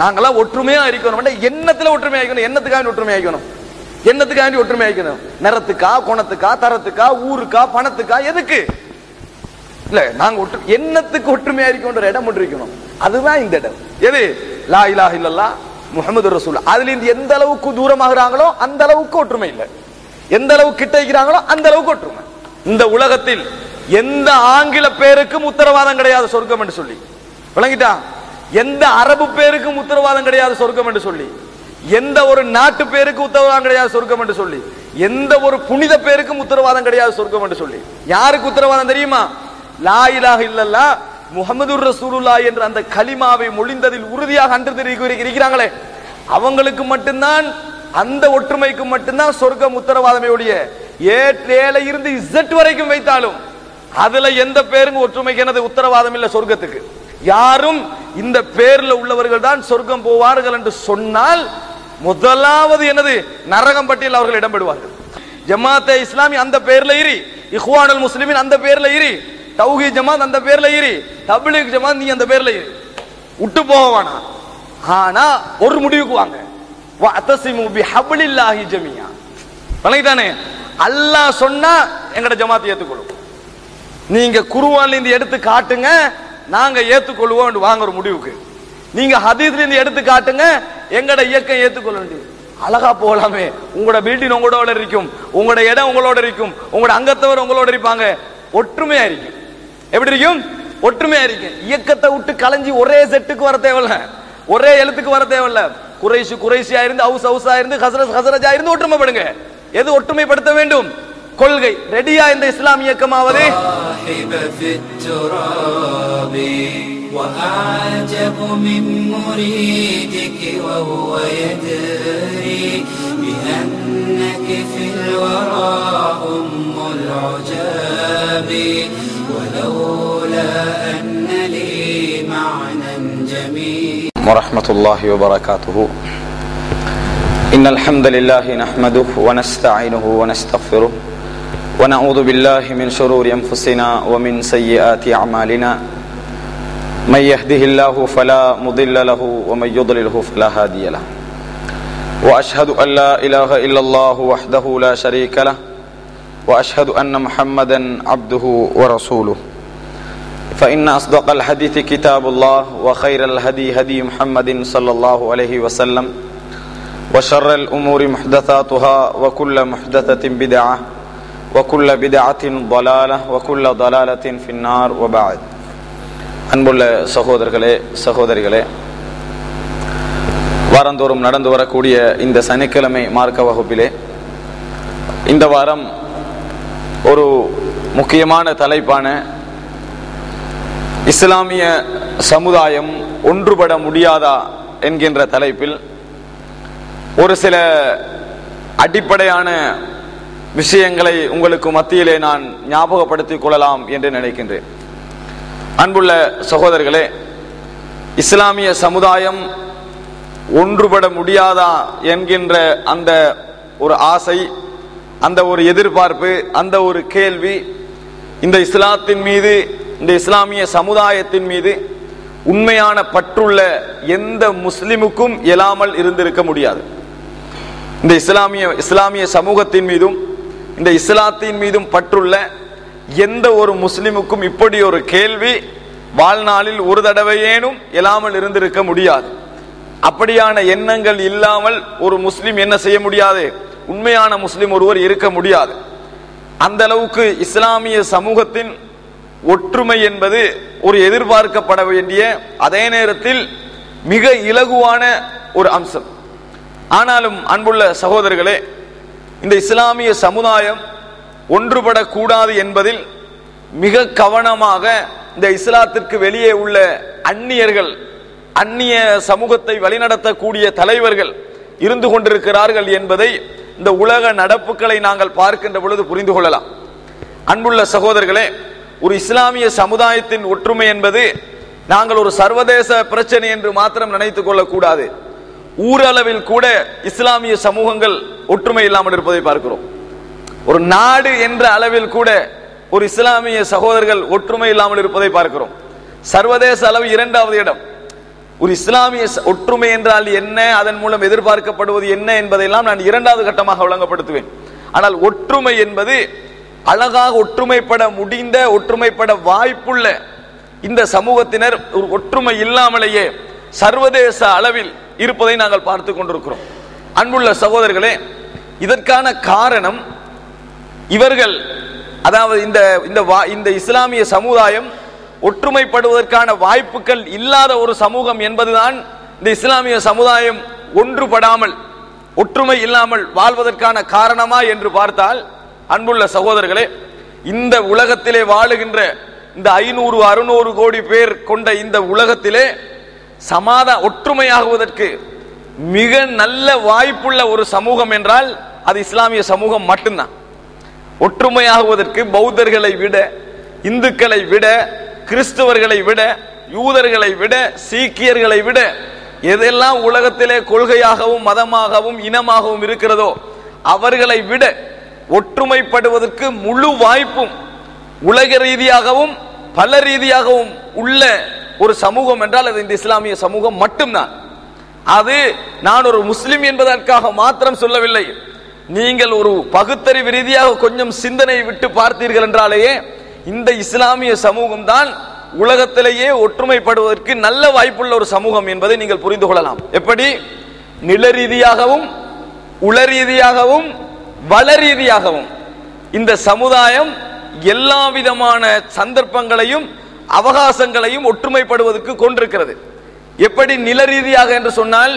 நாங்களாம் ஒற்றுமையா இருக்கணும் எண்ணத்துல ஒற்றுமையா இருக்கணும் என்னத்துக்காக ஒற்றுமையா இருக்கணும் என்னத்துக்காண்டி ஒற்றுமை ஆயிக்கணும் நிறத்துக்கா குணத்துக்கா தரத்துக்கா ஊருக்கா பணத்துக்கா எதுக்கு இல்ல நாங்க ஒற்று எண்ணத்துக்கு ஒற்றுமையா இருக்கோன்ற இடம் ஒன்று இருக்கணும் அதுதான் இந்த இடம் எது லா இலாஹ இல்லல்லா முகமது ரசூல் அதுல இருந்து எந்த அளவுக்கு தூரமாகறாங்களோ அந்த அளவுக்கு ஒற்றுமை இல்லை எந்த அளவுக்கு கிட்ட இருக்கிறாங்களோ அந்த அளவுக்கு ஒற்றுமை இந்த உலகத்தில் எந்த ஆங்கில பேருக்கும் உத்தரவாதம் கிடையாது சொர்க்கம் என்று சொல்லி விளங்கிட்டா எந்த அரபு பேருக்கும் உத்தரவாதம் கிடையாது சொர்க்கம் என்று சொல்லி எந்த ஒரு நாட்டு பேருக்கு உத்தரவாதம் கிடையாது சொர்க்கம் என்று சொல்லி எந்த ஒரு புனித பேருக்கும் உத்தரவாதம் கிடையாது சொர்க்கம் என்று சொல்லி யாருக்கு உத்தரவாதம் தெரியுமா லா இலாஹ இல்லல்லா முகமது ரசூலுல்லா என்ற அந்த கலிமாவை மொழிந்ததில் உறுதியாக அன்று இருக்கிறாங்களே அவங்களுக்கு மட்டும்தான் அந்த ஒற்றுமைக்கு மட்டும்தான் சொர்க்கம் உத்தரவாதமே ஒழிய ஏற்ற இருந்து இசட் வரைக்கும் வைத்தாலும் அதுல எந்த பேருங்க ஒற்றுமைக்கு எனது உத்தரவாதம் இல்ல சொர்க்கத்துக்கு யாரும் இந்த பேர்ல உள்ளவர்கள் தான் சொர்க்கம் போவார்கள் என்று சொன்னால் முதலாவது எனது நரகம் பட்டியல் அவர்கள் இடம்பெறுவார்கள் ஜமாத்தே இஸ்லாமி அந்த பேர்ல இரி இஹ்வானுல் முஸ்லிமின் அந்த பேர்ல இரி தௌஹி ஜமாத் அந்த பேர்ல இரி தப்லீக் ஜமாத் நீ அந்த பேர்ல இரி விட்டு போக வேணாம் ஆனா ஒரு முடிவுக்கு வாங்க வஅத்தஸிமு பிஹப்லில்லாஹி ஜமீஆ வணங்கிட்டானே அல்லாஹ் சொன்னா எங்கட ஜமாத் ஏத்துக்கொள்ளும் நீங்க குருவான்ல இருந்து எடுத்து காட்டுங்க நாங்க ஏத்துக்கொள்வோம் வாங்க ஒரு முடிவுக்கு நீங்க ஹதீஸ்ல இருந்து எடுத்து காட்டுங்க எங்கட இயக்கம் ஏத்துக்கொள்ள வேண்டியது அழகா போகலாமே உங்களோட பில்டிங் உங்களோட இருக்கும் உங்களோட இடம் உங்களோட இருக்கும் உங்களோட அங்கத்தவர் உங்களோட இருப்பாங்க ஒற்றுமையா இருக்கும் எப்படி இருக்கும் ஒற்றுமையா இருக்கும் இயக்கத்தை விட்டு கலைஞ்சி ஒரே செட்டுக்கு வர தேவையில்ல ஒரே எழுத்துக்கு வர தேவையில்ல குறைஷு குறைசியா இருந்து ஹவுஸ் ஹவுஸா இருந்து ஹசரத் ஹசரஜா இருந்து ஒற்றுமைப்படுங்க எது ஒற்றுமைப்படுத்த வேண்டும் கொள்கை ரெடியா இந்த இஸ்லாம் இயக்கமாவது صاحب في التراب وأعجب من مريدك وهو يدري بأنك في الورى أم العجاب ولولا أن لي معنى جميل ورحمة الله وبركاته إن الحمد لله نحمده ونستعينه ونستغفره ونعوذ بالله من شرور أنفسنا ومن سيئات أعمالنا من يهده الله فلا مضل له ومن يضلله فلا هادي له وأشهد أن لا إله إلا الله وحده لا شريك له وأشهد أن محمدا عبده ورسوله فإن أصدق الحديث كتاب الله وخير الهدي هدي محمد صلى الله عليه وسلم وشر الأمور محدثاتها وكل محدثة بدعة وكل بدعة ضلالة وكل ضلالة في النار وبعد அன்புள்ள சகோதரர்களே சகோதரிகளே வாரந்தோறும் நடந்து வரக்கூடிய இந்த சனிக்கிழமை மார்க்க வகுப்பிலே இந்த வாரம் ஒரு முக்கியமான தலைப்பான இஸ்லாமிய சமுதாயம் ஒன்றுபட முடியாதா என்கின்ற தலைப்பில் ஒரு சில அடிப்படையான விஷயங்களை உங்களுக்கு மத்தியிலே நான் ஞாபகப்படுத்திக் கொள்ளலாம் என்று நினைக்கின்றேன் அன்புள்ள சகோதரர்களே இஸ்லாமிய சமுதாயம் ஒன்றுபட முடியாதா என்கின்ற அந்த ஒரு ஆசை அந்த ஒரு எதிர்பார்ப்பு அந்த ஒரு கேள்வி இந்த இஸ்லாத்தின் மீது இந்த இஸ்லாமிய சமுதாயத்தின் மீது உண்மையான பற்றுள்ள எந்த முஸ்லிமுக்கும் இயலாமல் இருந்திருக்க முடியாது இந்த இஸ்லாமிய இஸ்லாமிய சமூகத்தின் மீதும் இந்த இஸ்லாத்தின் மீதும் பற்றுள்ள எந்த ஒரு முஸ்லிமுக்கும் இப்படி ஒரு கேள்வி வாழ்நாளில் ஒரு தடவையேனும் இயலாமல் இருந்திருக்க முடியாது அப்படியான எண்ணங்கள் இல்லாமல் ஒரு முஸ்லிம் என்ன செய்ய முடியாது உண்மையான முஸ்லிம் ஒருவர் இருக்க முடியாது அந்த அளவுக்கு இஸ்லாமிய சமூகத்தின் ஒற்றுமை என்பது ஒரு எதிர்பார்க்கப்பட வேண்டிய அதே நேரத்தில் மிக இலகுவான ஒரு அம்சம் ஆனாலும் அன்புள்ள சகோதரர்களே இந்த இஸ்லாமிய சமுதாயம் ஒன்றுபடக்கூடாது என்பதில் மிக கவனமாக இந்த இஸ்லாத்திற்கு வெளியே உள்ள அந்நியர்கள் அந்நிய சமூகத்தை வழிநடத்தக்கூடிய தலைவர்கள் இருந்து கொண்டிருக்கிறார்கள் என்பதை இந்த உலக நடப்புகளை நாங்கள் பார்க்கின்ற பொழுது புரிந்து கொள்ளலாம் அன்புள்ள சகோதரர்களே ஒரு இஸ்லாமிய சமுதாயத்தின் ஒற்றுமை என்பது நாங்கள் ஒரு சர்வதேச பிரச்சனை என்று மாத்திரம் நினைத்துக் கொள்ளக்கூடாது ஊரளவில் கூட இஸ்லாமிய சமூகங்கள் ஒற்றுமை இல்லாமல் இருப்பதை பார்க்கிறோம் ஒரு நாடு என்ற அளவில் கூட ஒரு இஸ்லாமிய சகோதரர்கள் ஒற்றுமை இல்லாமல் இருப்பதை பார்க்கிறோம் சர்வதேச அளவு இரண்டாவது இடம் ஒரு இஸ்லாமிய ச- ஒற்றுமை என்றால் என்ன அதன் மூலம் எதிர்பார்க்கப்படுவது என்ன என்பதையெல்லாம் நான் இரண்டாவது கட்டமாக விளங்கப்படுத்துவேன் ஆனால் ஒற்றுமை என்பது அழகாக ஒற்றுமைப்பட முடிந்த ஒற்றுமைப்பட வாய்ப்புள்ள இந்த சமூகத்தினர் ஒரு ஒற்றுமை இல்லாமலேயே சர்வதேச அளவில் இருப்பதை நாங்கள் பார்த்து கொண்டிருக்கிறோம் அன்புள்ள சகோதரர்களே இதற்கான காரணம் இவர்கள் அதாவது இந்த இந்த வா- இந்த இஸ்லாமிய சமுதாயம் ஒற்றுமைப்படுவதற்கான வாய்ப்புகள் இல்லாத ஒரு சமூகம் என்பதுதான் இந்த இஸ்லாமிய சமுதாயம் ஒன்றுபடாமல் ஒற்றுமை இல்லாமல் வாழ்வதற்கான காரணமா என்று பார்த்தால் அன்புள்ள சகோதரர்களே இந்த உலகத்திலே வாழுகின்ற இந்த ஐநூறு அறுநூறு கோடி பேர் கொண்ட இந்த உலகத்திலே சமாதா ஒற்றுமையாகுவதற்கு மிக நல்ல வாய்ப்புள்ள ஒரு சமூகம் என்றால் அது இஸ்லாமிய சமூகம் மட்டும்தான் ஒற்றுமையாகுவதற்கு பௌத்தர்களை விட இந்துக்களை விட கிறிஸ்தவர்களை விட யூதர்களை விட சீக்கியர்களை விட எதெல்லாம் உலகத்திலே கொள்கையாகவும் மதமாகவும் இனமாகவும் இருக்கிறதோ அவர்களை விட ஒற்றுமைப்படுவதற்கு முழு வாய்ப்பும் உலக ரீதியாகவும் பல ரீதியாகவும் உள்ள ஒரு சமூகம் என்றால் அது இந்த இஸ்லாமிய சமூகம் மட்டும்தான் அது நான் ஒரு முஸ்லிம் என்பதற்காக மாத்திரம் சொல்லவில்லை நீங்கள் ஒரு பகுத்தறிவு ரீதியாக கொஞ்சம் சிந்தனை விட்டு பார்த்தீர்கள் என்றாலேயே இந்த இஸ்லாமிய சமூகம் தான் உலகத்திலேயே ஒற்றுமைப்படுவதற்கு நல்ல வாய்ப்புள்ள ஒரு சமூகம் என்பதை நீங்கள் புரிந்து கொள்ளலாம் எப்படி நில ரீதியாகவும் உள ரீதியாகவும் வள ரீதியாகவும் இந்த சமுதாயம் எல்லா விதமான சந்தர்ப்பங்களையும் அவகாசங்களையும் ஒற்றுமைப்படுவதற்கு கொண்டிருக்கிறது எப்படி நில ரீதியாக என்று சொன்னால்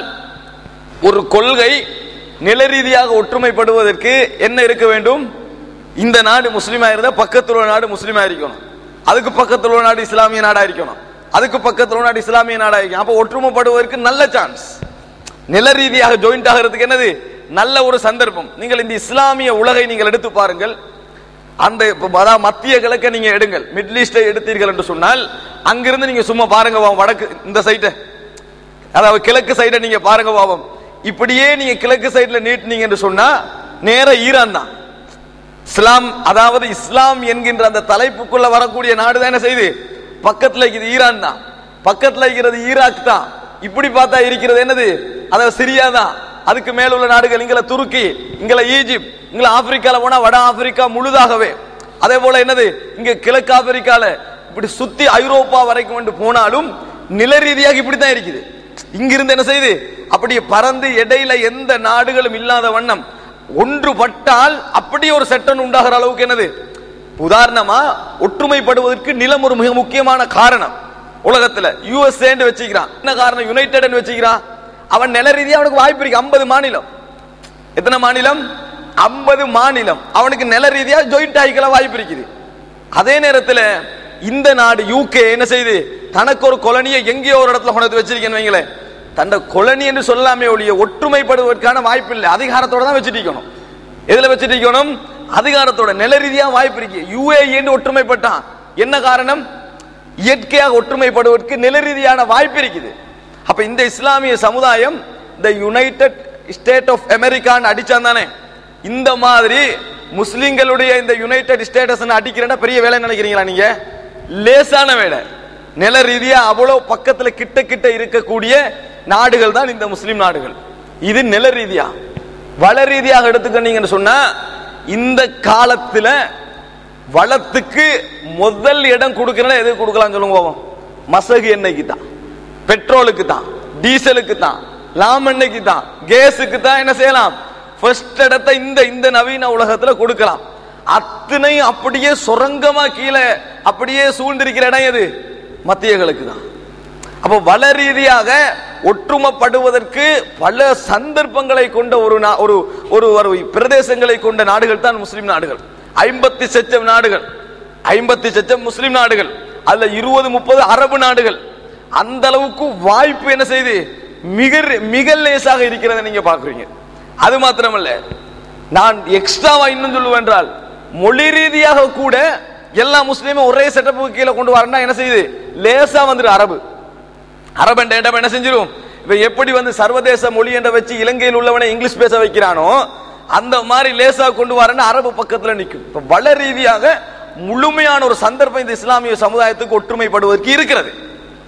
ஒரு கொள்கை நில ரீதியாக ஒற்றுமைப்படுவதற்கு என்ன இருக்க வேண்டும் இந்த நாடு முஸ்லீமா இருந்தா பக்கத்துல உள்ள நாடு முஸ்லீமா இருக்கணும் அதுக்கு பக்கத்துல உள்ள நாடு இஸ்லாமிய நாடா இருக்கணும் அதுக்கு பக்கத்துல உள்ள நாடு இஸ்லாமிய நாடா இருக்கணும் அப்ப ஒற்றுமைப்படுவதற்கு நல்ல சான்ஸ் நில ரீதியாக ஜாயிண்ட் ஆகிறதுக்கு என்னது நல்ல ஒரு சந்தர்ப்பம் நீங்கள் இந்த இஸ்லாமிய உலகை நீங்கள் எடுத்து பாருங்கள் அந்த இப்ப அதாவது மத்திய கிழக்கை நீங்க எடுங்கள் மிடில் ஈஸ்டை எடுத்தீர்கள் என்று சொன்னால் அங்கிருந்து நீங்க சும்மா பாருங்க பாவம், வடக்கு இந்த சைட்டை அதாவது கிழக்கு சைடை நீங்க பாருங்க பாவம் இப்படியே நீங்க கிழக்கு சைடுல நீட்டினீங்க என்று சொன்னா நேர ஈரான் தான் இஸ்லாம் அதாவது இஸ்லாம் என்கின்ற அந்த தலைப்புக்குள்ள வரக்கூடிய நாடு தான் என்ன செய்யுது பக்கத்துல இருக்குது ஈரான் தான் பக்கத்துல இருக்கிறது ஈராக் தான் இப்படி பார்த்தா இருக்கிறது என்னது அதாவது சிரியா தான் அதுக்கு மேல உள்ள நாடுகள் இங்கல துருக்கி இங்கல ஈஜிப்ட் இங்கல ஆப்பிரிக்கால போனா வட ஆப்பிரிக்கா முழுதாகவே அதே போல என்னது இங்க கிழக்கு ஆப்பிரிக்கால இப்படி சுத்தி ஐரோப்பா வரைக்கும் கொண்டு போனாலும் நில ரீதியாக இப்படி தான் இருக்குது இங்கிருந்து என்ன செய்யுது அப்படியே பறந்து இடையில எந்த நாடுகளும் இல்லாத வண்ணம் ஒன்றுபட்டால் அப்படியே ஒரு செட்டன் உண்டாகிற அளவுக்கு என்னது உதாரணமா ஒற்றுமைப்படுவதற்கு நிலம் ஒரு மிக முக்கியமான காரணம் உலகத்துல யூஎஸ்ஏ வச்சுக்கிறான் என்ன காரணம் யுனைடெட் வச்சுக்கிறான் அவன் நில ரீதியா அவனுக்கு வாய்ப்பு இருக்கு ஐம்பது மாநிலம் எத்தனை மாநிலம் ஐம்பது மாநிலம் அவனுக்கு நில ரீதியா ஜாயிண்ட் ஆகிக்கல வாய்ப்பு இருக்குது அதே நேரத்துல இந்த நாடு யூகே என்ன செய்யுது தனக்கு ஒரு கொலனியை எங்கேயோ ஒரு இடத்துல கொண்டு வந்து வச்சிருக்கேன்னு வைங்களேன் தன்னை கொலனி என்று சொல்லாமே ஒழிய ஒற்றுமைப்படுவதற்கான வாய்ப்பு இல்லை அதிகாரத்தோட தான் வச்சுட்டிக்கணும் எதுல வச்சுட்டிக்கணும் அதிகாரத்தோட நில ரீதியா வாய்ப்பு இருக்கு யுஏஇ ஒற்றுமைப்பட்டான் என்ன காரணம் இயற்கையாக ஒற்றுமைப்படுவதற்கு நில ரீதியான வாய்ப்பு இருக்குது அப்ப இந்த இஸ்லாமிய சமுதாயம் இந்த யுனைடெட் ஸ்டேட் ஆஃப் அமெரிக்கான்னு அடிச்சான் தானே இந்த மாதிரி முஸ்லிம்களுடைய இந்த யுனைடெட் ஸ்டேட்டஸ் அடிக்கிறேன்னா பெரிய வேலை நினைக்கிறீங்களா நீங்க லேசான வேலை நில ரீதியா அவ்வளவு பக்கத்துல கிட்ட கிட்ட இருக்கக்கூடிய நாடுகள் தான் இந்த முஸ்லிம் நாடுகள் இது நில ரீதியா வள ரீதியாக எடுத்துக்கிட்டீங்கன்னு சொன்னா இந்த காலத்துல வளத்துக்கு முதல் இடம் கொடுக்கறனா எதுக்கு கொடுக்கலாம் சொல்லுங்க பாவம் மசகு எண்ணெய்க்கு தான் பெட்ரோலுக்கு தான் டீசலுக்கு தான் லாம் எண்ணெய்க்கு தான் கேஸுக்கு தான் என்ன செய்யலாம் ஃபர்ஸ்ட் இடத்தை இந்த இந்த நவீன உலகத்துல கொடுக்கலாம் அத்தனையும் அப்படியே சுரங்கமா கீழே அப்படியே சூழ்ந்திருக்கிற இடம் எது மத்தியர்களுக்கு தான் அப்ப வள ரீதியாக ஒற்றுமைப்படுவதற்கு பல சந்தர்ப்பங்களை கொண்ட ஒரு நா- ஒரு ஒரு ஒரு பிரதேசங்களை கொண்ட நாடுகள் தான் முஸ்லிம் நாடுகள் ஐம்பத்தி சச்சம் நாடுகள் ஐம்பத்தி சச்சம் முஸ்லிம் நாடுகள் அதுல இருபது முப்பது அரபு நாடுகள் அந்த அளவுக்கு வாய்ப்பு என்ன செய்து மிக மிக லேசாக இருக்கிறத நீங்க பாக்குறீங்க அது மாத்திரமல்ல நான் எக்ஸ்ட்ராவா இன்னும் சொல்லுவேன் என்றால் மொழி ரீதியாக கூட எல்லா முஸ்லீமும் ஒரே செட்டப்புக்கு கீழே கொண்டு வரனா என்ன செய்யுது லேசா வந்துரு அரபு அரபு என்ற இடம் என்ன செஞ்சிரும் இப்ப எப்படி வந்து சர்வதேச மொழி என்ற வச்சு இலங்கையில் உள்ளவனை இங்கிலீஷ் பேச வைக்கிறானோ அந்த மாதிரி லேசா கொண்டு வரேன்னு அரபு பக்கத்துல நிற்கும் இப்ப வள ரீதியாக முழுமையான ஒரு சந்தர்ப்பம் இந்த இஸ்லாமிய சமுதாயத்துக்கு ஒற்றுமைப்படுவதற்கு இருக்கிறது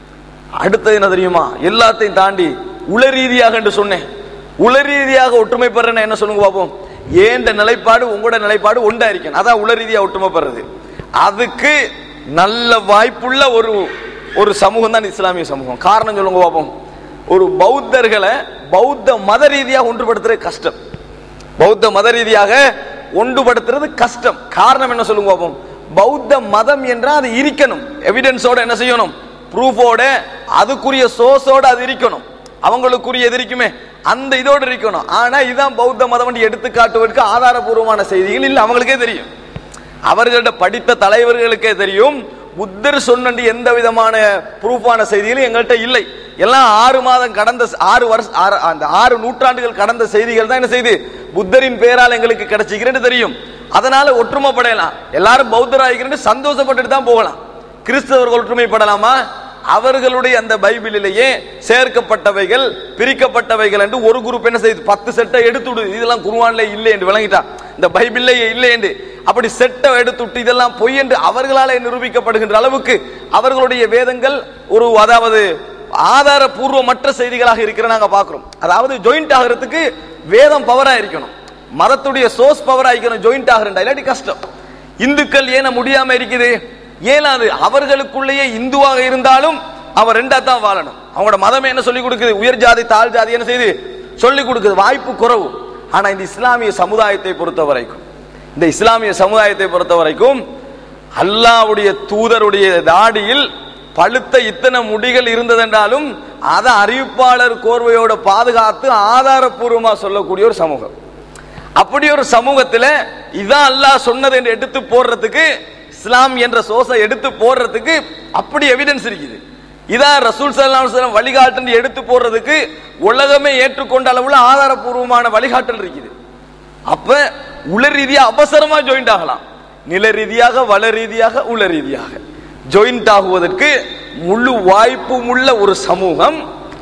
அடுத்தது என்ன தெரியுமா எல்லாத்தையும் தாண்டி உள ரீதியாக என்று சொன்னேன் உள ரீதியாக ஒற்றுமை பெறேன்னு என்ன சொல்லுங்க பாப்போம் ஏண்ட நிலைப்பாடு உங்களோட நிலைப்பாடு ஒன்றா இருக்கணும் அதான் உள ரீதியா ஒற்றுமை பெறது அதுக்கு நல்ல வாய்ப்புள்ள ஒரு ஒரு சமூகம் தான் இஸ்லாமிய சமூகம் காரணம் சொல்லுங்க பாப்போம் ஒரு பௌத்தர்களை பௌத்த மத ரீதியாக ஒன்றுபடுத்துறது கஷ்டம் பௌத்த மத ரீதியாக ஒன்றுபடுத்துறது கஷ்டம் காரணம் என்ன சொல்லுங்க பாப்போம் பௌத்த மதம் என்றால் அது இருக்கணும் எவிடன்ஸோட என்ன செய்யணும் ப்ரூஃபோட அதுக்குரிய சோர்ஸோட அது இருக்கணும் அவங்களுக்குரிய எது இருக்குமே அந்த இதோட இருக்கணும் ஆனா இதான் பௌத்த மதம் என்று எடுத்து காட்டுவதற்கு ஆதாரபூர்வமான செய்திகள் இல்லை அவங்களுக்கே தெரியும் அவர்கள்ட்ட படித்த தலைவர்களுக்கே தெரியும் புத்தர் சொன்ன எந்த விதமான ப்ரூஃபான செய்திகளும் எங்கள்கிட்ட இல்லை எல்லாம் ஆறு மாதம் கடந்த ஆறு வருஷம் ஆறு- அந்த ஆறு நூற்றாண்டுகள் கடந்த செய்திகள் தான் என்ன செய்து புத்தரின் பெயரால் எங்களுக்கு கிடைச்சிக்கிறேன்னு தெரியும் அதனால ஒற்றுமைப்படையலாம் எல்லாரும் பௌத்தராகிக்கிறேன்னு சந்தோஷப்பட்டுட்டு தான் போகலாம் கிறிஸ்தவர்கள் ஒற்றுமைப்படலாமா அவர்களுடைய அந்த பைபிளிலேயே சேர்க்கப்பட்டவைகள் பிரிக்கப்பட்டவைகள் என்று ஒரு குரூப் என்ன செய்யுது பத்து செட்டை எடுத்து விடுது இதெல்லாம் குருவான்ல இல்லை என்று விளங்கிட்டா இந்த பைபிள்ல இல்லை என்று அப்படி செட்டை எடுத்து விட்டு இதெல்லாம் பொய் என்று அவர்களாலே நிரூபிக்கப்படுகின்ற அளவுக்கு அவர்களுடைய வேதங்கள் ஒரு அதாவது ஆதாரபூர்வமற்ற செய்திகளாக இருக்கிற நாங்க பார்க்கிறோம் அதாவது ஜாயிண்ட் ஆகிறதுக்கு வேதம் பவரா இருக்கணும் மதத்துடைய சோர்ஸ் பவரா இருக்கணும் ஜாயிண்ட் ஆகிறா இல்லாட்டி கஷ்டம் இந்துக்கள் ஏன முடியாம இருக்குது ஏனாது அவர்களுக்குள்ளேயே இந்துவாக இருந்தாலும் அவர் ரெண்டா தான் வாழணும் அவங்களோட மதம் என்ன சொல்லி கொடுக்குது உயர் ஜாதி தாழ் ஜாதி என்ன செய்து சொல்லி கொடுக்குது வாய்ப்பு குறைவு ஆனா இந்த இஸ்லாமிய சமுதாயத்தை பொறுத்த வரைக்கும் இந்த இஸ்லாமிய சமுதாயத்தை பொறுத்த வரைக்கும் அல்லாவுடைய தூதருடைய தாடியில் பழுத்த இத்தனை முடிகள் இருந்ததென்றாலும் அதை அறிவிப்பாளர் கோர்வையோட பாதுகாத்து ஆதாரப்பூர்வமா சொல்லக்கூடிய ஒரு சமூகம் அப்படி ஒரு சமூகத்துல இதான் அல்லாஹ் சொன்னது என்று எடுத்து போடுறதுக்கு இஸ்லாம் என்ற சோசை எடுத்து போடுறதுக்கு அப்படி எவிடன்ஸ் இருக்குது இதான் ரசூல் சல்லல்லாஹு அலைஹி வஸல்லம் வழிகாட்டு எடுத்து போடுறதுக்கு உலகமே ஏற்றுக்கொண்ட அளவுல ஆதாரபூர்வமான வழிகாட்டல் இருக்குது அப்ப உள ரீதியா அவசரமா ஜாயிண்ட் ஆகலாம் நில ரீதியாக வள ரீதியாக உள ரீதியாக ஜாயிண்ட் ஆகுவதற்கு முழு வாய்ப்பும் உள்ள ஒரு சமூகம்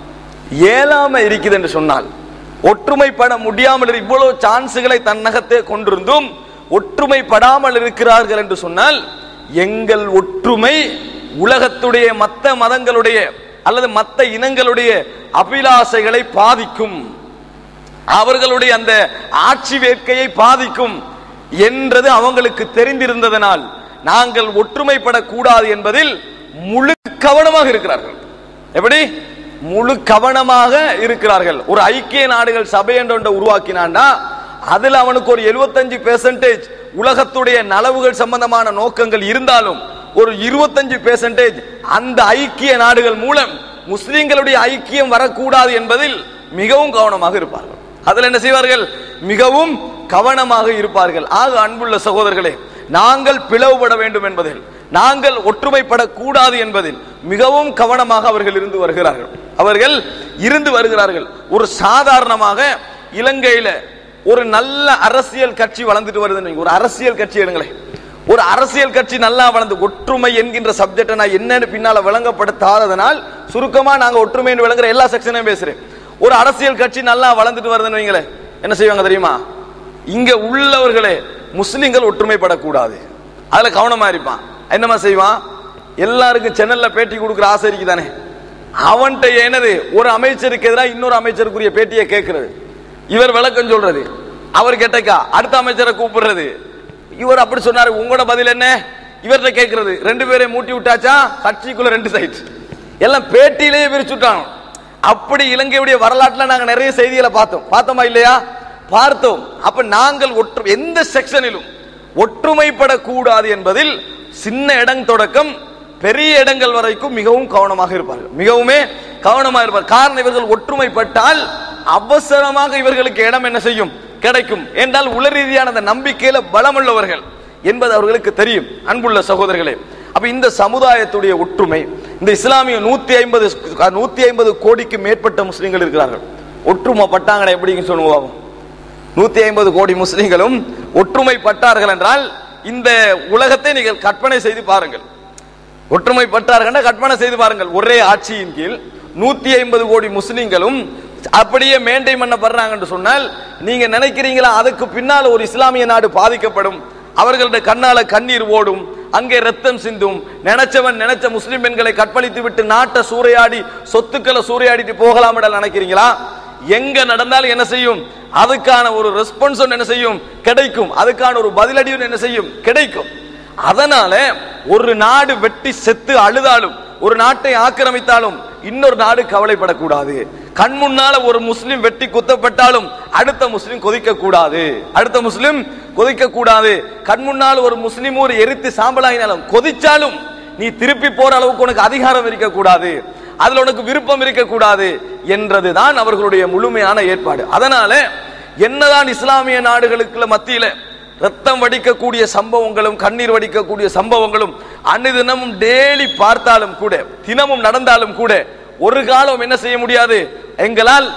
இயலாம இருக்குது என்று சொன்னால் ஒற்றுமைப்பட முடியாமல் இரு- இவ்வளவு சான்ஸுகளை தன்னகத்தே கொண்டிருந்தும் ஒற்றுமைப்படாமல் இருக்கிறார்கள் என்று சொன்னால் எங்கள் ஒற்றுமை உலகத்துடைய மத்த மதங்களுடைய அல்லது மத்த இனங்களுடைய அபிலாசைகளை பாதிக்கும் அவர்களுடைய அந்த ஆட்சி வேட்கையை பாதிக்கும் என்றது அவங்களுக்கு தெரிந்திருந்ததனால் நாங்கள் ஒற்றுமைப்படக்கூடாது என்பதில் முழு கவனமாக இருக்கிறார்கள் எப்படி முழு கவனமாக இருக்கிறார்கள் ஒரு ஐக்கிய நாடுகள் சபை என்ற ஒன்றை உருவாக்கினான்டா அதுல அவனுக்கு ஒரு 75% பெர்சன்டேஜ் உலகத்துடைய நலவுகள் சம்பந்தமான நோக்கங்கள் இருந்தாலும் ஒரு 25% பெர்சன்டேஜ் அந்த ஐக்கிய நாடுகள் மூலம் முஸ்லிம்களுடைய ஐக்கியம் வரக்கூடாது என்பதில் மிகவும் கவனமாக இருப்பார்கள் அதில் என்ன செய்வார்கள் மிகவும் கவனமாக இருப்பார்கள் ஆக அன்புள்ள சகோதரர்களே நாங்கள் பிளவுபட வேண்டும் என்பதில் நாங்கள் ஒற்றுமைப்படக்கூடாது என்பதில் மிகவும் கவனமாக அவர்கள் இருந்து வருகிறார்கள் அவர்கள் இருந்து வருகிறார்கள் ஒரு சாதாரணமாக இலங்கையில ஒரு நல்ல அரசியல் கட்சி வளர்ந்துட்டு வருதுன்னு வைங்க. ஒரு அரசியல் கட்சி எடுங்களேன் ஒரு அரசியல் கட்சி நல்லா வளர்ந்து ஒற்றுமை என்கின்ற சப்ஜெக்டை நான் என்னன்னு பின்னால விளங்கப்படுத்தாததனால் சுருக்கமா நாங்க ஒற்றுமைன்னு விளங்குற எல்லா செக்ஷனையும் பேசுறேன் ஒரு அரசியல் கட்சி நல்லா வளர்ந்துட்டு வருதுன்னு வைங்களேன் என்ன செய்வாங்க தெரியுமா இங்க உள்ளவர்களே முஸ்லிம்கள் ஒற்றுமைப்படக்கூடாது அதுல கவனமா இருப்பான் என்னமா செய்வான் எல்லாருக்கும் சேனல்ல பேட்டி கொடுக்குற ஆசை இருக்குதானே அவன்கிட்ட என்னது ஒரு அமைச்சருக்கு எதிராக இன்னொரு அமைச்சருக்குரிய பேட்டியை கேட்கிறது இவர் விளக்கம் சொல்றது அவர் கேட்டக்கா அடுத்த அமைச்சரை கூப்பிடுறது இவர் அப்படி சொன்னாரு உங்களோட பதில் என்ன இவர்கிட்ட கேட்கிறது ரெண்டு பேரையும் மூட்டி விட்டாச்சா கட்சிக்குள்ள ரெண்டு சைட் எல்லாம் பேட்டியிலேயே விரிச்சுட்டாங்க அப்படி இலங்கையுடைய வரலாற்றுல நாங்க நிறைய செய்திகளை பார்த்தோம் பார்த்தோமா இல்லையா பார்த்தோம் அப்ப நாங்கள் ஒற்று எந்த செக்ஷனிலும் ஒற்றுமைப்படக்கூடாது என்பதில் சின்ன இடம் தொடக்கம் பெரிய இடங்கள் வரைக்கும் மிகவும் கவனமாக இருப்பார்கள் மிகவுமே கவனமாக இருப்பார் காரணம் இவர்கள் ஒற்றுமைப்பட்டால் அவசரமாக இவர்களுக்கு இடம் என்ன செய்யும் கிடைக்கும் என்றால் உள ரீதியான அந்த நம்பிக்கையில பலமுள்ளவர்கள் என்பது அவர்களுக்கு தெரியும் அன்புள்ள சகோதரர்களே அப்ப இந்த சமுதாயத்துடைய ஒற்றுமை இந்த இஸ்லாமிய நூத்தி ஐம்பது நூத்தி ஐம்பது கோடிக்கு மேற்பட்ட முஸ்லிம்கள் இருக்கிறார்கள் ஒற்றுமைப்பட்டாங்கன்னு எப்படிங்க சொல்லுவாங்க நூத்தி ஐம்பது கோடி முஸ்லிம்களும் ஒற்றுமைப்பட்டார்கள் என்றால் இந்த உலகத்தை நீங்கள் கற்பனை செய்து பாருங்கள் ஒற்றுமைப்பட்டார்கள் கற்பனை செய்து பாருங்கள் ஒரே ஆட்சியின் கீழ் நூத்தி ஐம்பது கோடி முஸ்லிம்களும் அப்படியே மேண்டை பண்ணப்படுறாங்கன்னு சொன்னால் நீங்க நினைக்கிறீங்களா அதுக்கு பின்னால் ஒரு இஸ்லாமிய நாடு பாதிக்கப்படும் அவர்களுடைய கண்ணால கண்ணீர் ஓடும் அங்கே ரத்தம் சிந்தும் நினைச்சவன் நினைச்ச முஸ்லிம் பெண்களை கற்பழித்து விட்டு நாட்டை சூறையாடி சொத்துக்களை சூறையாடிட்டு போகலாம் நினைக்கிறீங்களா எங்க நடந்தாலும் என்ன செய்யும் அதுக்கான ஒரு ரெஸ்பான்ஸ் என்ன செய்யும் கிடைக்கும் அதுக்கான ஒரு பதிலடியும் என்ன செய்யும் கிடைக்கும் அதனால ஒரு நாடு வெட்டி செத்து அழுதாலும் ஒரு நாட்டை ஆக்கிரமித்தாலும் இன்னொரு நாடு கவலைப்படக்கூடாது கண் முன்னால ஒரு முஸ்லிம் வெட்டி குத்தப்பட்டாலும் அடுத்த முஸ்லிம் கொதிக்க கூடாது அடுத்த முஸ்லிம் கொதிக்க கூடாது கண் முன்னால் ஒரு முஸ்லிம் ஒரு எரித்து சாம்பலாகினாலும் கொதிச்சாலும் நீ திருப்பி போற அளவுக்கு உனக்கு அதிகாரம் இருக்க கூடாது அதுல உனக்கு விருப்பம் இருக்க கூடாது என்றதுதான் அவர்களுடைய முழுமையான ஏற்பாடு அதனால என்னதான் இஸ்லாமிய நாடுகளுக்குள்ள மத்தியில ரத்தம் வடிக்கக்கூடிய சம்பவங்களும் கண்ணீர் வடிக்கக்கூடிய சம்பவங்களும் அன்னிதினமும் டெய்லி பார்த்தாலும் கூட தினமும் நடந்தாலும் கூட ஒரு காலம் என்ன செய்ய முடியாது எங்களால்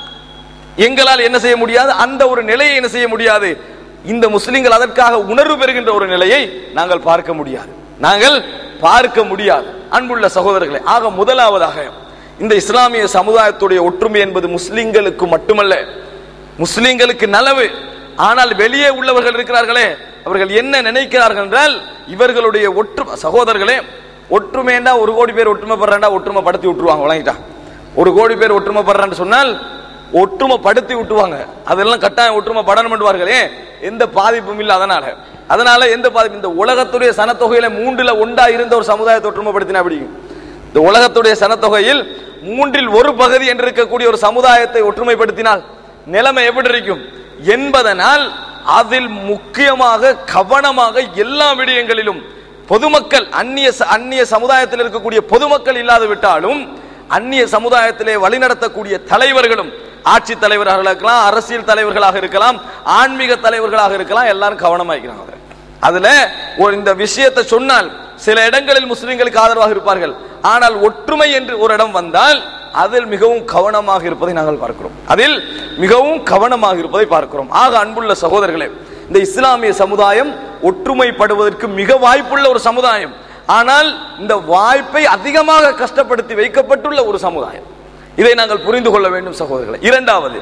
எங்களால் என்ன செய்ய முடியாது அந்த ஒரு நிலையை என்ன செய்ய முடியாது இந்த முஸ்லிம்கள் அதற்காக உணர்வு பெறுகின்ற ஒரு நிலையை நாங்கள் பார்க்க முடியாது நாங்கள் பார்க்க முடியாது அன்புள்ள சகோதரர்களே ஆக முதலாவதாக இந்த இஸ்லாமிய சமுதாயத்துடைய ஒற்றுமை என்பது முஸ்லிம்களுக்கு மட்டுமல்ல முஸ்லிம்களுக்கு நலவு ஆனால் வெளியே உள்ளவர்கள் இருக்கிறார்களே அவர்கள் என்ன நினைக்கிறார்கள் என்றால் இவர்களுடைய ஒற்று சகோதரர்களே ஒற்றுமைன்னா ஒரு கோடி பேர் ஒற்றுமைப்படுறாண்டா ஒற்றுமைப்படுத்தி விட்டுருவாங்க வழங்கிட்டான் ஒரு கோடி பேர் ஒற்றுமைப்படுறான்னு சொன்னால் ஒற்றுமைப்படுத்தி விட்டுவாங்க அதெல்லாம் கட்டாயம் ஒற்றுமை படணும் பண்ணுவார்களே எந்த பாதிப்பும் இல்லை அதனால அதனால எந்த பாதிப்பு இந்த உலகத்துடைய சனத்தொகையில மூன்றுல ஒன்றா இருந்த ஒரு சமுதாயத்தை ஒற்றுமைப்படுத்தினா அப்படி இந்த உலகத்துடைய சனத்தொகையில் மூன்றில் ஒரு பகுதி என்று இருக்கக்கூடிய ஒரு சமுதாயத்தை ஒற்றுமைப்படுத்தினால் நிலைமை எப்படி இருக்கும் என்பதனால் அதில் முக்கியமாக கவனமாக எல்லா விடயங்களிலும் பொதுமக்கள் அந்நிய ச- அந்நிய சமுதாயத்தில் இருக்கக்கூடிய பொதுமக்கள் இல்லாது விட்டாலும் அந்நிய சமுதாயத்திலே வழிநடத்தக்கூடிய தலைவர்களும் ஆட்சி தலைவராக இருக்கலாம் அரசியல் தலைவர்களாக இருக்கலாம் ஆன்மீக தலைவர்களாக இருக்கலாம் எல்லாரும் கவனமாக்கிறாங்க அதுல. அதுல ஒரு இந்த விஷயத்தை சொன்னால் சில இடங்களில் முஸ்லிம்களுக்கு ஆதரவாக இருப்பார்கள் ஆனால் ஒற்றுமை என்று ஒரு இடம் வந்தால் அதில் மிகவும் கவனமாக இருப்பதை நாங்கள் பார்க்கிறோம் அதில் மிகவும் கவனமாக இருப்பதை பார்க்கிறோம் ஆக அன்புள்ள சகோதரர்களே இந்த இஸ்லாமிய சமுதாயம் ஒற்றுமைப்படுவதற்கு மிக வாய்ப்புள்ள ஒரு சமுதாயம் ஆனால் இந்த வாய்ப்பை அதிகமாக கஷ்டப்படுத்தி வைக்கப்பட்டுள்ள ஒரு சமுதாயம் இதை நாங்கள் புரிந்து கொள்ள வேண்டும் சகோதரர்களே இரண்டாவது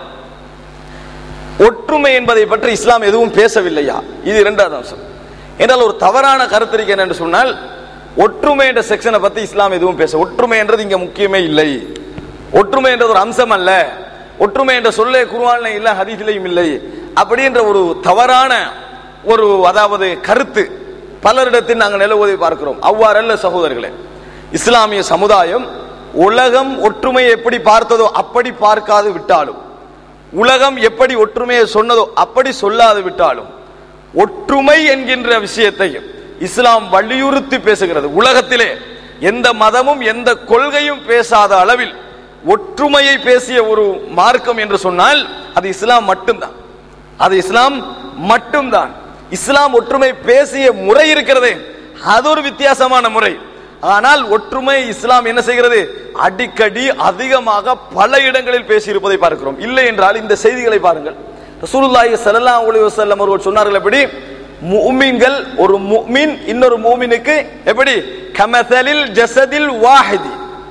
ஒற்றுமை என்பதை பற்றி இஸ்லாம் எதுவும் பேசவில்லையா இது இரண்டாவது அம்சம் என்றால் ஒரு தவறான கருத்திருக்க என்னன்னு சொன்னால் ஒற்றுமை என்ற செக்ஷனை பத்தி இஸ்லாம் எதுவும் பேச ஒற்றுமை என்றது இங்க முக்கியமே இல்லை ஒற்றுமை என்றது ஒரு அம்சம் அல்ல ஒற்றுமை என்ற சொல்லே குருவான இல்ல ஹதீஸிலையும் இல்லை அப்படி என்ற ஒரு தவறான ஒரு அதாவது கருத்து பலரிடத்தில் நாங்கள் நிலவுவதை பார்க்கிறோம் அவ்வாறல்ல சகோதரர்களே இஸ்லாமிய சமுதாயம் உலகம் ஒற்றுமையை எப்படி பார்த்ததோ அப்படி பார்க்காது விட்டாலும் உலகம் எப்படி ஒற்றுமையை சொன்னதோ அப்படி சொல்லாது விட்டாலும் ஒற்றுமை என்கின்ற விஷயத்தை இஸ்லாம் வலியுறுத்தி பேசுகிறது உலகத்திலே எந்த மதமும் எந்த கொள்கையும் பேசாத அளவில் ஒற்றுமையை பேசிய ஒரு மார்க்கம் என்று சொன்னால் அது இஸ்லாம் மட்டும்தான் அது இஸ்லாம் மட்டும்தான் இஸ்லாம் ஒற்றுமை பேசிய முறை இருக்கிறதே அது ஒரு வித்தியாசமான முறை ஆனால் ஒற்றுமை இஸ்லாம் என்ன செய்கிறது அடிக்கடி அதிகமாக பல இடங்களில் பேசியிருப்பதை பார்க்கிறோம் இல்லை என்றால் இந்த செய்திகளை பாருங்கள் ரசூலுல்லாஹி ஸல்லல்லாஹு அலைஹி வஸல்லம் அவர்கள் சொன்னார்கள் எப்படி முஃமின்கள் ஒரு முஃமின் இன்னொரு முஃமினுக்கு எப்படி கமதலில் ஜஸதில் வாஹிதி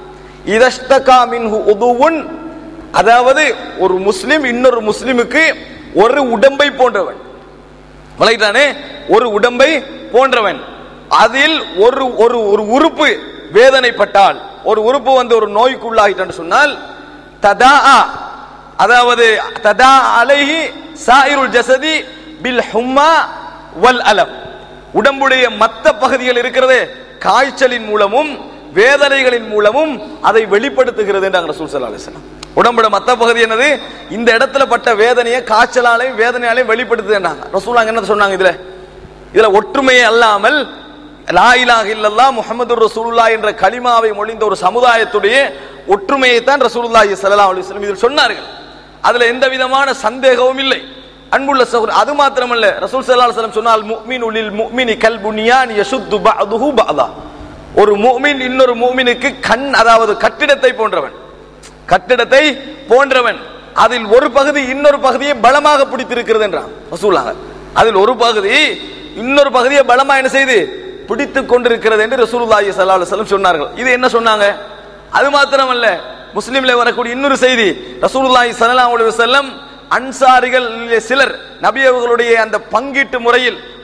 இதஷ்தகா மின்ஹு உதுவுன் அதாவது ஒரு முஸ்லிம் இன்னொரு முஸ்லிமுக்கு ஒரு உடம்பை போன்றவன் விளையிட்டானே ஒரு உடம்பை போன்றவன் அதில் ஒரு ஒரு ஒரு உறுப்பு வேதனைப்பட்டால் ஒரு உறுப்பு வந்து ஒரு நோய்க்குள்ளாகிட்டான்னு சொன்னால் ததா அதாவது ததா அலைஹி சாயிருல் ஜசதி பில் ஹும்மா வல் அலம் உடம்புடைய மத்த பகுதிகள் இருக்கிறதே காய்ச்சலின் மூலமும் வேதனைகளின் மூலமும் அதை வெளிப்படுத்துகிறது என்று ரசூல் ஸல்லல்லாஹு அலைஹி வஸல்லம் உடம்போட மத்த பகுதி என்னது இந்த இடத்துல பட்ட வேதனையை காய்ச்சலாலையும் வேதனையாலையும் வெளிப்படுத்துதுன்னாங்க ரசூலாங்க என்ன சொன்னாங்க இதுல இதுல ஒற்றுமையை அல்லாமல் லா இலாஹ இல்லல்லாஹ் முஹம்மது ரசூலுல்லாஹ் என்ற கலிமாவை மொழிந்த ஒரு சமுதாயத்துடைய ஒற்றுமையை தான் ரசூலுல்லாஹி ஸல்லல்லாஹு அலைஹி வஸல்லம் இதில் சொன்னார்கள் அதுல எந்த விதமான சந்தேகமும் இல்லை அன்புள்ள சகோதரர் அது மாத்திரமல்ல ரசூல் ஸல்லல்லாஹு அலைஹி வஸல்லம் சொன்னால் முஃமினு லில் முஃமினி கல் புனியான் யஷுத்து பஅதுஹு பஅதா ஒரு முஃமின் இன்னொரு முஃமினுக்கு கண் அதாவது கட்டிடத்தை போன்றவன் கட்டிடத்தை போன்றவன் அதில் ஒரு பகுதி இன்னொரு பகுதியை பலமாக பிடித்திருக்கிறது என்றான் ரசூலாங்க அதில் ஒரு பகுதி இன்னொரு பகுதியை பலமா என்ன செய்து பிடித்துக் கொண்டிருக்கிறது என்று ரசூலுல்லாஹி ஸல்லல்லாஹு அலைஹி வஸல்லம் சொன்னார்கள் இது என்ன சொன்னாங்க அது மாத்திரமல்ல முஸ்லிம்ல வரக்கூடிய இன்னொரு செய்தி ரசூலுல்லாஹி ஸல்லல்லாஹு அலைஹி வஸல்லம் அன்சாரிகள் சிலர் நபி அவர்களுடைய அந்த பங்கீட்டு முறையில்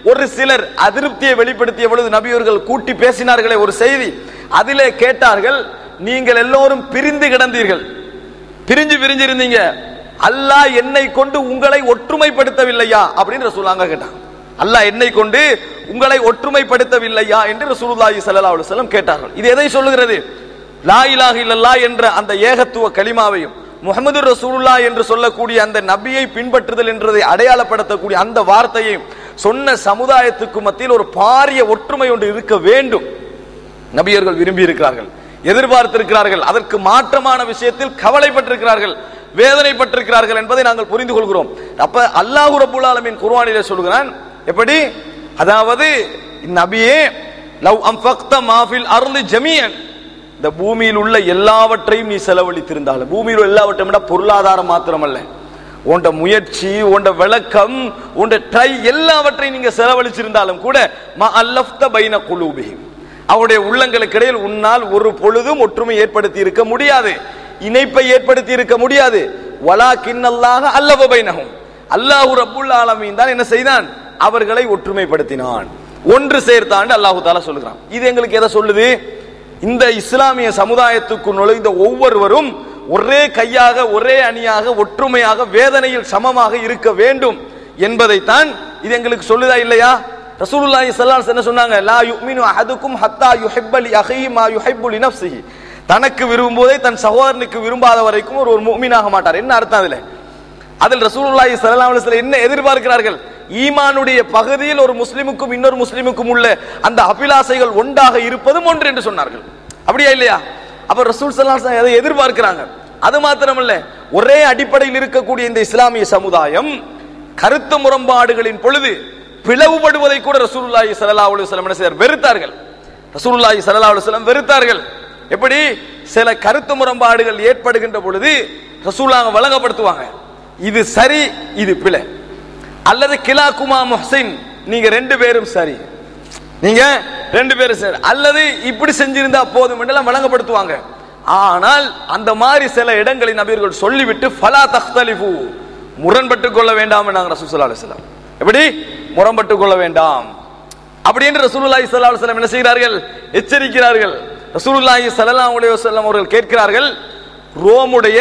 ஒரு சிலர் அதிருப்தியை வெளிப்படுத்திய பொழுது நபியவர்கள் கூட்டி பேசினார்களே ஒரு செய்தி அதிலே கேட்டார்கள் நீங்கள் எல்லோரும் பிரிந்து கிடந்தீர்கள் பிரிஞ்சு பிரிஞ்சு இருந்தீங்க அல்லாஹ் என்னை கொண்டு உங்களை ஒற்றுமைப்படுத்தவில்லையா அப்படின்னு ரசூலாங்க கேட்டாங்க அல்லாஹ் என்னை கொண்டு உங்களை ஒற்றுமைப்படுத்தவில்லையா என்று ரசூலுல்லாஹி ஸல்லல்லாஹு அலைஹி வஸல்லம் கேட்டார்கள் இது எதை சொல்லுகிறது லா இலாஹ இல்லல்லாஹ் என்ற அந்த ஏகத்துவ கலிமாவையும் முகமது ரசூலுல்லா என்று சொல்லக்கூடிய அந்த நபியை பின்பற்றுதல் என்றதை அடையாளப்படுத்தக்கூடிய அந்த வார்த்தையையும் சொன்ன சமுதாயத்துக்கு மத்தியில் ஒரு பாரிய ஒற்றுமை ஒன்று இருக்க வேண்டும் நபியர்கள் விரும்பி இருக்கிறார்கள் எதிர்பார்த்திருக்கிறார்கள் அதற்கு மாற்றமான விஷயத்தில் கவலைப்பட்டிருக்கிறார்கள் வேதனைப்பட்டிருக்கிறார்கள் என்பதை நாங்கள் புரிந்து கொள்கிறோம் அப்ப அல்லாஹு ரபுல் ஆலமின் குர்ஆனிலே சொல்கிறான் எப்படி அதாவது நபியே லவ் அம்ஃபக்த மாஃபில் அருள் ஜமியன் இந்த பூமியில் உள்ள எல்லாவற்றையும் நீ செலவழித்திருந்தாலும் பூமியில் உள்ள எல்லாவற்றையும் விட பொருளாதாரம் மாத்திரமல்ல உண்ட முயற்சி உண்ட விளக்கம் உண்ட ட்ரை எல்லாவற்றையும் நீங்க செலவழிச்சிருந்தாலும் கூட ம அல்லஃப்த பைன குலூபிஹிம் அவருடைய உள்ளங்களுக்கு இடையில் உன்னால் ஒரு பொழுதும் ஒற்றுமை ஏற்படுத்தி இருக்க முடியாது இணைப்பை ஏற்படுத்தி இருக்க முடியாது வலா கிண்ணல்லாக அல்லவ பைனகும் அல்லாஹு ரப்புல் ஆலமீன் தான் என்ன செய்தான் அவர்களை ஒற்றுமைப்படுத்தினான் ஒன்று சேர்த்தாண்டு அல்லாஹு தாலா சொல்லுகிறான் இது எங்களுக்கு எதை சொல்லுது இந்த இஸ்லாமிய சமுதாயத்துக்கு நுழைந்த ஒவ்வொருவரும் ஒரே கையாக ஒரே அணியாக ஒற்றுமையாக வேதனையில் சமமாக இருக்க வேண்டும் என்பதைத்தான் இது எங்களுக்கு சொல்லுதா இல்லையா ரசூலுல்லாஹி ஸல்லல்லாஹு அலைஹி என்ன சொன்னாங்க லா யுமினு அஹதுக்கும் ஹத்தா யுஹிப்ப லி அஹீஹி மா யுஹிப்பு லி நஃப்ஸிஹி தனக்கு விரும்புவதை தன் சகோதரனுக்கு விரும்பாத வரைக்கும் ஒரு ஒரு முஃமினாக மாட்டார் என்ன அர்த்தம் அதுல அதில் ரசூலுல்லாஹி ஸல்லல்லாஹு அலைஹி வஸல்லம் என்ன எதிர்பார்க்கிறார்கள் ஈமானுடைய பகுதியில் ஒரு முஸ்லிமுக்கும் இன்னொரு முஸ்லிமுக்கும் உள்ள அந்த அபிலாசைகள் ஒன்றாக இருப்பதும் ஒன்று என்று சொன்னார்கள் அப்படியா இல்லையா அப்ப ரசூல் ஸல்லல்லாஹு அலைஹி வஸல்லம் அதை எதிர்பார்க்கிறாங்க அது மாத்திரமல்ல ஒரே அடிப்படையில் இருக்கக்கூடிய இந்த இஸ்லாமிய சமுதாயம் கருத்து முரண்பாடுகளின் பொழுது பிளவுபடுவதை கூட ரசூலுல்லாஹி ஸல்லல்லாஹு அலைஹி வஸல்லம் என்ன செய்தார் வெறுத்தார்கள் ரசூலுல்லாஹி ஸல்லல்லாஹு அலைஹி வஸல்லம் வெறுத்தார்கள் எப்படி சில கருத்து முரண்பாடுகள் ஏற்படுகின்ற பொழுது ரசூலாங்க வழங்கப்படுத்துவாங்க இது சரி இது பிழை அல்லது கிலாக்குமா முஹ்சின் நீங்க ரெண்டு பேரும் சரி நீங்க ரெண்டு பேரும் சரி அல்லது இப்படி செஞ்சிருந்தா போதும் என்றெல்லாம் வழங்கப்படுத்துவாங்க ஆனால் அந்த மாதிரி சில இடங்களை நபியர்கள் சொல்லிவிட்டு ஃபலா தக்தலிஃபு முரண்பட்டு கொள்ள வேண்டாம் நாங்க ரசூல் ஸல்லல்லாஹு அலைஹி வஸல்லம் எப்படி முரண்பட்டு கொள்ள வேண்டாம் அப்படி என்று ரசூலுல்லாஹி ஸல்லல்லாஹு அலைஹி வஸல்லம் என்ன செய்கிறார்கள் எச்சரிக்கிறார்கள் ரசூலுல்லாஹி ஸல்லல்லாஹு அலைஹி வஸல்லம் அவர்கள் கேட்கிறார்கள் ரோமுடைய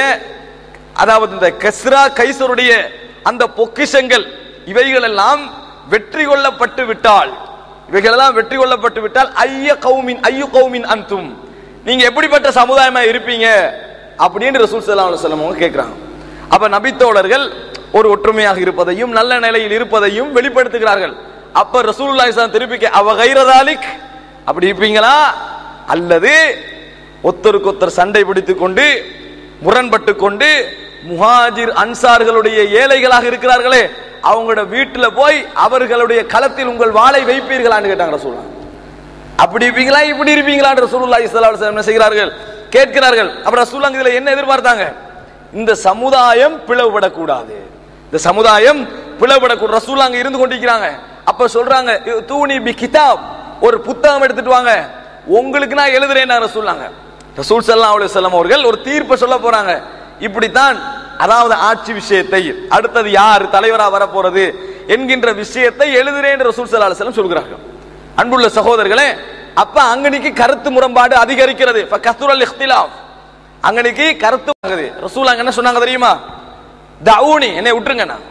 அதாவது இந்த கஸ்ரா கைசருடைய அந்த பொக்கிஷங்கள் இவைகள் எல்லாம் வெற்றி கொள்ளப்பட்டு விட்டால் இவைகள் எல்லாம் வெற்றி கொள்ளப்பட்டு விட்டால் ஐய கௌமின் ஐயு கௌமின் அன்தும் நீங்க எப்படிப்பட்ட சமுதாயமா இருப்பீங்க அப்படின்னு ரசூல் ஸல்லல்லாஹு அலைஹி வஸல்லம் அவங்க கேட்கிறாங்க அப்ப நபித்தோழர்கள் ஒரு ஒற்றுமையாக இருப்பதையும் நல்ல நிலையில் இருப்பதையும் வெளிப்படுத்துகிறார்கள் அப்ப ரசூலுல்லாஹி ஸல்லல்லாஹு திருப்பி கே- அவ கைரதாலிக் அப்படி இருப்பீங்களா அல்லது ஒருத்தருக்கு ஒருத்தர் சண்டை பிடித்துக் கொண்டு முரண்பட்டு கொண்டு முஹாஜிர் அன்சார்களுடைய ஏழைகளாக இருக்கிறார்களே அவங்களோட வீட்டுல போய் அவர்களுடைய களத்தில் உங்கள் வாளை வைப்பீர்களான்னு கேட்டாங்க ரசூலுல்லாஹ் அப்படி இருப்பீங்களா இப்படி இருப்பீங்களா ரசூலுல்லாஹி ஸல்லல்லாஹு அலைஹி வஸல்லம் என்ன செய்கிறார்கள் கேட்கிறார்கள் அப்ப ரசூலுல்லாஹ் இதுல என்ன எதிர்பார்த்தாங்க இந்த சமுதாயம் பிளவுபடக்கூடாது இந்த சமுதாயம் பிளவுபடக்கூடாது ரசூலுல்லாஹ் அங்க இருந்து கொண்டிருக்கிறாங்க அப்ப சொல்றாங்க தூணி பி கிதாப் ஒரு புத்தகம் எடுத்துட்டு வாங்க உங்களுக்கு நான் எழுதுறேன் ரசூலுல்லாங்க ரசூல் ஸல்லல்லாஹு அலைஹி வஸல்லம் அவர்கள் ஒரு தீர்ப்பை சொல்ல போறாங்க இப்படித்தான் அதாவது ஆட்சி விஷயத்தை அடுத்தது யார் தலைவரா வரப்போறது என்கின்ற விஷயத்தை எழுதுறேன் என்று ரசூல் ஸல்லல்லாஹு அலைஹி வஸல்லம் சொல்கிறார்கள் அன்புள்ள சகோதரர்களே அப்ப அங்கனிக்கு கருத்து முரண்பாடு அதிகரிக்கிறது கஸ்தூரல் இഖ്തിലാഫ് அங்கனிக்கு கருத்து வாங்குது ரசூல் அங்க என்ன சொன்னாங்க தெரியுமா தவுனி என்னை விட்டுருங்க நான்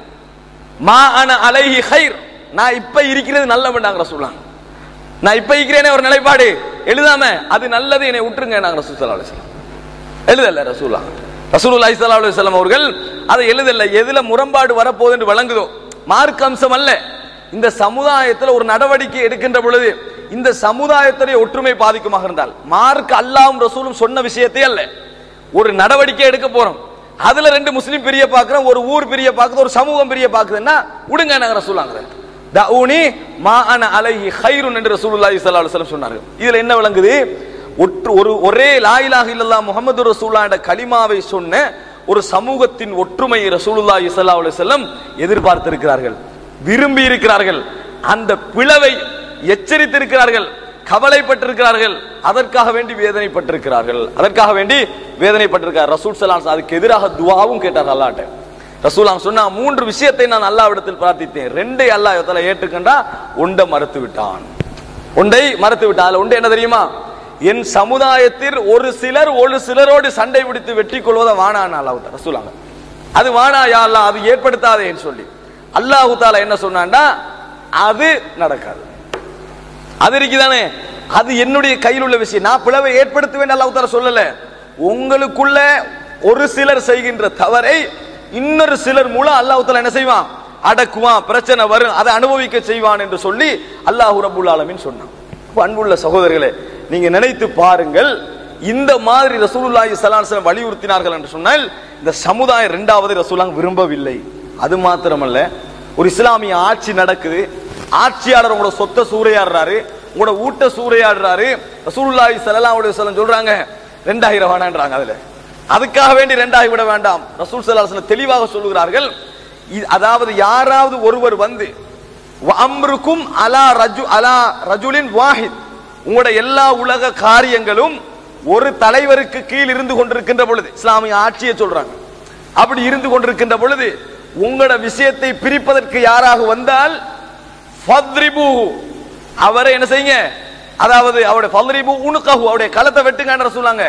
மா அன அலைஹி ஹைர் நான் இப்ப இருக்கிறது நல்ல வேண்டாங்க ரசூலாங்க நான் இப்ப இருக்கிறேனே ஒரு நிலைப்பாடு எழுதாம அது நல்லது என்னை விட்டுருங்க நாங்க ரசூல் ஸல்லல்லாஹு அலைஹி வஸல்லம் எழுதல ரசூலா ரசூலுல்லாஹி ஸல்லல்லாஹு அலைஹி வஸல்லம் அவர்கள் அதை எழுதல எதுல முரண்பாடு வரப்போகுது என்று வழங்குதோ மார்க் அம்சம் அல்ல இந்த சமுதாயத்தில் ஒரு நடவடிக்கை எடுக்கின்ற பொழுது இந்த சமுதாயத்துடைய ஒற்றுமை பாதிக்குமாக இருந்தால் மார்க் அல்லாஹ்வும் ரசூலும் சொன்ன விஷயத்தை அல்ல ஒரு நடவடிக்கை எடுக்க போறோம் அதுல ரெண்டு முஸ்லீம் பிரிய பார்க்கிறோம் ஒரு ஊர் பிரிய பார்க்குது ஒரு சமூகம் பிரிய பார்க்குதுன்னா விடுங்க நாங்க ரசூலாங்க தவுனி மா அன அலைஹி ஹைருன் என்று ரசூலுல்லாஹி ஸல்லல்லாஹு அலைஹி வஸல்லம் சொன்னார்கள் இதுல என்ன விளங்குது ஒற்று ஒரு ஒரே லாயிலாக இல்லல்லா முகமது ரசூல்லா என்ற கலிமாவை சொன்ன ஒரு சமூகத்தின் ஒற்றுமை ரசூலுல்லாஹி ஸல்லல்லாஹு அலைஹி வஸல்லம் எதிர்பார்த்திருக்கிறார்கள் விரும்பி இருக்கிறார்கள் அந்த பிளவை எச்சரித்திருக்கிறார்கள் கவலைப்பட்டிருக்கிறார்கள் அதற்காக வேண்டி வேதனைப்பட்டிருக்கிறார்கள் அதற்காக வேண்டி வேதனைப்பட்டிருக்கிறார் ரசூல் ஸல்லல்லாஹு அலைஹி வஸல்லம் அதுக்கு எதிராக துஆவும் கேட்டார் அல்லாஹ்ட்ட ரசூலாம் சொன்னா மூன்று விஷயத்தை நான் அல்லாவிடத்தில் பிரார்த்தித்தேன் ரெண்டை அல்லாஹ் யுத்தல ஏற்றுக்கண்டா ஒன்றை மறுத்து விட்டான் ஒன்றை மறுத்து விட்டான் அதுல ஒன்று என்ன தெரியுமா என் சமுதாயத்தில் ஒரு சிலர் ஒரு சிலரோடு சண்டை பிடித்து வெற்றி கொள்வதை வானான் அல்லாஹ் ரசூலாங்க அது வானா யா அல்லாஹ் அது ஏற்படுத்தாதேன்னு சொல்லி அல்லாஹு தாலா என்ன சொன்னான்டா அது நடக்காது அது இருக்குதானே அது என்னுடைய கையில் உள்ள விஷயம் நான் பிளவை ஏற்படுத்துவேன் அல்லாஹ் தாலா சொல்லல உங்களுக்குள்ள ஒரு சிலர் செய்கின்ற தவறை இன்னொரு சிலர் மூலம் அல்லாஹ் தாலா என்ன செய்வான் அடக்குவான் பிரச்சனை வரும் அதை அனுபவிக்க செய்வான் என்று சொல்லி அல்லாஹ் ரபுல் ஆலமீன் சொன்னான் அப்ப அன்புள்ள சகோதரர்களே நீங்க நினைத்து பாருங்கள் இந்த மாதிரி ரசூலுல்லாஹி ஸல்லல்லாஹு அலைஹி வஸல்லம் வலியுறுத்தினார்கள் என்று சொன்னால் இந்த சமுதாயம் இரண்டாவது ரசூலாங்க விரும்பவில்லை அது மாத்திரமல்ல ஒரு இஸ்லாமிய ஆட்சி நடக்குது ஆட்சியாளர் உங்களோட சொத்தை சூறையாடுறாரு உங்களோட ஊட்ட சூறையாடுறாரு ரசூலுல்லாஹி ஸல்லல்லாஹு அலைஹி வஸல்லம் சொல்றாங்க ரெண்டாயிரம் வேணான்றாங்க அதுல அதுக்காக வேண்டி ரெண்டாயிரம் விட வேண்டாம் ரசூல் ஸல்லல்லாஹு அலைஹி வஸல்லம் தெளிவாக சொல்லுகிறார்கள் இ- அதாவது யாராவது ஒருவர் வந்து அம்ருக்கும் அலா ரஜு அலா ரஜுலின் வாஹித் உங்களோட எல்லா உலக காரியங்களும் ஒரு தலைவருக்கு கீழ் இருந்து கொண்டிருக்கின்ற பொழுது இஸ்லாமிய ஆட்சியை சொல்றாங்க அப்படி இருந்து கொண்டிருக்கின்ற பொழுது உங்களோட விஷயத்தை பிரிப்பதற்கு யாராக வந்தால் ஃபத்ரிபூஹு. அவரை என்ன செய்யுங்க அதாவது அவருடைய ஃபத்ரிபு உனுகஹு அவருடைய களத்தை வெட்டுங்கன்னு சொல்லாங்க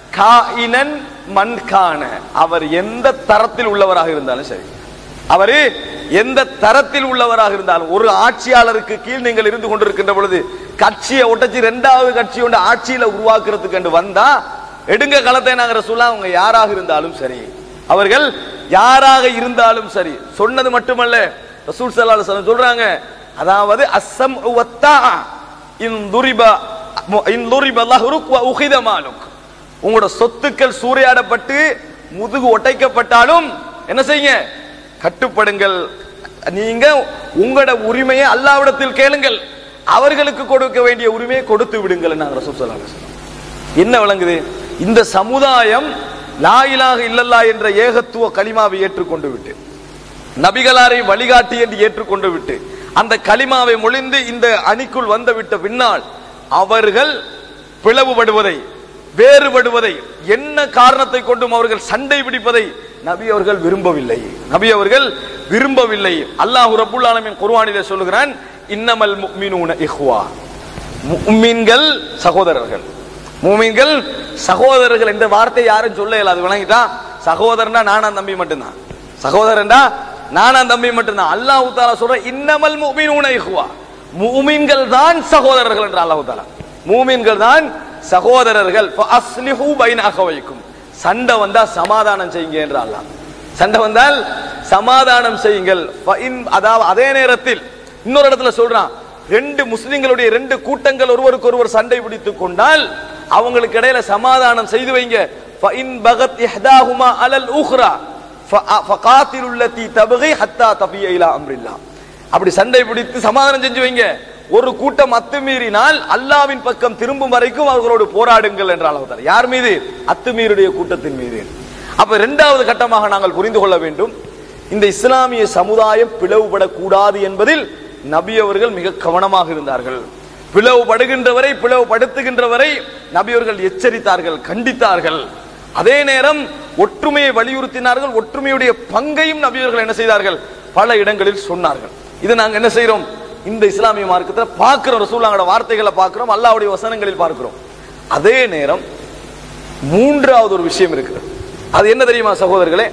காயினன் மன்கான அவர் எந்த தரத்தில் உள்ளவராக இருந்தாலும் சரி அவரு எந்த தரத்தில் உள்ளவராக இருந்தாலும் ஒரு ஆட்சியாளருக்கு கீழ் நீங்கள் இருந்து கொண்டிருக்கின்ற பொழுது கட்சியை ஒட்டச்சு இரண்டாவது கட்சி ஒன்று ஆட்சியில உருவாக்குறதுக்கு என்று வந்தா எடுங்க களத்தை நாங்க சொல்ல அவங்க யாராக இருந்தாலும் சரி அவர்கள் யாராக இருந்தாலும் சரி சொன்னது மட்டுமல்ல ரசூல் ஸல்லல்லாஹு அலைஹி வஸல்லம் சொல்றாங்க அதாவது அஸ்ஸம் வத்தா இன் துரிப இன் துரிப லஹ்ருக் வ உகித மாலுக் உங்களோட சொத்துக்கள் சூறையாடப்பட்டு முதுகு ஒட்டைக்கப்பட்டாலும் என்ன செய்யுங்க கட்டுப்படுங்கள் நீங்க உங்களோட உரிமையை அல்லாவிடத்தில் கேளுங்கள் அவர்களுக்கு கொடுக்க வேண்டிய உரிமையை கொடுத்து விடுங்கள் நாங்க ரசூல் ஸல்லல்லாஹு அலைஹி வஸல்லம். என்ன விளங்குது இந்த சமுதாயம் லா இலாஹ இல்லல்லா என்ற ஏகத்துவ கலிமாவை ஏற்றுக்கொண்டு விட்டு நபிகளாரை வழிகாட்டி என்று ஏற்றுக்கொண்டு விட்டு அந்த கலிமாவை மொழிந்து இந்த அணிக்குள் வந்து விட்ட பின்னால் அவர்கள் பிளவுபடுவதை வேறுபடுவதை என்ன காரணத்தை கொண்டும் அவர்கள் சண்டை பிடிப்பதை நபி அவர்கள் விரும்பவில்லை நபி அவர்கள் விரும்பவில்லை அல்லாஹ் ரப்புல் ஆலமீன் குர்ஆனிலே சொல்லுகிறான் இன்னமல் முஃமினூன இஹ்வா முஃமின்கள் சகோதரர்கள் மூமின்கள் சகோதரர்கள் இந்த வார்த்தை யாரும் சொல்ல இயலாது விளங்கிட்டா சகோதரனா நானா தம்பி மட்டும்தான் சகோதரன்டா நானா தம்பி மட்டும்தான் அல்லாஹ் தாலா சொல்ற இன்னமல் முஃமினூன இஹ்வா மூமின்கள் தான் சகோதரர்கள் என்று அல்லாஹ் தாலா மூமின்கள் தான் சகோதரர்கள் ஃபஅஸ்லிஹு பைன அகவைக்கும் சண்டை வந்தா சமாதானம் செய்யுங்க என்று அல்லாஹ் சண்டை வந்தால் சமாதானம் செய்யுங்கள் ஃபஇன்- அதாவது அதே நேரத்தில் இன்னொரு இடத்துல சொல்றான் ரெண்டு முஸ்லிம்களுடைய ரெண்டு கூட்டங்கள் ஒருவருக்கு ஒருவர் சண்டை பிடித்துக் கொண்டால் அவங்களுக்கு இடையில சமாதானம் செய்து வைங்க ஃபஇன் பகத் இஹ்தாஹுமா அலல் உஹ்ரா ஃபஅ- ஃபகாத்திலு அல்லதி தபகி ஹத்தா தபிய இலா அம்ரில்லா அப்படி சண்டை பிடித்து சமாதானம் செஞ்சு வைங்க ஒரு கூட்டம் அத்துமீறினால் அல்லாவின் பக்கம் திரும்பும் வரைக்கும் அவர்களோடு போராடுங்கள் என்ற அளவு யார் மீது அத்துமீறுடைய கூட்டத்தின் மீது அப்ப இரண்டாவது கட்டமாக நாங்கள் புரிந்து கொள்ள வேண்டும் இந்த இஸ்லாமிய சமுதாயம் பிளவுபடக்கூடாது என்பதில் நபி அவர்கள் மிக கவனமாக இருந்தார்கள் பிளவுபடுகின்றவரை பிளவுபடுத்துகின்றவரை நபி அவர்கள் எச்சரித்தார்கள் கண்டித்தார்கள் அதே நேரம் ஒற்றுமையை வலியுறுத்தினார்கள் ஒற்றுமையுடைய பங்கையும் நபி அவர்கள் என்ன செய்தார்கள் பல இடங்களில் சொன்னார்கள் இது நாங்க என்ன செய்றோம் இந்த இஸ்லாமிய மார்க்கத்தில் பார்க்கிறோம் ரசூலாங்களோட வார்த்தைகளை பார்க்கிறோம் அல்லாஹ்வுடைய வசனங்களில் பார்க்கிறோம் அதே நேரம் மூன்றாவது ஒரு விஷயம் இருக்கிறது அது என்ன தெரியுமா சகோதரர்களே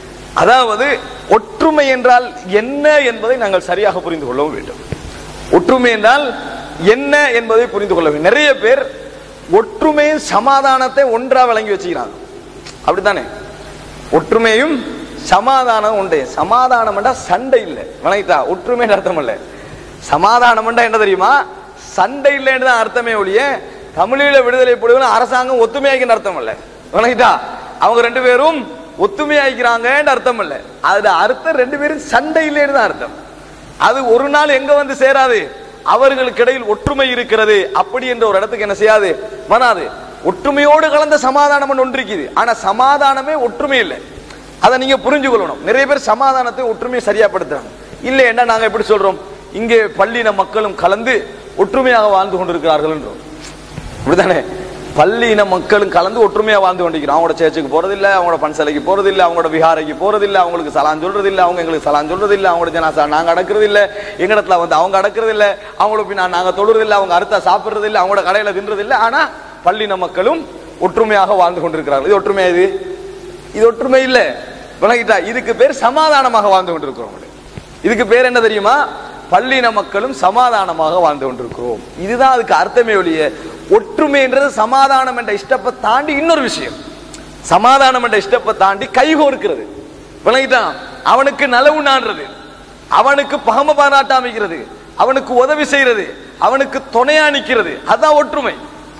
அதாவது ஒற்றுமை என்றால் என்ன என்பதை நாங்கள் சரியாக புரிந்து கொள்ளவும் வேண்டும் ஒற்றுமை என்றால் என்ன என்பதை புரிந்து கொள்ள வேண்டும் நிறைய பேர் ஒற்றுமையும் சமாதானத்தை ஒன்றா வழங்கி வச்சுக்கிறாங்க அப்படித்தானே ஒற்றுமையும் சமாதானம் உண்டு சமாதானம் சண்டை இல்லை வணங்கிட்டா ஒற்றுமை அர்த்தம் இல்லை சமாதானம் என்ன தெரியுமா சண்டை இல்லைன்னு தான் அர்த்தமே ஒழிய தமிழீழ விடுதலை புலிகள் அரசாங்கம் ஒத்துமையாக்கின்னு அர்த்தம் இல்லை வணங்கிட்டா அவங்க ரெண்டு பேரும் ஒத்துமையாக்கிறாங்கன்னு அர்த்தம் இல்லை அதுல அர்த்தம் ரெண்டு பேரும் சண்டை இல்லைன்னு தான் அர்த்தம் அது ஒரு நாள் எங்க வந்து சேராது அவர்களுக்கு இடையில் ஒற்றுமை இருக்கிறது அப்படி என்ற ஒரு இடத்துக்கு என்ன செய்யாது வராது ஒற்றுமையோடு கலந்த சமாதானம் ஒன்று இருக்குது ஆனா சமாதானமே ஒற்றுமை இல்லை அதை நீங்க புரிஞ்சு கொள்ளணும் நிறைய பேர் சமாதானத்தை ஒற்றுமையை சரியாப்படுத்துறாங்க இல்லை என்ன நாங்க எப்படி சொல்றோம் இங்கே பள்ளின மக்களும் கலந்து ஒற்றுமையாக வாழ்ந்து கொண்டிருக்கிறார்கள் என்றோம் அப்படிதானே பள்ளியின மக்களும் கலந்து ஒற்றுமையா வாழ்ந்து கொண்டிருக்கிறோம் அவங்களோட சேர்ச்சுக்கு போறதில்ல அவங்களோட பன்சலைக்கு போறதில்ல அவங்களோட விஹாரைக்கு போறதில்ல அவங்களுக்கு சலான் சொல்றது இல்ல அவங்க எங்களுக்கு சலான் சொல்றது இல்ல அவங்களோட ஜனாசா நாங்க அடக்குறது இல்ல எங்க இடத்துல வந்து அவங்க அடக்குறது இல்ல அவங்களுக்கு பின்னா நாங்க தொழுறது இல்ல அவங்க அறுத்தா சாப்பிடுறது இல்ல அவங்களோட கடையில தின்றது இல்ல ஆனா பள்ளியின மக்களும் ஒற்றுமையாக வாழ்ந்து கொண்டிருக்கிறார்கள் இது ஒற்றுமையா இது இது ஒற்றுமை இல்ல விளங்கிட்டா இதுக்கு பேர் சமாதானமாக வாழ்ந்து கொண்டிருக்கிறோம் இதுக்கு பேர் என்ன தெரியுமா பள்ளியின மக்களும் சமாதானமாக வாழ்ந்து கொண்டிருக்கிறோம் இதுதான் அதுக்கு அர்த்தமே ஒழிய ஒற்றுமைன்றது சமாதானம் என்ற இஷ்டப்பை தாண்டி இன்னொரு விஷயம் சமாதானம் என்ற இஷ்டப்பை தாண்டி கைகோர்க்கிறது விளங்கிட்டான் அவனுக்கு நலவு நாடுறது அவனுக்கு பகம பாராட்டாமிக்கிறது அவனுக்கு உதவி செய்யறது அவனுக்கு துணையா நிக்கிறது அதான் ஒற்றுமை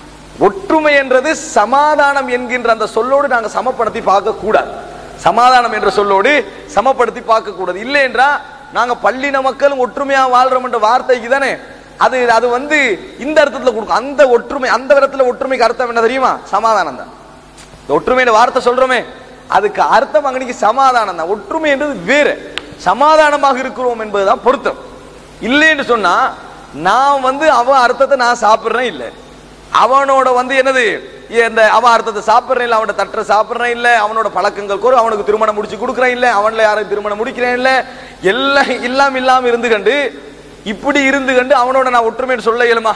ஒற்றுமை என்றது சமாதானம் என்கின்ற அந்த சொல்லோடு நாங்க சமப்படுத்தி பார்க்க கூடாது சமாதானம் என்ற சொல்லோடு சமப்படுத்தி பார்க்க கூடாது இல்லை என்றா நாங்க பள்ளின மக்களும் ஒற்றுமையா வாழ்றோம் என்ற வார்த்தைக்கு தானே அது அது வந்து இந்த அர்த்தத்துல கொடுக்கும் அந்த ஒற்றுமை அந்த விதத்துல ஒற்றுமைக்கு அர்த்தம் என்ன தெரியுமா சமாதானம் தான் இந்த ஒற்றுமையின் வார்த்தை சொல்றோமே அதுக்கு அர்த்தம் அங்கனைக்கு சமாதானம் தான் ஒற்றுமை என்றது வேறு சமாதானமாக இருக்கிறோம் என்பதுதான் பொருத்தம் இல்லைன்னு சொன்னா நான் வந்து அவன் அர்த்தத்தை நான் சாப்பிடுறேன் இல்லை அவனோட வந்து என்னது இந்த அவன் அர்த்தத்தை சாப்பிடுறேன் இல்ல அவனோட தட்டை சாப்பிடுறேன் இல்ல அவனோட பழக்கங்கள் கூட அவனுக்கு திருமணம் முடிச்சு கொடுக்குறேன் இல்ல அவன்ல யாரும் திருமணம் முடிக்கிறேன் இல்ல எல்லாம் இல்லாம இல்லாம இருந்து கண்டு இப்படி இருந்து கண்டு அவனோட நான் ஒற்றுமைன்னு சொல்ல இயலுமா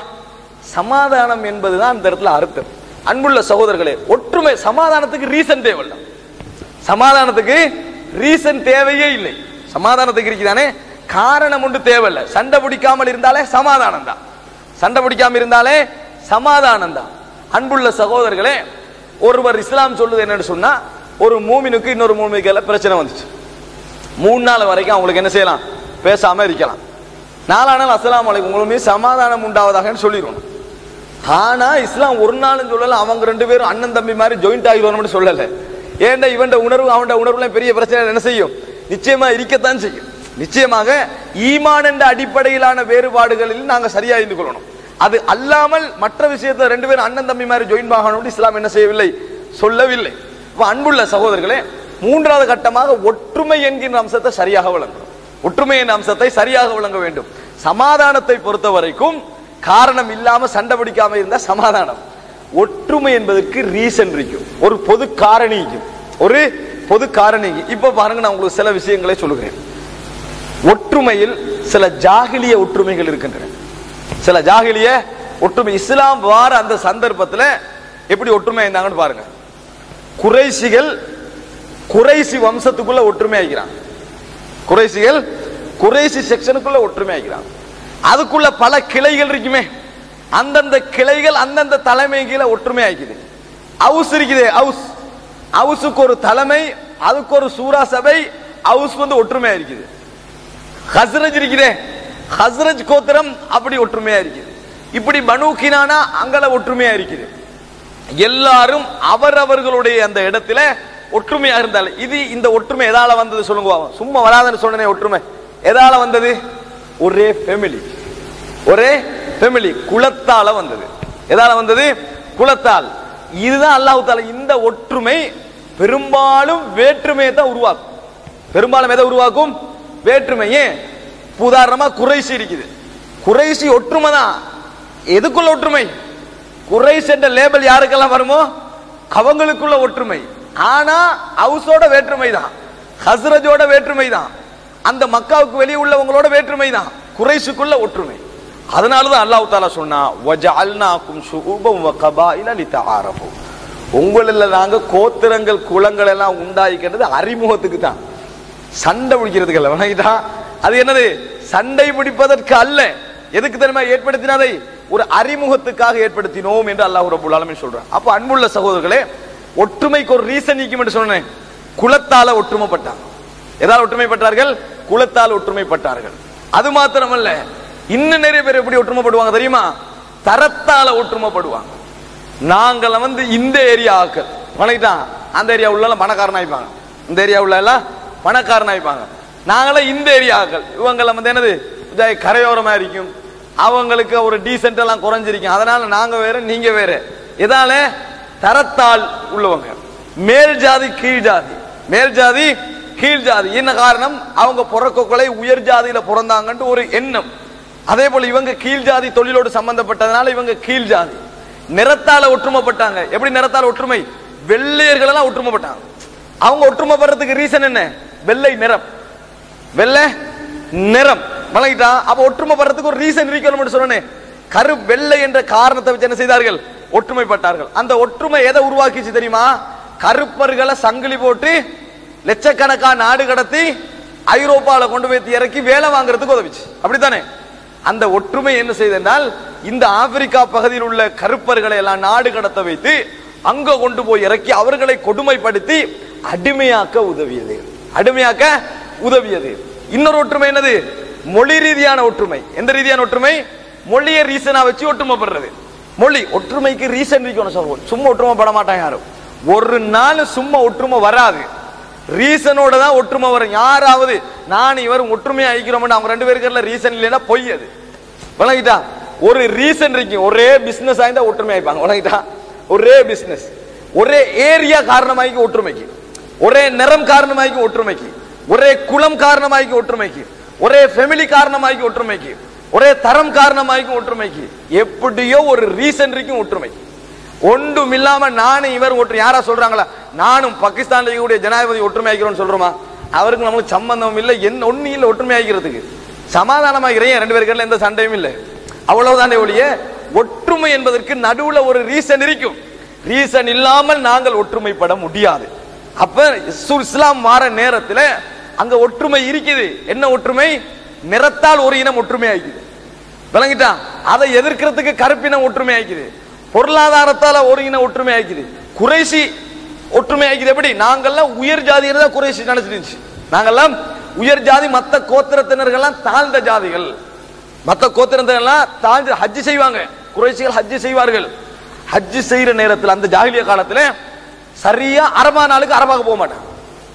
சமாதானம் என்பதுதான் இந்த இடத்துல அர்த்தம் அன்புள்ள சகோதரர்களே ஒற்றுமை சமாதானத்துக்கு ரீசன் தேவையில்லை சமாதானத்துக்கு ரீசன் தேவையே இல்லை சமாதானத்துக்கு இருக்குதானே காரணம் ஒன்று தேவையில்லை சண்டை பிடிக்காமல் இருந்தாலே சமாதானம் தான் சண்டை பிடிக்காம இருந்தாலே சமாதானம் தான் அன்புள்ள சகோதரர்களே ஒருவர் இஸ்லாம் சொல்லுது என்னன்னு சொன்னா ஒரு மூமினுக்கு இன்னொரு மூமிக்கு பிரச்சனை வந்துச்சு மூணு நாள் வரைக்கும் அவங்களுக்கு என்ன செய்யலாம் பேசாம இருக்கலாம் நாலா நாள் அஸ்ஸலாமு அலைக்கும் உங்களுமே சமாதானம் உண்டாவதாகன்னு சொல்லிடுவோம் ஆனா இஸ்லாம் ஒரு நாளும் சொல்லல அவங்க ரெண்டு பேரும் அண்ணன் தம்பி மாதிரி ஜாயிண்ட் ஆகிடுவோம்னு சொல்லல ஏன்டா இவன்ட உணர்வு அவன்ட உணர்வுல பெரிய பிரச்சனை என்ன செய்யும் நிச்சயமா இருக்கத்தான் செய்யும் நிச்சயமாக ஈமான் என்ற அடிப்படையிலான வேறுபாடுகளில் நாங்க சரியா இருந்து கொள்ளணும் அது அல்லாமல் மற்ற விஷயத்தை ரெண்டு பேரும் அண்ணன் தம்பி மாதிரி ஜாயின் ஆகணும் இஸ்லாம் என்ன செய்யவில்லை சொல்லவில்லை அப்ப அன்புள்ள சகோதரர்களே மூன்றாவது கட்டமாக ஒற்றுமை என்கின்ற அம்சத்தை சரியாக விளங்கணும் ஒற்றுமை என்ற அம்சத்தை சரியாக விளங்க வேண்டும் சமாதானத்தை பொறுத்த வரைக்கும் காரணம் இல்லாம சண்டை பிடிக்காம இருந்தா சமாதானம் ஒற்றுமை என்பதற்கு ரீசன் இருக்கும் ஒரு பொது காரணி இருக்கும் ஒரு பொது காரணி இப்ப பாருங்க நான் உங்களுக்கு சில விஷயங்களை சொல்லுகிறேன் ஒற்றுமையில் சில ஜாகிலிய ஒற்றுமைகள் இருக்கின்றன சில ஜாகிலிய ஒற்றுமை இஸ்லாம் வார அந்த சந்தர்ப்பத்தில் எப்படி ஒற்றுமை இருந்தாங்கன்னு பாருங்க குறைசிகள் குறைசி வம்சத்துக்குள்ள ஒற்றுமை ஆகிறாங்க குறைசிகள் குறைசி செக்ஷனுக்குள்ள ஒற்றுமை ஆகிறாங்க அதுக்குள்ள பல கிளைகள் இருக்குமே அந்தந்த கிளைகள் அந்தந்த தலைமை கீழே ஒற்றுமை ஆகிக்குது அவுஸ் இருக்குது அவுஸ் அவுஸுக்கு ஒரு தலைமை அதுக்கு ஒரு சூரா சபை அவுஸ் வந்து ஒற்றுமையா இருக்குது ஹஸ்ரஜ் இருக்குதே ஹஸ்ரஜ் கோத்திரம் அப்படி ஒற்றுமையா இருக்குது இப்படி பனு கினானா அங்கல ஒற்றுமையா இருக்குது எல்லாரும் அவரவர்களுடைய அந்த இடத்துல ஒற்றுமையா இருந்தால் இது இந்த ஒற்றுமை எதால வந்தது சொல்லுங்க பாப்போம். சும்மா வராதுன்னு சொன்னனே ஒற்றுமை எதால வந்தது ஒரே ஃபேமிலி ஒரே ஃபேமிலி குலத்தால வந்தது எதால வந்தது குலத்தால் இதுதான் அல்லாஹ் தால இந்த ஒற்றுமை பெரும்பாலும் வேற்றுமையை தான் உருவாக்கும் பெரும்பாலும் எதை உருவாக்கும் வேற்றுமையே இப்ப உதாரணமா குறைசி இருக்குது குறைசி ஒற்றுமை தான் எதுக்குள்ள ஒற்றுமை குறைஸ் என்ற லேபல் யாருக்கெல்லாம் வருமோ அவங்களுக்குள்ள ஒற்றுமை ஆனா ஹவுஸோட வேற்றுமை தான் ஹஸ்ரஜோட வேற்றுமை தான் அந்த மக்காவுக்கு வெளியே உள்ளவங்களோட வேற்றுமை தான் குறைசுக்குள்ள ஒற்றுமை அதனாலதான் அல்லாஹ் தாலா சொன்னா வஜஅல்னாக்கும் ஷுஊபம் வ கபாயில லிதஆரஃபு உங்களில் நாங்க கோத்திரங்கள் குலங்கள் எல்லாம் உண்டாயிக்கிறது அறிமுகத்துக்கு தான் சண்டை பிடிக்கிறதுக்கு அல்ல வணங்கிட்டா அது என்னது சண்டை பிடிப்பதற்கு அல்ல எதுக்கு தெரியுமா ஏற்படுத்தினதை ஒரு அறிமுகத்துக்காக ஏற்படுத்தினோம் என்று அல்லாஹ் ரபுல் ஆலமீன் சொல்றான் அப்ப அன்புள்ள சகோதரர்களே ஒற்றுமைக்கு ஒரு ரீசன் நீக்கும் என்று சொன்னேன் குலத்தால ஒற்றுமைப்பட்டாங்க எதால் ஒற்றுமைப்பட்டார்கள் குலத்தால் ஒற்றுமைப்பட்டார்கள் அது மாத்திரமல்ல இன்னும் நிறைய பேர் எப்படி ஒற்றுமைப்படுவாங்க தெரியுமா தரத்தால ஒற்றுமைப்படுவாங்க நாங்கள வந்து இந்த ஏரியா ஆக்கள் வணங்கிட்டான் அந்த ஏரியா உள்ள பணக்காரன் ஆயிப்பாங்க இந்த ஏரியா உள்ள எல்லாம் பணக்காரன் ஆயிப்பாங்க நாங்களாம் இந்த ஏரியா ஆக்கள் இவங்கள வந்து என்னது இதா கரையோரமா இருக்கும் அவங்களுக்கு ஒரு டீசென்ட் எல்லாம் குறைஞ்சிருக்கும் அதனால நாங்க வேற நீங்க வேற இதால தரத்தால் உள்ளவங்க மேல் ஜாதி கீழ் ஜாதி மேல் ஜாதி கீழ் ஜாதி என்ன காரணம் அவங்க பிறக்கொலை உயர் ஜாதியில பிறந்தாங்கன்ட்டு ஒரு எண்ணம் அதே போல இவங்க கீழ் ஜாதி தொழிலோடு சம்பந்தப்பட்டதுனால இவங்க கீழ் ஜாதி நிறத்தால ஒற்றுமைப்பட்டாங்க எப்படி நிறத்தால ஒற்றுமை வெள்ளையர்கள் எல்லாம் ஒற்றுமைப்பட்டாங்க அவங்க ஒற்றுமைப்படுறதுக்கு ரீசன் என்ன வெள்ளை நிறம் வெள்ளை நிறம் வழங்கிட்டா அப்ப ஒற்றுமைப்படுறதுக்கு ஒரு ரீசன் இருக்கணும் சொன்னேன் கரு வெள்ளை என்ற காரணத்தை வச்சு என்ன செய்தார்கள் ஒற்றுமைப்பட்டார்கள் அந்த ஒற்றுமை எதை உருவாக்கிச்சு தெரியுமா கருப்பர்களை சங்கிலி போட்டு லட்சக்கணக்கான நாடு கடத்தி ஐரோப்பால கொண்டு போய் இறக்கி வேலை வாங்குறதுக்கு உதவிச்சு அப்படித்தானே அந்த ஒற்றுமை என்ன செய்தென்றால் இந்த ஆப்பிரிக்கா பகுதியில் உள்ள கருப்பர்களை எல்லாம் நாடு கடத்த வைத்து அங்க கொண்டு போய் இறக்கி அவர்களை கொடுமைப்படுத்தி அடிமையாக்க உதவியது அடிமையாக்க உதவியது இன்னொரு ஒற்றுமை என்னது மொழி ரீதியான ஒற்றுமை எந்த ரீதியான ஒற்றுமை மொழியை ரீசனா வச்சு ஒற்றுமைப்படுறது மொழி ஒற்றுமைக்கு ரீசன் இருக்கணும் சொல்லுவோம் சும்மா ஒற்றுமை பட மாட்டாங்க யாரும் ஒரு நாள் சும்மா ஒற்றுமை வராது ரீசனோட தான் ஒற்றுமை வரும் யாராவது நான் இவரும் ஒற்றுமையா ஐக்கிறோம்னு அவங்க ரெண்டு பேருக்கு ரீசன் இல்லைன்னா பொய் அது விளங்கிட்டா ஒரு ரீசன் இருக்கு ஒரே பிசினஸ் ஆயிருந்தா ஒற்றுமை ஆயிப்பாங்க விளங்கிட்டா ஒரே பிசினஸ் ஒரே ஏரியா காரணமாக்கி ஒற்றுமைக்கு ஒரே நிறம் காரணமாக்கி ஒற்றுமைக்கு ஒரே குலம் காரணமாக்கி ஒற்றுமைக்கு ஒரே ஃபெமிலி காரணமாக்கி ஒற்றுமைக்கு ஒரே தரம் காரணமாக்கி ஒற்றுமைக்கு எப்படியோ ஒரு ரீசன் இருக்கும் ஒற்றுமைக்கு ஒன்றும் இல்லாம நானும் இவர் ஒற்று யாரா சொல்றாங்களா நானும் பாகிஸ்தான்ல இருக்கக்கூடிய ஜனாதிபதி ஒற்றுமை ஆகிறோம்னு சொல்றோமா அவருக்கு நமக்கு சம்பந்தம் இல்லை என்ன ஒண்ணு இல்லை ஒற்றுமை ஆகிறதுக்கு சமாதானமாகிறேன் ரெண்டு பேருக்கு எந்த சண்டையும் இல்லை அவ்வளவுதானே ஒழிய ஒற்றுமை என்பதற்கு நடுவுல ஒரு ரீசன் இருக்கும் ரீசன் இல்லாமல் நாங்கள் ஒற்றுமைப்பட முடியாது அப்ப இஸ்ஸு- இஸ்லாம் மாற நேரத்துல அங்க ஒற்றுமை இருக்குது என்ன ஒற்றுமை நிறத்தால் ஒரு இனம் ஒற்றுமை ஆகிக்குது விளங்கிட்டா அதை எதிர்க்கிறதுக்கு கருப்பினம் ஒற்றுமை ஆயிக்குது பொருளாதாரத்தால ஒரு இனம் ஒற்றுமை ஆயிக்குது குறைசி ஒற்றுமை ஆயிக்குது எப்படி நாங்கெல்லாம் உயர் ஜாதியர் தான் குறைசி நினைச்சிட்டு இருந்துச்சு நாங்கெல்லாம் உயர் ஜாதி மத்த கோத்திரத்தினர்கள்லாம் தாழ்ந்த ஜாதிகள் மத்த கோத்திரத்தினர்லாம் தாழ்ந்து ஹஜ்ஜி செய்வாங்க குறைசிகள் ஹஜ்ஜி செய்வார்கள் ஹஜ்ஜி செய்யற நேரத்தில் அந்த ஜாகிலிய காலத்துல சரியா அரபா நாளுக்கு அரபாக போக மாட்டாங்க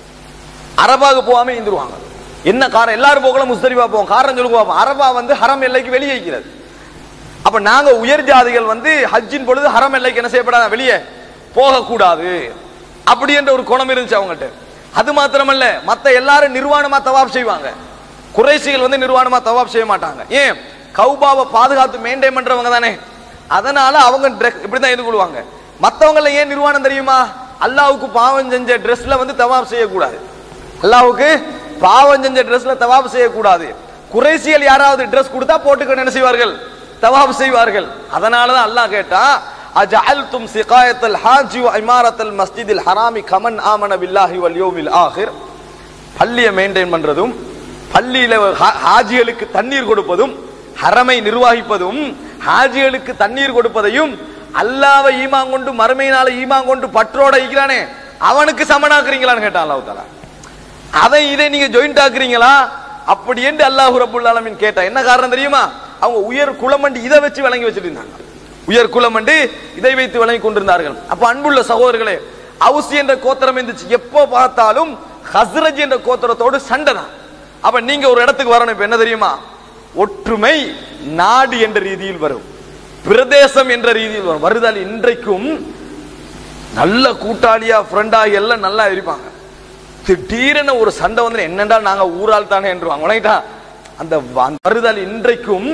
அரபாக போகாம இருந்துருவாங்க என்ன காரணம் எல்லாரும் போகல முஸ்தலிஃபா போவோம் காரணம் சொல்லுங்க பார்ப்போம். அரபா வந்து ஹரம் எல்லைக்கு வெளியே இருக்கிறது அப்ப நாங்க உயர் ஜாதிகள் வந்து ஹஜ்ஜின் பொழுது ஹரம் எல்லைக்கு என்ன செய்யப்படாத வெளியே போகக்கூடாது அப்படி என்ற ஒரு குணம் இருந்துச்சு அவங்ககிட்ட அது மாத்திரமல்ல மத்த எல்லாரும் நிர்வாணமா தவாப் செய்வாங்க குறைசிகள் வந்து நிர்வாணமா தவாப் செய்ய மாட்டாங்க ஏன் கௌபாவை பாதுகாத்து மெயின்டைன் பண்றவங்க தானே அதனால அவங்க dress- இப்படிதான் எதிர்கொள்வாங்க மத்தவங்கள ஏன் நிர்வாணம் தெரியுமா அல்லாவுக்கு பாவம் செஞ்ச ட்ரெஸ்ல வந்து தவாப் செய்யக்கூடாது அல்லாவுக்கு பாவம் செஞ்ச ட்ரெஸ்ல தவாப் செய்யக்கூடாது குறைசியல் யாராவது ட்ரெஸ் கொடுத்தா போட்டுக்க என்ன செய்வார்கள் தவாப் செய்வார்கள் அதனால தான் அல்லாஹ் கேட்டா அஜஅல்தும் சிகாயத்தல் ஹாஜி வ இமாரத்தல் மஸ்ஜிதில் ஹராமி கமன் ஆமன பில்லாஹி வல் யௌமில் ஆஹிர் பள்ளியை மெயின்டைன் பண்றதும் பள்ளியில ஹா- ஹாஜிகளுக்கு தண்ணீர் கொடுப்பதும் ஹரமை நிர்வகிப்பதும் ஹாஜிகளுக்கு தண்ணீர் கொடுப்பதையும் அல்லாவை ஈமான் கொண்டு மறுமையினால ஈமான் கொண்டு பற்றோட இருக்கிறானே அவனுக்கு சமனாக்குறீங்களான்னு கேட்டான் அல்லாஹ் தாலா அதை இதை நீங்க ஜாயிண்ட் ஆக்குறீங்களா அப்படி என்று அல்லாஹ் ரப்புல் ஆலமீன் கேட்டா என்ன காரணம் தெரியுமா அவங்க உயர் குலமண்டி இதை வச்சு வழங்கி வச்சிட்டு இருந்தாங்க உயர் குலமண்டி இதை வைத்து வழங்கி கொண்டிருந்தார்கள் அப்ப அன்புள்ள சகோதரர்களே அவுசி என்ற கோத்திரம் இருந்துச்சு எப்போ பார்த்தாலும் ஹஸ்ரஜ் என்ற கோத்திரத்தோடு சண்டை தான் அப்ப நீங்க ஒரு இடத்துக்கு வரணும் இப்ப என்ன தெரியுமா ஒற்றுமை நாடு என்ற ரீதியில் வரும் பிரதேசம் என்ற ரீதியில் வரும் வருதால் இன்றைக்கும் நல்ல கூட்டாளியா ஃப்ரெண்டா எல்லாம் நல்லா இருப்பாங்க திடீரென ஒரு சண்டை வந்து என்னண்டா நாங்க ஊரால் தானே என்று வணங்கிட்டா அந்த வ- அந்த வருதல் இன்றைக்கும்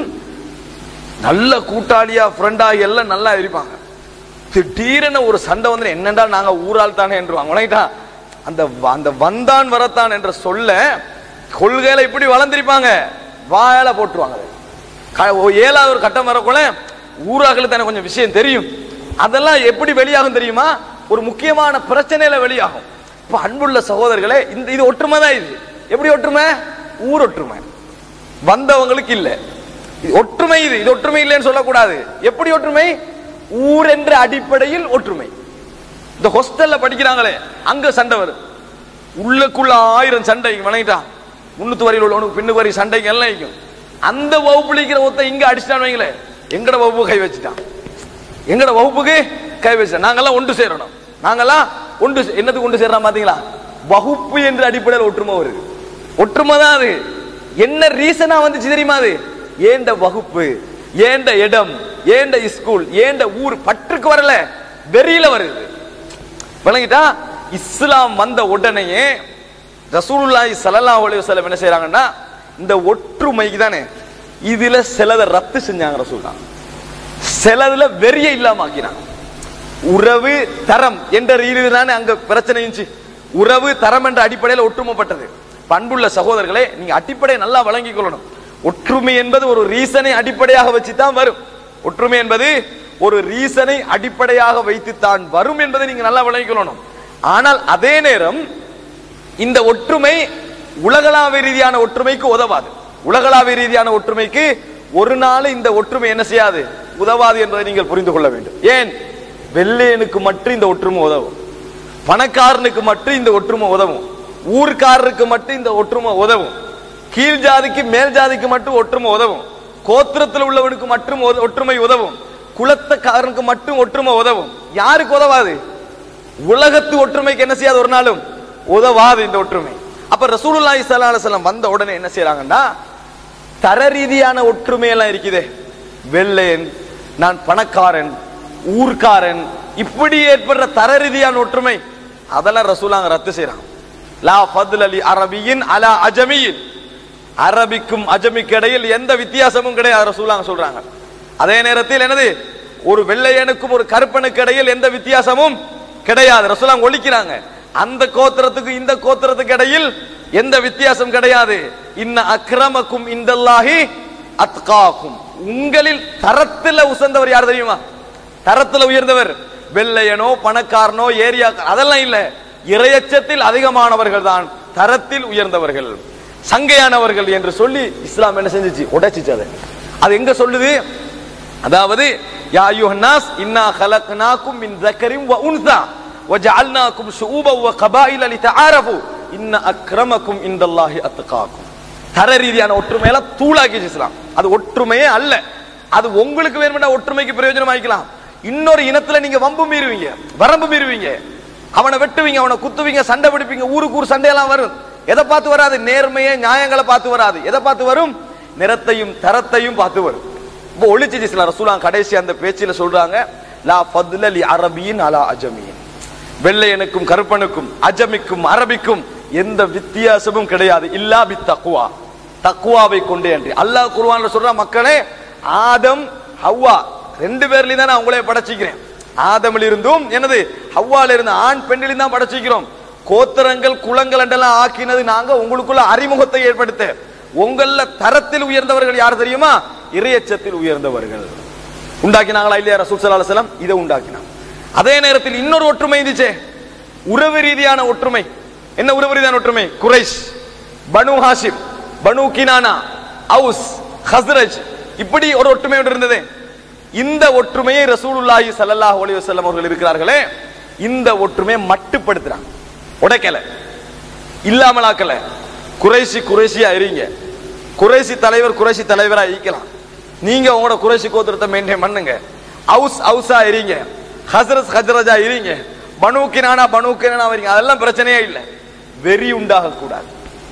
நல்ல கூட்டாளியா ஃப்ரெண்டா எல்லாம் நல்லா இருப்பாங்க திடீரென ஒரு சண்டை வந்து என்னண்டா நாங்க ஊரால் தானே என்று வணங்கிட்டா அந்த வ- அந்த வந்தான் வரத்தான் என்ற சொல்ல கொள்கையில இப்படி வளர்ந்திருப்பாங்க வாயால போட்டுருவாங்க அதை. க- ஓ, ஏழாவது ஒரு கட்டம் வரக்குள்ள ஊராக்களுக்கு தானே கொஞ்சம் விஷயம் தெரியும் அதெல்லாம் எப்படி வெளியாகும் தெரியுமா ஒரு முக்கியமான பிரச்சனையில வெளியாகும் இப்ப அன்புள்ள சகோதரர்களே இந்த இது ஒற்றுமை தான் இது எப்படி ஒற்றுமை ஊர் ஒற்றுமை வந்தவங்களுக்கு இல்ல இது ஒற்றுமை இது இது ஒற்றுமை இல்லைன்னு சொல்லக்கூடாது எப்படி ஒற்றுமை ஊர் என்ற அடிப்படையில் ஒற்றுமை இந்த ஹாஸ்டல்ல படிக்கிறாங்களே அங்க சண்டை வரும் உள்ளுக்குள்ள ஆயிரம் சண்டை வணங்கிட்டான் முன்னூத்து வரையில் உள்ளவனுக்கு பின்னு வரி சண்டைக்கு எல்லாம் இருக்கும் அந்த வகுப்புல இருக்கிற ஒருத்தன் இங்க அடிச்சிட்டான்னு வைங்களேன் எங்கட வகுப்பு கை வச்சுட்டான் எங்கட வகுப்புக்கு கை வச்சுட்டான் நாங்கெல்லாம் ஒன்று சேரணும் நாங்கெல்லாம் ஒன்று சே- என்னத்துக்கு ஒன்று சேர்றோம் பாத்தீங்களா வகுப்பு என்ற அடிப்படையில் ஒற்றுமை வருது ஒற்றுமை தான் அது என்ன ரீசனா வந்துச்சு தெரியுமா அது ஏண்ட வகுப்பு ஏண்ட இடம் ஏண்ட ஸ்கூல் ஏண்ட ஊர் பற்றுக்கு வரல வெறியில வருது விளங்கிட்டா இஸ்லாம் வந்த உடனேயே ரசூலுல்லாஹி ஸல்லல்லாஹு அலைஹி வஸல்லம் என்ன செய்றாங்கன்னா இந்த ஒற்றுமைக்கு தானே இதுல சிலதை ரத்து செஞ்சாங்க ரசூல்லா சிலதுல வெறிய இல்லாம ஆக்கினாங்க உறவு தரம் என்ற ரீதியில் தானே அங்க பிரச்சனை இருந்துச்சு உறவு தரம் என்ற அடிப்படையில் ஒற்றுமைப்பட்டது பண்புள்ள சகோதரர்களே நீங்க அடிப்படையை நல்லா வழங்கிக் கொள்ளணும் ஒற்றுமை என்பது ஒரு ரீசனை அடிப்படையாக வச்சு தான் வரும் ஒற்றுமை என்பது ஒரு ரீசனை அடிப்படையாக வைத்து தான் வரும் என்பதை நீங்க நல்லா வழங்கிக் கொள்ளணும் ஆனால் அதே நேரம் இந்த ஒற்றுமை உலகளாவிய ரீதியான ஒற்றுமைக்கு உதவாது உலகளாவிய ரீதியான ஒற்றுமைக்கு ஒரு நாள் இந்த ஒற்றுமை என்ன செய்யாது உதவாது என்பதை நீங்கள் புரிந்து கொள்ள வேண்டும் ஏன் வெள்ளையனுக்கு மட்டும் இந்த ஒற்றுமை உதவும் பணக்காரனுக்கு மட்டும் இந்த ஒற்றுமை உதவும் ஊர்க்காரருக்கு மட்டும் இந்த ஒற்றுமை உதவும் கீழ் ஜாதிக்கு மேல் ஜாதிக்கு மட்டும் ஒற்றுமை உதவும் கோத்திரத்தில் உள்ளவனுக்கு மட்டும் ஒ- ஒற்றுமை உதவும் குலத்தக்காரனுக்கு மட்டும் ஒற்றுமை உதவும் யாருக்கு உதவாது உலகத்து ஒற்றுமைக்கு என்ன செய்யாது ஒரு நாளும் உதவாது இந்த ஒற்றுமை அப்ப ரசூலுல்லாஹி ஸல்லல்லாஹு அலைஹி வஸல்லம் வந்த உடனே என்ன செய்றாங்கன்னா தர ரீதியான ஒற்றுமை எல்லாம் இருக்குதே வெள்ளையன் நான் பணக்காரன் ஊர்க்காரன் இப்படி ஏற்படுற தர ரீதியான ஒற்றுமை அதெல்லாம் ரசூலாங்க ரத்து செய்றாங்க லா ஃபத்ல லி அரபியின் அலா அஜமியின் அரபிக்கும் அஜமிக்கு இடையில் எந்த வித்தியாசமும் கிடையாது ரசூலாங்க சொல்றாங்க அதே நேரத்தில் என்னது ஒரு வெள்ளையனுக்கும் ஒரு கருப்பனுக்கு இடையில் எந்த வித்தியாசமும் கிடையாது ரசூலாங்க ஒழிக்கிறாங்க அந்த கோத்திரத்துக்கு இந்த கோத்திரத்துக்கு இடையில் எந்த வித்தியாசம் கிடையாது இன்ன அக்ரமக்கும் இந்தல்லாஹி அத்காக்கும் உங்களில் தரத்துல உசந்தவர் யார் தெரியுமா தரத்துல உயர்ந்தவர் வெள்ளையனோ பணக்காரனோ ஏரியா அதெல்லாம் இல்ல இரையச்சத்தில் அதிகமானவர்கள் தான் தரத்தில் உயர்ந்தவர்கள் சங்கையானவர்கள் என்று சொல்லி இஸ்லாம் என்ன செஞ்சுச்சு உடைச்சிச்சு அதை அது எங்க சொல்லுது அதாவது யா அய்யுஹன்னாஸ் இன்னா خلقناكم من ذكر وانثى وجعلناكم شعوبا وقبائل لتعارفوا ان اكرمكم عند الله اتقاكم தர ரீதியான ஒற்றுமையில தூளாக்கிச்சு இஸ்லாம் அது ஒற்றுமையே அல்ல அது உங்களுக்கு வேணும்னா ஒற்றுமைக்கு பிரயோஜனம் ஆயிக்கலாம் இன்னொரு இனத்துல நீங்க வம்பு மீறுவீங்க வரம்பு மீறுவீங்க அவனை வெட்டுவீங்க அவனை குத்துவீங்க சண்டை பிடிப்பீங்க ஊருக்கு ஊர் சண்டையெல்லாம் வரும் எதை பார்த்து வராது நேர்மையே நியாயங்களை பார்த்து வராது எதை பார்த்து வரும் நிறத்தையும் தரத்தையும் பார்த்து வரும் இப்போ ஒளிச்சு சில ரசூலா கடைசி அந்த பேச்சில சொல்றாங்க லா ஃபத்ல லி அரபியின் அலா அஜமியின் வெள்ளையனுக்கும் கருப்பனுக்கும் அஜமிக்கும் அரபிக்கும் எந்த வித்தியாசமும் கிடையாது இல்லா பி தக்குவா தக்குவாவை கொண்டே அன்றி அல்லாஹ் குர்ஆன்ல சொல்ற மக்களே ஆதம் ஹவ்வா ரெண்டு பேர்லயும் தான் நான் உங்களை படைச்சிக்கிறேன் ஆதமில் இருந்தும் என்னது ஹவ்வால இருந்து ஆண் பெண்ணிலும் தான் படைச்சிக்கிறோம் கோத்திரங்கள் குலங்கள் என்றெல்லாம் ஆக்கினது நாங்க உங்களுக்குள்ள அறிமுகத்தை ஏற்படுத்த உங்கள தரத்தில் உயர்ந்தவர்கள் யார் தெரியுமா இறையச்சத்தில் உயர்ந்தவர்கள் உண்டாக்கினாங்களா இல்லையா ரசூல் ஸல்லல்லாஹு அலைஹி வஸல்லம் இதை உண்டாக்கினாங்க அதே நேரத்தில் இன்னொரு ஒற்றுமை இருந்துச்சே உறவு ரீதியான ஒற்றுமை என்ன உறவு ரீதியான ஒற்றுமை Quraysh Banu Hashim Banu Kinana Aws Khazraj இப்படி ஒரு ஒற்றுமை ஒன்று இருந்தது இந்த ஒற்றுமையை ரசூலுல்லாஹி ஸல்லல்லாஹு அலைஹி வஸல்லம் அவர்கள் இருக்கிறார்களே இந்த ஒற்றுமையை மட்டுப்படுத்துறாங்க உடைக்கல இல்லாமலாக்கல குறைசி குறைசியா இருங்க குறைசி தலைவர் குறைசி தலைவரா ஈக்கலாம் நீங்க உங்களோட குறைசி கோத்திரத்தை மெயின்டைன் பண்ணுங்க ஹவுஸ் ஹவுஸா இருங்க ஹசரத் ஹஜரஜா இருங்க பனூக்கினானா பனூக்கினானா வரீங்க அதெல்லாம் பிரச்சனையே இல்லை வெறி உண்டாக கூடாது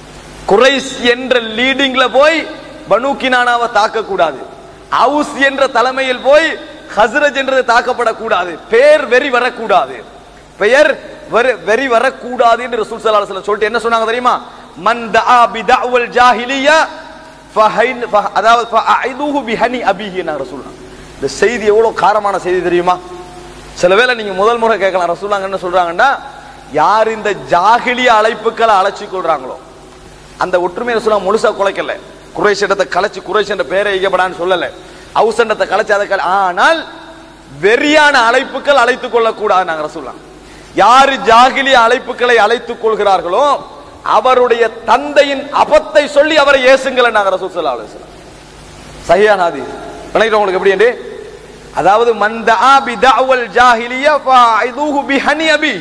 குறைஸ் என்ற லீடிங்ல போய் பனூக்கினானாவை தாக்க கூடாது ஹவுஸ் என்ற தலைமையில் போய் ஹஸ்ரஜ் என்றது தாக்கப்படக்கூடாது பேர் வெறி வரக்கூடாது பெயர் வெறி- வெறி வரக்கூடாது என்று ரசூல் ஸல்லல்லாஹு அலைஹி வஸல்லம் சொல்லிட்டு என்ன சொன்னாங்க தெரியுமா மன் தஆ பிதஅவல் ஜாஹிலியா ஃபஹைன் ஃபஹ- அதாவது ஃபஅஇதுஹு பிஹனி அபிஹி நான் ரசூல் இந்த செய்தி எவ்வளவு காரமான செய்தி தெரியுமா சில வேளை நீங்க முதல் முறை கேட்கலாம் ரசூலாங்க என்ன சொல்றாங்கன்னா யார் இந்த ஜாகிலிய அழைப்புக்களை அழைச்சி கொள்றாங்களோ அந்த ஒற்றுமையை ரசூலா முழுசா குலைக்கல குறைஷ் இடத்தை கலைச்சு குறைஷ் என்ற பேரை ஐயப்படான்னு சொல்லல அவுசண்டத்தை கலைச்சு அதை கலை- ஆனால் வெறியான அழைப்புகள் அழைத்துக் கொள்ளக்கூடாது நாங்க ரசூலா யாரு ஜாகிலிய அழைப்புகளை அழைத்துக் கொள்கிறார்களோ அவருடைய தந்தையின் அபத்தை சொல்லி அவரை ஏசுங்கள் நாங்க ரசூல் ஸல்லல்லாஹு அலைஹி வஸல்லம் சஹியான ஹதீஸ் நினைக்கிறேன் உங்களுக்கு எப்படி என்று அதாவது மந்தஆ பிதஅவல் ஜாஹிலியா ஃபஐதுஹு பிஹனி அபி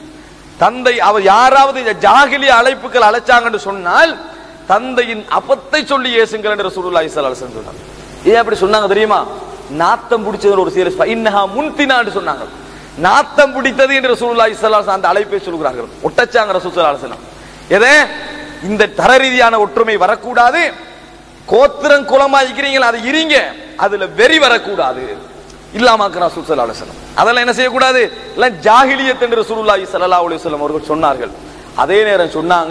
தந்தை அவர் யாராவது இந்த ஜாகிலிய அழைப்புகள் அழைச்சாங்கன்னு சொன்னால் தந்தையின் அப்பத்தை சொல்லி ஏசுங்கள் என்று ரசூலுல்லாஹி ஸல்லல்லாஹு அலைஹி வஸல்லம் சொன்னாங்க ஏன் அப்படி சொன்னாங்க தெரியுமா நாத்தம் பிடிச்சது ஒரு சீரியஸ் இன்னஹா முன்தினான்னு சொன்னாங்க நாத்தம் பிடித்தது என்று ரசூலுல்லாஹி ஸல்லல்லாஹு அலைஹி வஸல்லம் அந்த அழைப்பை சொல்கிறார்கள் ஒட்டச்சாங்க ரசூல் ஸல்லல்லாஹு அலைஹி வஸல்லம் எதே இந்த தர ரீதியான ஒற்றுமை வரக்கூடாது கோத்திரம் குலமா இருக்கிறீங்களா அது இருங்க அதுல வெறி வரக்கூடாது இல்லாமாக்கு ரசூல் ஸல்லல்லாஹு அலைஹி வஸல்லம் அதெல்லாம் என்ன செய்யக்கூடாது எல்லாம் ஜாஹிலியத் என்று ரசூலுல்லாஹி ஸல்லல்லாஹு அலைஹி வஸல்லம் அவர்கள் சொன்னார்கள் அதே நேரம் சொன்னாங்க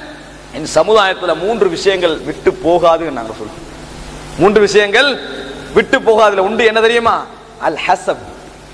இந்த சமுதாயத்துல மூன்று விஷயங்கள் விட்டு போகாது நாங்க சொல்றோம் மூன்று விஷயங்கள் விட்டு போகாதுல உண்டு என்ன தெரியுமா அல் ஹசப்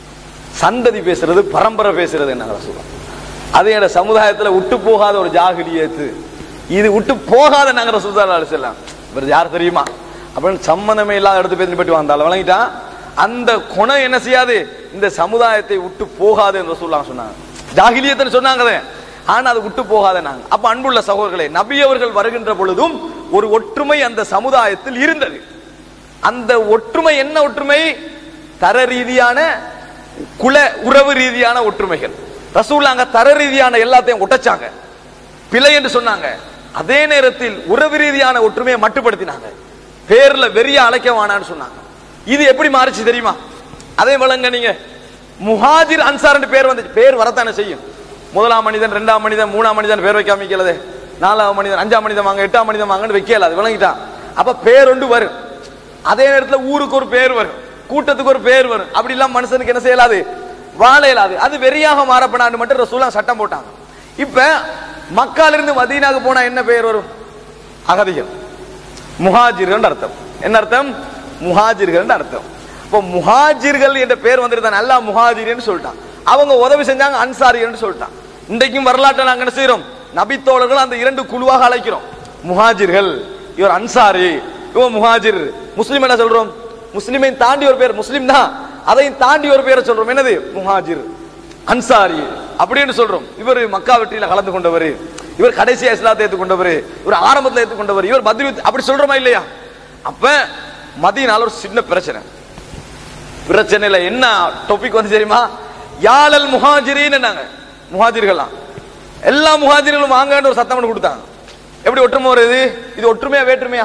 சந்ததி பேசுறது பரம்பரை பேசுறது என்ன சொல்றோம் அது எங்க சமுதாயத்துல விட்டு போகாத ஒரு ஜாகிலியத்து இது விட்டு போகாத நாங்க சுல்தான் செல்லாம் இவர் யார் தெரியுமா அப்படின்னு சம்மந்தமே இல்லாத இடத்து பேசி போயிட்டு வந்தாலும் வழங்கிட்டான் அந்த குணம் என்ன செய்யாது இந்த சமுதாயத்தை விட்டு போகாது என்று சொல்லலாம் சொன்னாங்க ஜாகிலியத்தை சொன்னாங்க ஆனா அது விட்டு போகாத நாங்க அப்ப அன்புள்ள சகோதரர்களே நபி அவர்கள் வருகின்ற பொழுதும் ஒரு ஒற்றுமை அந்த சமுதாயத்தில் இருந்தது அந்த ஒற்றுமை என்ன ஒற்றுமை தர ரீதியான குல உறவு ரீதியான ஒற்றுமைகள் ரசூலாங்க தர ரீதியான எல்லாத்தையும் ஒட்டச்சாங்க பிழை என்று சொன்னாங்க அதே நேரத்தில் உறவு ரீதியான ஒற்றுமையை மட்டுப்படுத்தினாங்க பேர்ல வெறிய அழைக்க வேணான்னு சொன்னாங்க இது எப்படி மாறுச்சு தெரியுமா அதே வழங்க நீங்க முஹாஜிர் அன்சார் பேர் வந்து பேர் வரத்தானே செய்யும் முதலாம் மனிதன் ரெண்டாம் மனிதன் மூணாம் மனிதன் பேர் வைக்காம வைக்கலது நாலாம் மனிதன் அஞ்சாம் மனிதன் வாங்க எட்டாம் மனிதன் வாங்கன்னு வைக்கல அது விளங்கிட்டான் அப்ப பேர் ஒன்று வரும் அதே நேரத்தில் ஊருக்கு ஒரு பேர் வரும் கூட்டத்துக்கு ஒரு பேர் வரும் அப்படி எல்லாம் மனுஷனுக்கு என்ன செய்யலாது வாழ இயலாது அது வெறியாக மாறப்படான்னு மட்டும் ரசூலா சட்டம் போட்டாங்க இப்ப மக்கால இருந்து மதீனாக்கு போனா என்ன பெயர் வரும் அகதிகள் முஹாஜிர்கள் அர்த்தம் என்ன அர்த்தம் முஹாஜிர்கள் அர்த்தம் இப்போ முஹாஜிர்கள் என்ற பேர் வந்துருதான் நல்லா முஹாஜிர்னு சொல்லிட்டான் அவங்க உதவி செஞ்சாங்க அன்சாரிகள் சொல்லிட்டான் இன்றைக்கும் வரலாற்றை நாங்க என்ன செய்யறோம் நபித்தோழர்கள் அந்த இரண்டு குழுவாக அழைக்கிறோம் முஹாஜிர்கள் இவர் அன்சாரி இவன் முஹாஜிர் முஸ்லிம் என்ன சொல்றோம் முஸ்லிமை தாண்டி ஒரு பேர் முஸ்லிம் தான் அதையும் தாண்டி ஒரு பேரை சொல்றோம் என்னது முஹாஜிர் அன்சாரி அப்படின்னு சொல்றோம் இவர் மக்கா வெற்றியில கலந்து கொண்டவர் இவர் கடைசியா இஸ்லாத்தை ஏற்றுக்கொண்டவர் இவர் ஆரம்பத்தில் ஏற்றுக்கொண்டவர் இவர் பத்ரி அப்படி சொல்றோமா இல்லையா அப்ப மதியனால ஒரு சின்ன பிரச்சனை பிரச்சனையில என்ன டாபிக் வந்து தெரியுமா யாழல் முஹாஜிரின்னு நாங்க முஹாஜிர்கள்லாம் எல்லா முஹாஜிர்களும் வாங்கன்னு ஒரு சத்தம் ஒண்ணு கொடுத்தாங்க எப்படி ஒற்றுமை வருது இது ஒற்றுமையா வேற்றுமையா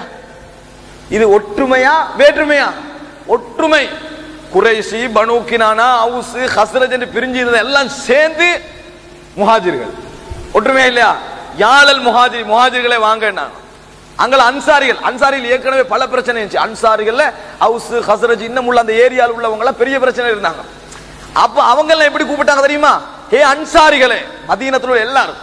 இது ஒற்றுமையா வேற்றுமையா ஒற்றுமை Quraysh Banu Kinana Aws Khazraj என்று பிரிஞ்சு இருந்த எல்லாம் சேர்ந்து முஹாஜிர்கள் ஒற்றுமையா இல்லையா யாழல் முஹாஜிர் முஹாஜிர்களை வாங்கினாங்க அங்க அன்சாரிகள் அன்சாரிகள் ஏற்கனவே பல பிரச்சனை இருந்துச்சு அன்சாரிகள்ல ஹவுஸ் ஹஸ்ரஜ் இன்னும் உள்ள அந்த ஏரியாவில் உள்ளவங்க எல்லாம் பெரிய பிரச்சனை இருந்தாங்க அப்ப அவங்க எல்லாம் எப்படி கூப்பிட்டாங்க தெரியுமா ஹே அன்சாரிகளே மதீனத்துல உள்ள எல்லாரும்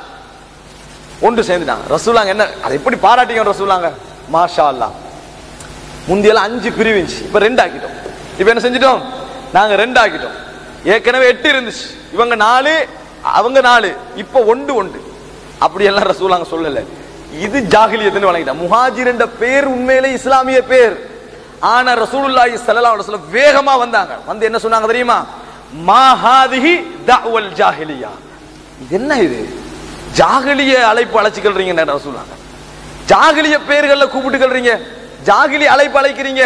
ஒன்று சேர்ந்துட்டாங்க ரசூலாங்க என்ன அதை எப்படி பாராட்டிங்க ரசூலாங்க மாஷா அல்லாஹ் முந்தியெல்லாம் அஞ்சு பிரிவு இருந்துச்சு இப்ப ரெண்டு ஆக்கிட்டோம் இப்ப என்ன செஞ்சிட்டோம் நாங்க ரெண்டு ஆக்கிட்டோம் ஏற்கனவே எட்டு இருந்துச்சு இவங்க நாலு அவங்க நாலு இப்ப ஒன்று ஒன்று அப்படி எல்லாம் ரசூலாங்க சொல்லல இது ஜாகிலியத்துன்னு வழங்கிட்டான் முஹாஜிர் என்ற பேர் உண்மையிலே இஸ்லாமிய பேர் ஆனா ரசூலுல்லாஹி ஸல்லல்லாஹு அலைஹி வஸல்லம் வேகமா வந்தாங்க வந்து என்ன சொன்னாங்க தெரியுமா மா ஹாதிஹி தஅவல் ஜாஹிலியா இது என்ன இது ஜாகிலிய அழைப்பு அழைச்சிக்கல்றீங்க ரசூலாங்க ஜாகிலிய பேர்கள்ல கூப்பிட்டுக்கல்றீங்க ஜாகிலி அழைப்பு அழைக்கிறீங்க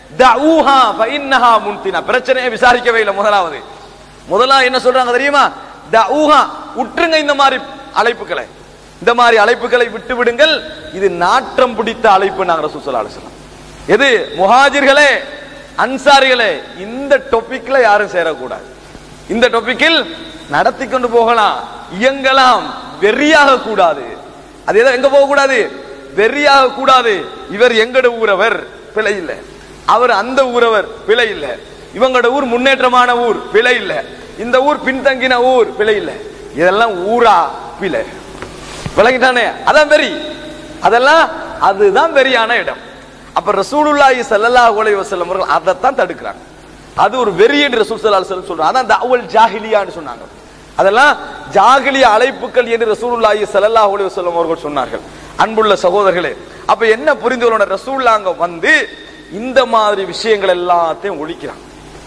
தஊஹா ஃபஇன்னஹா முன்தினா பிரச்சனையை விசாரிக்கவே இல்லை முதலாவது முதலா என்ன சொல்றாங்க தெரியுமா தஊஹா உற்றுங்க இந்த மாதிரி அழைப்புகளை இந்த மாதிரி அழைப்புகளை விட்டு விடுங்கள் இது நாற்றம் பிடித்த அழைப்பு நாங்க ரசூல் ஸல்லல்லாஹு அலைஹி வஸல்லம் எது முஹாஜிர்களே அன்சாரிகளே இந்த டொபிக்ல யாரும் சேரக்கூடாது இந்த டொபிக்கில் நடத்தி கொண்டு போகலாம் இயங்கலாம் வெறியாக கூடாது அது எதோ எங்க போக கூடாது வெறியாக கூடாது இவர் எங்கட ஊரவர் பிழை இல்ல அவர் அந்த ஊரவர் பிழை இல்ல இவங்களோட ஊர் முன்னேற்றமான ஊர் பிழை இல்ல இந்த ஊர் பின்தங்கின ஊர் பிழை இல்ல இதெல்லாம் ஊரா பிழை விளங்கிட்டானே அதான் வெறி அதெல்லாம் அதுதான் வெறியான இடம் அப்ப ரசூலுல்லாஹி ஸல்லல்லாஹு அலைஹி வஸல்லம் அவர்கள் அதைத்தான் தடுக்கிறாங்க அது ஒரு வெறி என்று ரசூல் ஸல்லல்லாஹு அலைஹி வஸல்லம் சொல்றாங்க அதான் தஅவல் ஜாஹிலியான்னு சொன்னாங்க அதெல்லாம் ஜாகிலிய அழைப்புகள் என்று ரசூலுல்லாஹி ஸல்லல்லாஹு அலைஹி வஸல்லம் அவர்கள் சொன்னார்கள் அன்புள்ள சகோதரர்களே அப்ப என்ன புரிந்து கொள்ளணும் ரசூல்லாங்க வந்து இந்த மாதிரி விஷயங்கள் எல்லாத்தையும் ஒழிக்கிறாங்க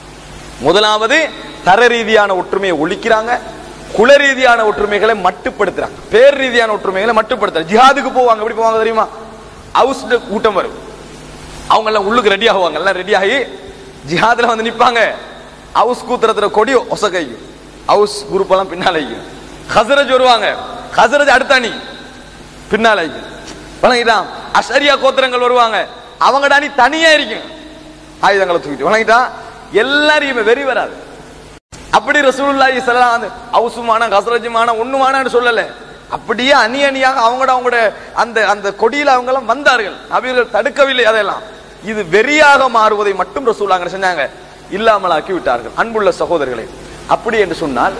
முதலாவது தர ரீதியான ஒற்றுமையை ஒழிக்கிறாங்க குல ரீதியான ஒற்றுமைகளை மட்டுப்படுத்துறாங்க பேர் ரீதியான ஒற்றுமைகளை மட்டுப்படுத்துறாங்க ஜிஹாதுக்கு போவாங்க எப்படி போவாங்க தெரியுமா ஹவுஸ் கூட்டம் வரும் அவங்க எல்லாம் உள்ளுக்கு ரெடி ஆகுவாங்க எல்லாம் ரெடி ஆகி ஜிஹாதுல வந்து நிப்பாங்க ஹவுஸ் கூத்துறதுல கொடி ஒசகையும் ஹவுஸ் குரூப் எல்லாம் பின்னால ஹசரஜ் வருவாங்க ஹசரஜ் அடுத்த அணி பின்னால வழங்கிட்டான் அஷரியா கோத்திரங்கள் வருவாங்க அவங்கட அணி தனியா இருக்கும் ஆயுதங்களை தூக்கிட்டு வழங்கிட்டான் எல்லாரையுமே வெறி வராது அப்படி ரசூலுல்லாஹி ஸல்லல்லாஹு அலைஹி ஹவுசுமான கசரஜுமான ஒண்ணுமானு சொல்லல அப்படியே அணி அணியாக அவங்களோட அவங்களோட அந்த அந்த கொடியில அவங்க எல்லாம் வந்தார்கள் நபிகள் தடுக்கவில்லை அதெல்லாம் இது வெறியாக மாறுவதை மட்டும் ரசூலாங்க செஞ்சாங்க இல்லாமலாக்கி விட்டார்கள் அன்புள்ள சகோதரர்களே அப்படி என்று சொன்னால்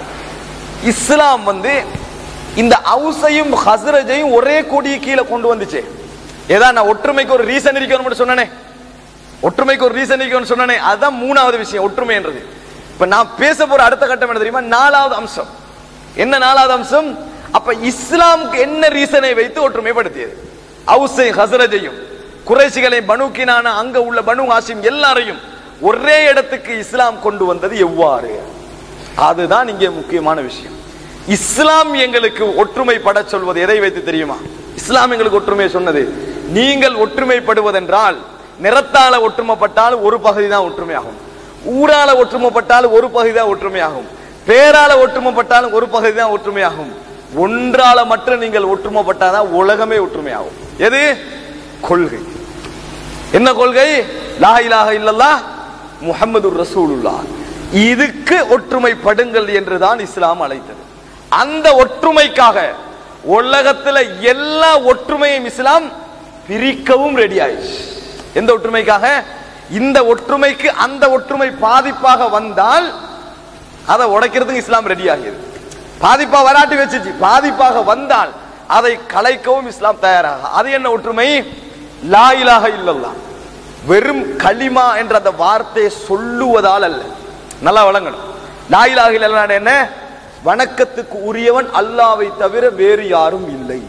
இஸ்லாம் வந்து இந்த அவுசையும் ஹசரஜையும் ஒரே கொடியை கீழே கொண்டு வந்துச்சு ஏதா நான் ஒற்றுமைக்கு ஒரு ரீசன் இருக்கணும்னு சொன்னனே ஒற்றுமைக்கு ஒரு ரீசன் சொன்னனே அதுதான் மூணாவது விஷயம் ஒற்றுமைன்றது இப்ப நான் பேச போற அடுத்த கட்டம் என்ன தெரியுமா நாலாவது அம்சம் என்ன நாலாவது அம்சம் அப்ப இஸ்லாமுக்கு என்ன ரீசனை வைத்து ஒற்றுமைப்படுத்தியது அவுசை ஹசரஜையும் குறைசிகளை பனுக்கினான அங்க உள்ள பனு ஹாசிம் எல்லாரையும் ஒரே இடத்துக்கு இஸ்லாம் கொண்டு வந்தது எவ்வாறு அதுதான் இங்கே முக்கியமான விஷயம் இஸ்லாம் எங்களுக்கு ஒற்றுமைப்பட சொல்வது எதை வைத்து தெரியுமா இஸ்லாம் எங்களுக்கு ஒற்றுமையை சொன்னது நீங்கள் ஒற்றுமைப்படுவதென்றால் நிறத்தால ஒற்றுமைப்பட்டால் ஒரு பகுதி தான் ஒற்றுமையாகும் ஊரால ஒற்றுமைப்பட்டால் ஒரு பகுதி தான் ஒற்றுமையாகும் பேரால ஒற்றுமைப்பட்டாலும் ஒரு பகுதி தான் ஒற்றுமையாகும் ஒன்றால மட்டும் நீங்கள் ஒற்றுமைப்பட்டாதான் உலகமே ஒற்றுமையாகும் எது கொள்கை என்ன கொள்கை லா இலாஹ இல்லல்லாஹ் முஹம்மது ரசூலுல்லாஹ் இதுக்கு ஒற்றுமைப்படுங்கள் என்றுதான் இஸ்லாம் அழைத்தது அந்த ஒற்றுமைக்காக உலகத்துல எல்லா ஒற்றுமையும் இஸ்லாம் பிரிக்கவும் ரெடி ஆயிடுச்சு எந்த ஒற்றுமைக்காக இந்த ஒற்றுமைக்கு அந்த ஒற்றுமை பாதிப்பாக வந்தால் அதை உடைக்கிறதுக்கு இஸ்லாம் ரெடி ஆகியது பாதிப்பா வராட்டி வச்சுச்சு பாதிப்பாக வந்தால் அதை கலைக்கவும் இஸ்லாம் தயாராக அது என்ன ஒற்றுமை லா இலாஹ இல்லல்லாஹ் வெறும் களிமா என்ற அந்த வார்த்தையை சொல்லுவதால் அல்ல நல்லா வழங்கணும் லா இலாஹ இல்லல்லாஹ் என்ன வணக்கத்துக்கு உரியவன் அல்லாவை தவிர வேறு யாரும் இல்லை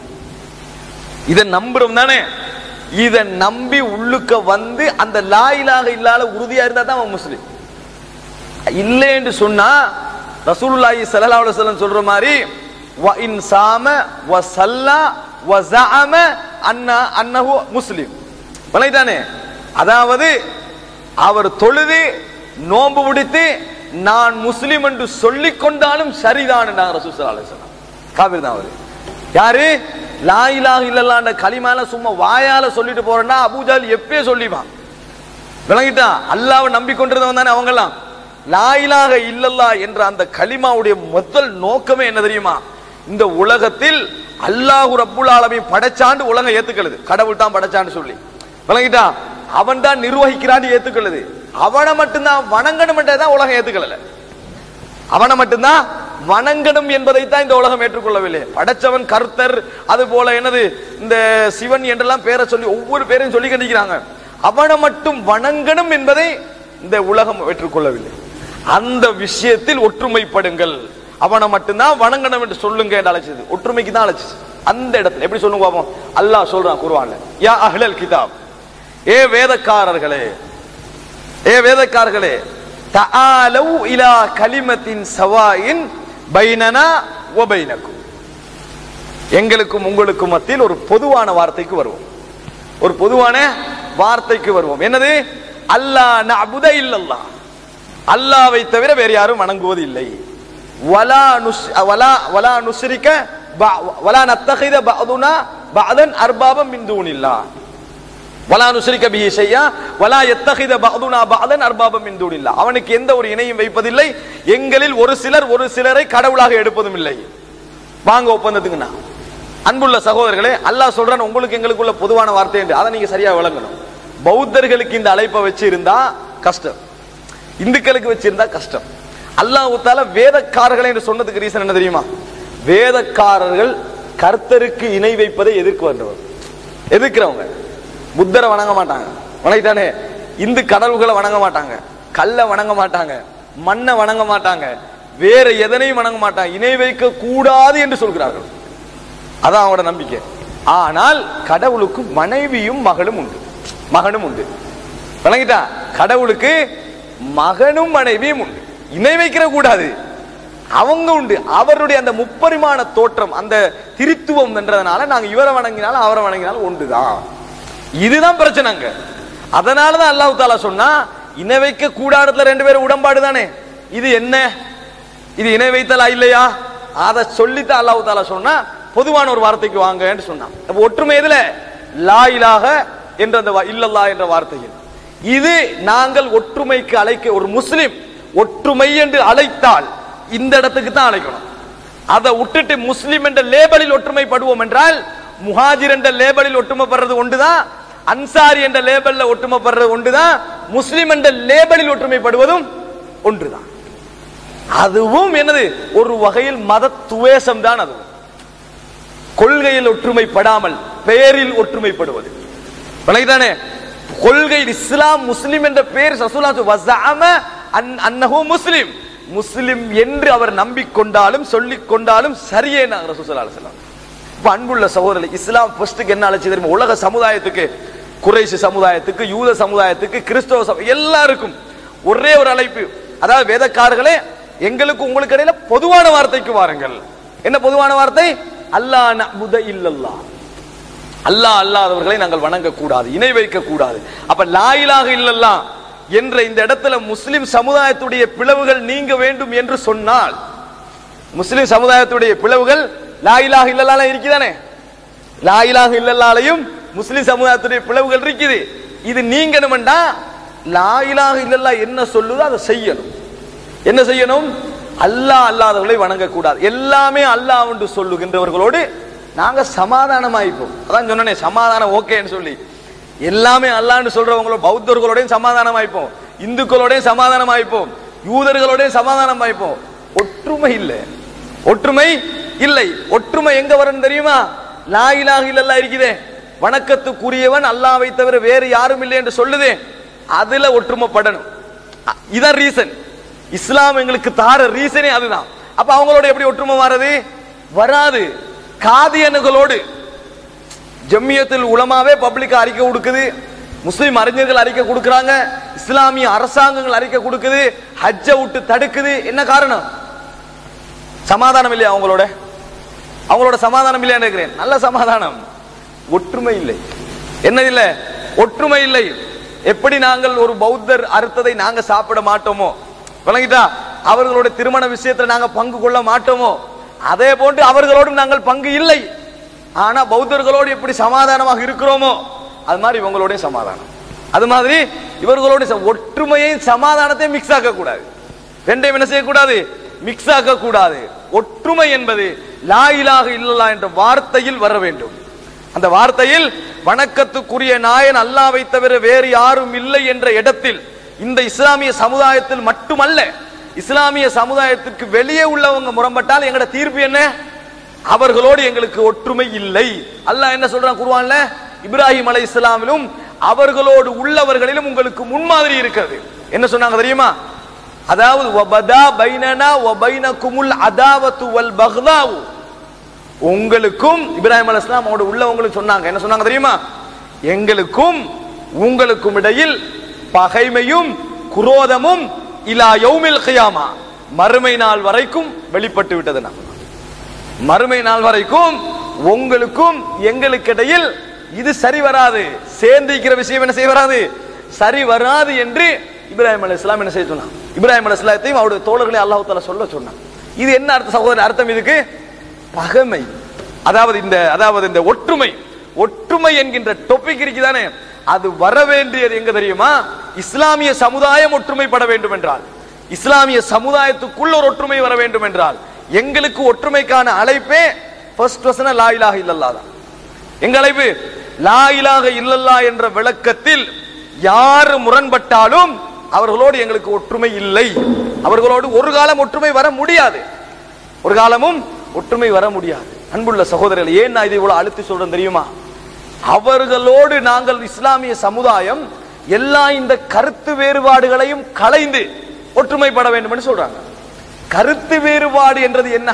இதை நம்புறோம் தானே இதை நம்பி உள்ளுக்க வந்து அந்த லா இலாஹ இல்லாத உறுதியா இருந்தா தான் அவன் முஸ்லிம் இல்லை என்று சொன்னா ரசூலுல்லாஹி ஸல்லல்லாஹு அலைஹி வஸல்லம் சொல்ற மாதிரி வ இன் சாம வ சல்லா வ ஸஅம அன்ன அன்னஹு முஸ்லிம் வலைதானே அதாவது அவர் தொழுது நோன்பு பிடித்து நான் முஸ்லிம் என்று சொல்லிக் கொண்டாலும் சரிதான் என்றாங்க ரசூல் ஸல்லல்லாஹு அலைஹி வஸல்லம் காபிர் தான் அவரு யாரு லா இலாஹ இல்லல்லாஹ்ன்ற கலிமால சும்மா வாயால சொல்லிட்டு போறேன்னா அபூஜால் எப்பயே சொல்லிவான் விளங்கிட்டா அல்லாவை நம்பிக்கொண்டிருந்தவன் தானே அவங்கெல்லாம் லாயிலாக இல்லல்லா என்ற அந்த கலிமாவுடைய முதல் நோக்கமே என்ன தெரியுமா இந்த உலகத்தில் அல்லாஹு ரப்புல் ஆலமீன் படைச்சாண்டு உலகம் ஏத்துக்கிறது கடவுள் தான் படைச்சான்னு சொல்லி விளங்கிட்டா அவன் தான் நிர்வகிக்கிறான்னு ஏத்துக்கிறது அவனை மட்டும்தான் வணங்கணும் தான் உலகம் ஏத்துக்கல அவனை மட்டும்தான் வணங்கணும் என்பதை தான் இந்த உலகம் ஏற்றுக்கொள்ளவில்லை படைச்சவன் கர்த்தர் அது போல என்னது இந்த சிவன் என்றெல்லாம் பேரை சொல்லி ஒவ்வொரு பேரையும் சொல்லி கண்டிக்கிறாங்க அவனை மட்டும் வணங்கணும் என்பதை இந்த உலகம் ஏற்றுக்கொள்ளவில்லை அந்த விஷயத்தில் ஒற்றுமைப்படுங்கள் அவனை மட்டும்தான் வணங்கணும் என்று சொல்லுங்க என்று அழைச்சது ஒற்றுமைக்கு தான் அழைச்சது அந்த இடத்துல எப்படி சொல்லுங்க பாப்போம் அல்லாஹ் சொல்றான் குர்ஆன்ல யா அஹ்லல் கிதாப் ஏ வேதக்காரர்களே ஏ வேதக்காரர்களே தஆலவு இலா கலிமத்தின் சவாயின் பைனனா வ பைனக்கும் எங்களுக்கும் உங்களுக்கும் மத்தியில் ஒரு பொதுவான வார்த்தைக்கு வருவோம் ஒரு பொதுவான வார்த்தைக்கு வருவோம் என்னது அல்லாஹ் நஅபுத இல்லல்லாஹ் அல்லாவை தவிர வேறு யாரும் வணங்குவது இல்லை வலா நுஸ் வலா வலா நுஸ்ரிக ப- வலா நத்தகித பஅதுனா பஅதன் அர்பாபம் மின் தூனில்லாஹ் வலா நுஸ்ரிக பிஹி ஷையா வலா யத்தகித பஅதுனா பஅதன் அர்பாபம் மின் தூனில்லாஹ் அவனுக்கு எந்த ஒரு இணையும் வைப்பதில்லை எங்களில் ஒரு சிலர் ஒரு சிலரை கடவுளாக எடுப்பதும் இல்லை வாங்க ஒப்பந்தத்துக்குண்ணா அன்புள்ள சகோதரர்களே அல்லாஹ் சொல்றான் உங்களுக்கு எங்களுக்குள்ள பொதுவான வார்த்தை என்று அதை நீங்க சரியா விளங்கணும் பௌத்தர்களுக்கு இந்த அழைப்பை வச்சு இருந்தா கஷ்டம் இந்துக்களுக்கு வச்சிருந்தா கஷ்டம் அல்லாஹ் தால வேதக்காரர்கள் என்று சொன்னதுக்கு ரீசன் என்ன தெரியுமா வேதக்காரர்கள் கர்த்தருக்கு இணை வைப்பதை எதிர்க்கு வந்தவர் எதிர்க்கிறவங்க புத்தரை வணங்க மாட்டாங்க வணங்கிட்டானே இந்து கடவுள்களை வணங்க மாட்டாங்க கல்லை வணங்க மாட்டாங்க மண்ணை வணங்க மாட்டாங்க வேற எதனையும் வணங்க மாட்டாங்க இணை வைக்க கூடாது என்று சொல்கிறார்கள் அதான் அவனோட நம்பிக்கை ஆனால் கடவுளுக்கு மனைவியும் மகளும் உண்டு மகனும் உண்டு வணங்கிட்டா கடவுளுக்கு மகனும் மனைவியும் உண்டு இணை வைக்கிற கூடாது அவங்க உண்டு அவருடைய அந்த முப்பரிமாண தோற்றம் அந்த திரித்துவம் என்றதுனால நாங்க இவரை வணங்கினாலும் அவரை வணங்கினாலும் ஒன்றுதான் இதுதான் பிரச்சனைங்க அதனாலதான் அல்லாஹ் தாலா சொன்னா இணை வைக்க கூடாததுல ரெண்டு பேரும் உடன்பாடு தானே இது என்ன இது இணை வைத்தலா இல்லையா அதை சொல்லித்தான் அல்லாஹ் தாலா சொன்னா பொதுவான ஒரு வார்த்தைக்கு வாங்கன்னு சொன்னான் அப்ப ஒற்றுமை எதுல லா இலாஹ என்ற அந்த வா- இல்லல்லா என்ற வார்த்தையில் இது நாங்கள் ஒற்றுமைக்கு அழைக்க ஒரு முஸ்லிம் ஒற்றுமை என்று அழைத்தால் இந்த இடத்துக்கு தான் அழைக்கணும் அதை விட்டுட்டு முஸ்லிம் என்ற லேபலில் ஒற்றுமைப்படுவோம் என்றால் முஹாஜிர் என்ற லேபலில் ஒற்றுமைப்படுறது ஒன்றுதான் அன்சாரி என்ற லேபல்ல ஒற்றுமைப்படுறது ஒன்றுதான் முஸ்லிம் என்ற லேபலில் ஒற்றுமைப்படுவதும் ஒன்றுதான் அதுவும் என்னது ஒரு வகையில் மத துவேஷம் தான் அது கொள்கையில் ஒற்றுமைப்படாமல் பெயரில் ஒற்றுமைப்படுவது விளங்கிதானே கொள்கை இஸ்லாம் முஸ்லிம் என்ற பேர் ரசூலா வஸஅம அன் அன்னஹு முஸ்லிம் முஸ்லிம் என்று அவர் நம்பிக்கொண்டாலும் சொல்லிக் கொண்டாலும் சரியே நான் ரசூல் ஸல்லல்லாஹு அலைஹி வஸல்லம் இப்ப அன்புள்ள சகோதரர் இஸ்லாம் ஃபர்ஸ்ட்டுக்கு என்ன அழைச்சி தெரியுமா உலக சமுதாயத்துக்கு குறைஷி சமுதாயத்துக்கு யூத சமுதாயத்துக்கு கிறிஸ்தவ சமு- எல்லாருக்கும் ஒரே ஒரு அழைப்பு அதாவது வேதக்காரர்களே எங்களுக்கு உங்களுக்கு இடையில பொதுவான வார்த்தைக்கு வாருங்கள் என்ன பொதுவான வார்த்தை அல்லாஹ் நஅபுத இல்லல்லாஹ் அல்லாஹ் அல்லாதவர்களை நாங்கள் வணங்க கூடாது இணை வைக்க கூடாது அப்ப லாயிலாக இல்லல்லா என்ற இந்த இடத்துல முஸ்லிம் சமுதாயத்துடைய பிளவுகள் நீங்க வேண்டும் என்று சொன்னால் முஸ்லிம் சமுதாயத்துடைய பிளவுகள் லாயிலாக இல்லல்லால இருக்குதானே லாயிலாக இல்லல்லாலையும் முஸ்லிம் சமுதாயத்துடைய பிளவுகள் இருக்குது இது நீங்கணும்டா லாயிலாக இல்லல்லா என்ன சொல்லுதோ அதை செய்யணும் என்ன செய்யணும் அல்லாஹ் அல்லாதவர்களை வணங்கக்கூடாது எல்லாமே அல்லாஹ் என்று சொல்லுகின்றவர்களோடு நாங்க சமாதானமாயிப்போம் அதான் சொன்னனே சமாதானம் ஓகேன்னு சொல்லி எல்லாமே அல்லாஹ்னு சொல்றவங்களோட பௌத்தர்களோடையும் சமாதானம் ஆயிப்போம் இந்துக்களோடையும் சமாதானம் ஆயிப்போம் யூதர்களோடையும் சமாதானம் ஆயிப்போம் ஒற்றுமை இல்லை ஒற்றுமை இல்லை ஒற்றுமை எங்க வரும் தெரியுமா லா இலாஹ இல்லல்லாஹ் இருக்குதே வணக்கத்துக்குரியவன் அல்லாஹ்வை தவிர வேறு யாரும் இல்லை என்று சொல்லுதே அதுல ஒற்றுமைப்படணும் அ- இதான் ரீசன் இஸ்லாம் எங்களுக்கு தார ரீசனே அதுதான் அப்ப அவங்களோட எப்படி ஒற்றுமை வராது வராது காதியனுகளோடு ஜம்மியத்தில் உலமாவே பப்ளிக் அறிக்கை கொடுக்குது முஸ்லிம் அறிஞர்கள் அறிக்கை கொடுக்கறாங்க இஸ்லாமிய அரசாங்கங்கள் அறிக்கை கொடுக்குது ஹஜ்ஜை விட்டு தடுக்குது என்ன காரணம் சமாதானம் இல்லையா அவங்களோட அவங்களோட சமாதானம் இல்லையா நினைக்கிறேன் நல்ல சமாதானம் ஒற்றுமை இல்லை என்ன இல்லை ஒற்றுமை இல்லை எப்படி நாங்கள் ஒரு பௌத்தர் அறுத்ததை நாங்க சாப்பிட மாட்டோமோ விளங்கிட்டா அவர்களோட திருமண விஷயத்துல நாங்க பங்கு கொள்ள மாட்டோமோ அதே போன்று அவர்களோடும் நாங்கள் பங்கு இல்லை ஆனா பௌத்தர்களோடு எப்படி சமாதானமாக இருக்கிறோமோ அது மாதிரி இவங்களோட சமாதானம் அது மாதிரி இவர்களோட ச- ஒற்றுமையையும் சமாதானத்தையும் மிக்ஸ் ஆக்க கூடாது ரெண்டையும் என்ன செய்யக்கூடாது மிக்ஸ் ஆக்க கூடாது ஒற்றுமை என்பது லா இலாஹ இல்லல்லா என்ற வார்த்தையில் வர வேண்டும் அந்த வார்த்தையில் வணக்கத்துக்குரிய நாயன் அல்லாவை தவிர வேறு யாரும் இல்லை என்ற இடத்தில் இந்த இஸ்லாமிய சமுதாயத்தில் மட்டுமல்ல இஸ்லாமிய சமுதாயத்துக்கு வெளியே உள்ளவங்க முரம்பட்டால் எங்கட தீர்ப்பு என்ன அவர்களோடு எங்களுக்கு ஒற்றுமை இல்லை அல்லாஹ் என்ன சொல்றான் குர்ஆன்ல இப்ராஹிம் அலை இஸ்லாமிலும் அவர்களோடு உள்ளவர்களிலும் உங்களுக்கு முன்மாதிரி இருக்கிறது என்ன சொன்னாங்க தெரியுமா அதாவது வபதா பைனனா வபைனகுமுல் அதாவத்து வல் பக்தாவு உங்களுக்கும் இப்ராஹிம் அலை இஸ்லாம் அவங்களோட உள்ளவங்களும் சொன்னாங்க என்ன சொன்னாங்க தெரியுமா எங்களுக்கும் உங்களுக்கும் இடையில் பகைமையும் குரோதமும் இலா யௌமில் கியாமா மறுமை நாள் வரைக்கும் வெளிப்பட்டு விட்டது மறுமை நாள் வரைக்கும் உங்களுக்கும் எங்களுக்கு இடையில் இது சரி வராது சேர்ந்திருக்கிற விஷயம் என்ன செய்ய வராது சரி வராது என்று இப்ராஹிம் அலி இஸ்லாம் என்ன செய்ய சொன்னான் இப்ராஹிம் அலி இஸ்லாத்தையும் அவருடைய தோழர்களை அல்லாஹ் தாலா சொல்ல சொன்னான் இது என்ன அர்த்த சகோதரர் அர்த்தம் இதுக்கு பகைமை அதாவது இந்த அதாவது இந்த ஒற்றுமை ஒற்றுமை என்கின்ற டொபிக் இருக்குதானே அது வர வேண்டியது எங்க தெரியுமா இஸ்லாமிய சமுதாயம் ஒற்றுமைப்பட வேண்டும் என்றால் இஸ்லாமிய சமுதாயத்துக்குள்ள ஒரு ஒற்றுமை வர வேண்டும் என்றால் எங்களுக்கு ஒற்றுமைக்கான அழைப்பே ஃபர்ஸ்ட் வசன லா இலாஹ இல்லல்லாஹ் தான் எங்க அழைப்பு லா இலாஹ இல்லல்லா என்ற விளக்கத்தில் யார் முரண்பட்டாலும் அவர்களோடு எங்களுக்கு ஒற்றுமை இல்லை அவர்களோடு ஒரு காலம் ஒற்றுமை வர முடியாது ஒரு காலமும் ஒற்றுமை வர முடியாது அன்புள்ள சகோதரர்கள் ஏன் நான் இதை இவ்வளவு அழுத்தி சொல்றேன் தெரியுமா அவர்களோடு நாங்கள் இஸ்லாமிய சமுதாயம் எல்லா இந்த கருத்து வேறுபாடுகளையும் களைந்து ஒற்றுமைப்பட வேண்டும் என்று சொல்றாங்க கருத்து வேறுபாடு என்றது என்ன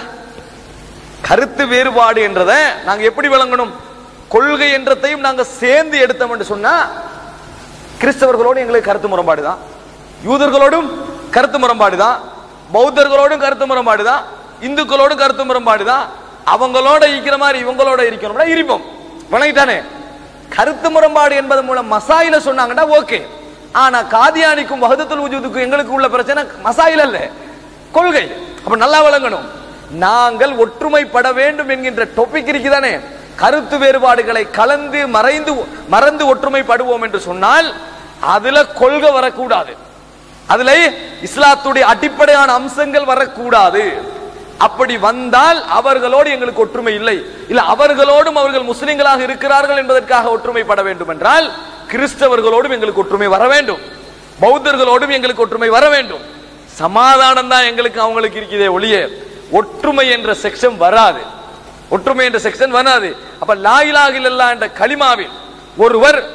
கருத்து வேறுபாடு என்றதை நாங்க எப்படி விளங்கணும் கொள்கை என்றதையும் நாங்க சேர்ந்து எடுத்தோம் என்று சொன்னா கிறிஸ்தவர்களோடு எங்களுக்கு கருத்து முரண்பாடு தான் யூதர்களோடும் கருத்து முரண்பாடு தான் பௌத்தர்களோடும் கருத்து முரண்பாடு தான் இந்துக்களோடும் கருத்து முரண்பாடு தான் அவங்களோட இருக்கிற மாதிரி இவங்களோட இருக்கணும்னா இருப்போம் வணங்கிட்டானே கருத்து முரண்பாடு என்பது மூலம் மசாயில சொன்னாங்கன்னா ஓகே ஆனா காதியானிக்கும் வஹதத்துல் வஜூதுக்கும் எங்களுக்கு உள்ள பிரச்சனை மசாயில் அல்ல கொள்கை அப்ப நல்லா விளங்கணும் நாங்கள் ஒற்றுமைப்பட வேண்டும் என்கின்ற டொபிக் இருக்குதானே கருத்து வேறுபாடுகளை கலந்து மறைந்து மறந்து ஒற்றுமைப்படுவோம் என்று சொன்னால் அதுல கொள்கை வரக்கூடாது அதுல இஸ்லாத்துடைய அடிப்படையான அம்சங்கள் வரக்கூடாது அப்படி வந்தால் அவர்களோடு எங்களுக்கு ஒற்றுமை இல்லை இல்ல அவர்களோடும் அவர்கள் முஸ்லிம்களாக இருக்கிறார்கள் என்பதற்காக ஒற்றுமைப்பட வேண்டும் என்றால் கிறிஸ்தவர்களோடும் எங்களுக்கு ஒற்றுமை வர வேண்டும் பௌத்தர்களோடும் எங்களுக்கு ஒற்றுமை வர வேண்டும் சமாதானம் தான் எங்களுக்கு அவங்களுக்கு இருக்குதே ஒழிய ஒற்றுமை என்ற செக்ஷன் வராது ஒற்றுமை என்ற செக்ஷன் வராது அப்ப லாயிலாக இல்லல்லா என்ற களிமாவில் ஒருவர்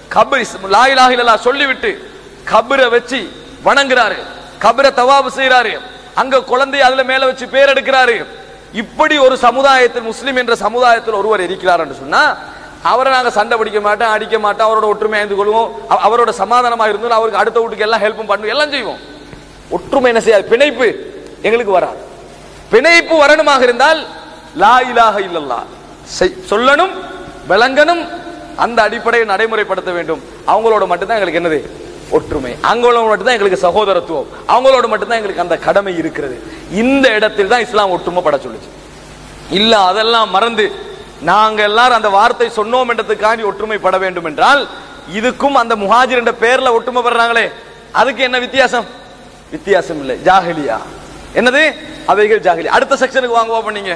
கபர் லா இலாஹ இல்லல்லாஹ் சொல்லிவிட்டு கபரை வச்சு வணங்குறாரு கபரை தவாபு செய்யறாரு அங்க குழந்தை அதுல மேல வச்சு பேர் எடுக்கிறாரு இப்படி ஒரு சமுதாயத்தில் முஸ்லிம் என்ற சமுதாயத்தில் ஒருவர் இருக்கிறார் என்று சொன்னா அவரை நாங்க சண்டை பிடிக்க மாட்டோம் அடிக்க மாட்டோம் அவரோட ஒற்றுமை ஐந்து கொள்வோம் அவ- அவரோட சமாதானமா இருந்தோம் அவருக்கு அடுத்த வீட்டுக்கு எல்லாம் ஹெல்ப்பும் பண்ணுவோம் எல்லாம் செய்வோம் ஒற்றுமை என்ன செய்யாது பிணைப்பு எங்களுக்கு வராது பிணைப்பு வரணுமாக இருந்தால் லா இலாஹ இல்லல்லா செய்- சொல்லணும் விளங்கணும் அந்த அடிப்படையை நடைமுறைப்படுத்த வேண்டும் அவங்களோட மட்டும்தான் எங்களுக்கு என்னது ஒற்றுமை அவங்களோட மட்டும்தான் எங்களுக்கு சகோதரத்துவம் அவங்களோட மட்டும்தான் எங்களுக்கு அந்த கடமை இருக்கிறது இந்த இடத்தில் தான் இஸ்லாம் ஒற்றுமைப்பட சொல்லுச்சு இல்ல அதெல்லாம் மறந்து நாங்க எல்லாரும் அந்த வார்த்தை சொன்னோம் என்றதுக்காண்டி ஒற்றுமைப்பட வேண்டும் என்றால் இதுக்கும் அந்த முஹாஜிர் என்ற பேர்ல ஒற்றுமைப்படுறாங்களே அதுக்கு என்ன வித்தியாசம் வித்தியாசம் இல்லை ஜாஹிலியா என்னது அவைகள் ஜாஹிலி அடுத்த செக்ஷனுக்கு வாங்குவா பண்ணீங்க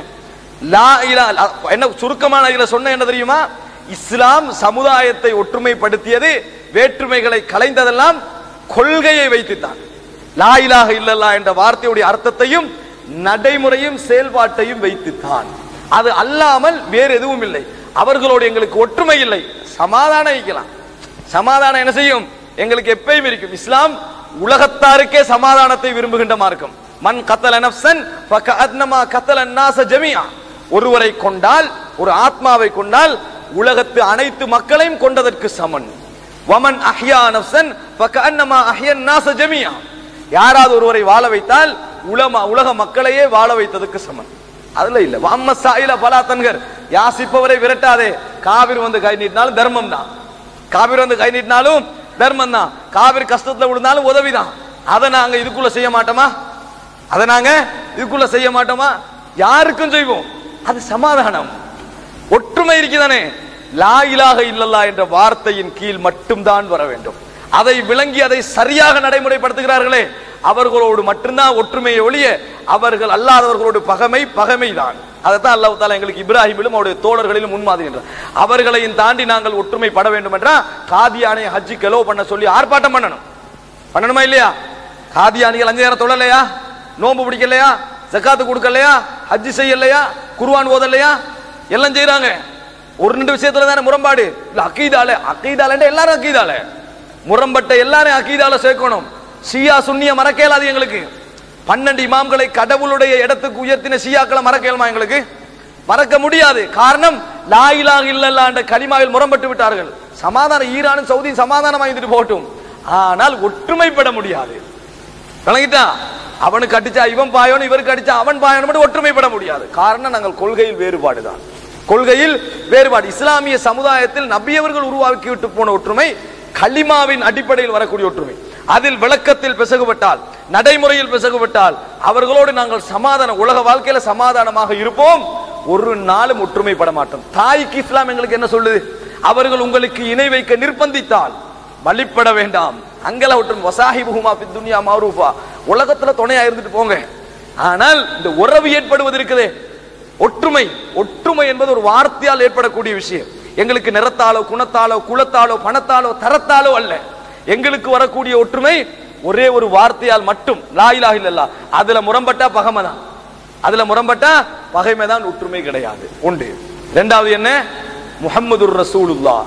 லா இலா என்ன சுருக்கமான இதுல சொன்ன என்ன தெரியுமா இஸ்லாம் சமுதாயத்தை ஒற்றுமைப்படுத்தியது வேற்றுமைகளை கலைந்ததெல்லாம் கொள்கையை வைத்துத்தான் லா இலாஹ இல்லல்லா என்ற வார்த்தையுடைய அர்த்தத்தையும் நடைமுறையும் செயல்பாட்டையும் வைத்துத்தான் அது அல்லாமல் வேறு எதுவும் இல்லை அவர்களோடு எங்களுக்கு ஒற்றுமை இல்லை சமாதானம் வைக்கலாம் சமாதானம் என்ன செய்யும் எங்களுக்கு எப்பயும் இருக்கும் இஸ்லாம் உலகத்தாருக்கே சமாதானத்தை விரும்புகின்ற மார்க்கம் மன் கத்தல நஃப்சன் ஃபகஅத்னமா கத்தல நாச ஜமீஆ ஒருவரை கொண்டால் ஒரு ஆத்மாவை கொண்டால் உலகத்து அனைத்து மக்களையும் கொண்டதற்கு சமன் வமன் அஹ்யா நஃப்சன் ஃபகஅன்னமா அஹ்யன் நாச ஜமீஆ யாராவது ஒருவரை வாழ வைத்தால் உலம உலக மக்களையே வாழ வைத்ததுக்கு சமன் அதுல இல்ல வம்ம சாயில பலா தன்கர் யாசிப்பவரை விரட்டாதே காவிர் வந்து கை நீட்டினாலும் தர்மம் தான் காவிர் வந்து கை நீட்டினாலும் தர்மம் தான் காவிர் கஷ்டத்துல விழுந்தாலும் உதவிதான் அதை நாங்க இதுக்குள்ள செய்ய மாட்டோமா அதை நாங்க இதுக்குள்ள செய்ய மாட்டோமா யாருக்கும் செய்வோம் அது சமாதானம் ஒற்றுமை இருக்குதானே லா இலாஹ இல்லல்லா என்ற வார்த்தையின் கீழ் மட்டும்தான் வர வேண்டும் அதை விளங்கி அதை சரியாக நடைமுறைப்படுத்துகிறார்களே அவர்களோடு மட்டும்தான் ஒற்றுமையை ஒழிய அவர்கள் அல்லாதவர்களோடு பகமை பகைமைதான் அதைத்தான் அல்லாஹ் தாலா எங்களுக்கு இப்ராஹிமிலும் அவருடைய தோழர்களிலும் முன்மாதிரி என்றார் அவர்களையும் தாண்டி நாங்கள் ஒற்றுமைப்பட வேண்டும் என்றால் காதியானை ஹஜ்ஜி கெலோ பண்ண சொல்லி ஆர்ப்பாட்டம் பண்ணணும் பண்ணணுமா இல்லையா காதியானிகள் அஞ்சு நேரம் தொழலையா நோன்பு பிடிக்கலையா ஜக்காத்து கொடுக்கலையா ஹஜ்ஜி செய்யலையா குர்ஆன் ஓதலையா எல்லாம் செய்றாங்க ஒரு ரெண்டு விஷயத்துல தானே முரண்பாடு இல்ல அக்கீதால அக்கீதால எல்லாரும் அக்கீதால முரம்பட்ட எல்லாரும் அக்கீதால சேர்க்கணும் ஷியா சுன்னிய மறக்க இயலாது எங்களுக்கு பன்னெண்டு இமாம்களை கடவுளுடைய இடத்துக்கு உயர்த்தின ஷியாக்களை மறக்க இயலுமா எங்களுக்கு மறக்க முடியாது காரணம் லா இலாஹ இல்லல்லாஹ் என்ற கலிமாவில் முரம்பட்டு விட்டார்கள் சமாதானம் ஈரானும் சவுதியும் சமாதானம் வாங்கிட்டு போகட்டும் ஆனால் ஒற்றுமைப்பட முடியாது விளங்கிட்டா அவனுக்கு அடிச்சா இவன் பாயோன்னு இவருக்கு அடிச்சா அவன் பாயோன்னு மட்டும் ஒற்றுமைப்பட முடியாது காரணம் நாங்கள் கொள்கையில் வேறுபாடு தான் கொள்கையில் வேறுபாடு இஸ்லாமிய சமுதாயத்தில் நபியவர்கள் உருவாக்கி விட்டு போன ஒற்றுமை கலிமாவின் அடிப்படையில் வரக்கூடிய ஒற்றுமை அதில் விளக்கத்தில் பிசகுபட்டால் நடைமுறையில் பிசகுபட்டால் அவர்களோடு நாங்கள் சமாதான உலக வாழ்க்கையில சமாதானமாக இருப்போம் ஒரு நாளும் ஒற்றுமைப்பட மாட்டோம் தாய்க்கு இஸ்லாம் எங்களுக்கு என்ன சொல்லுது அவர்கள் உங்களுக்கு இணை வைக்க நிர்பந்தித்தால் வழிபட வேண்டாம் அங்கல ஒற்றுமை வசாஹிபுகுமா பித் துன்யா மாரூஃபா உலகத்துல துணையா இருந்துட்டு போங்க ஆனால் இந்த உறவு ஏற்படுவது இருக்குதே ஒற்றுமை ஒற்றுமை என்பது ஒரு வார்த்தையால் ஏற்படக்கூடிய விஷயம் எங்களுக்கு நிறத்தாலோ குணத்தாலோ குலத்தாலோ பணத்தாலோ தரத்தாலோ அல்ல எங்களுக்கு வரக்கூடிய ஒற்றுமை ஒரே ஒரு வார்த்தையால் மட்டும் லா இலாஹ இல்லல்லாஹ் அதுல முரம்பட்டா பகமை தான் அதுல முரம்பட்டா பகைமை தான் ஒற்றுமை கிடையாது உண்டு இரண்டாவது என்ன முஹம்மதுர் ரசூலுல்லாஹ்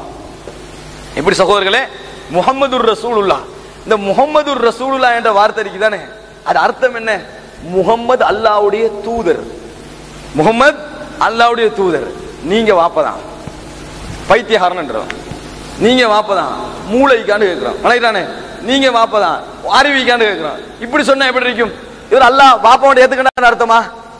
எப்படி சகோதரர்களே முஹம்மதுர் ரசூலுல்லா இந்த முஹம்மதுர் ரசூலுல்லா என்ற வார்த்தை இருக்குதானே அது அர்த்தம் என்ன முகம்மது அல்லாவுடைய தூதர் முகம்மது அல்லாவுடைய தூதர் நீங்க வாப்பதான் பைத்தியகாரன் நீங்க வாப்பதான் மூளைக்கான்னு கேட்கிறோம் வணக்கிறானே நீங்க வாப்பதான் அறிவிக்கான்னு கேட்கிறோம் இப்படி சொன்னா எப்படி இருக்கும் இவர் அல்லாஹ் வாப்பாவோட ஏத்துக்கிட்டான்னு அர்த்தமா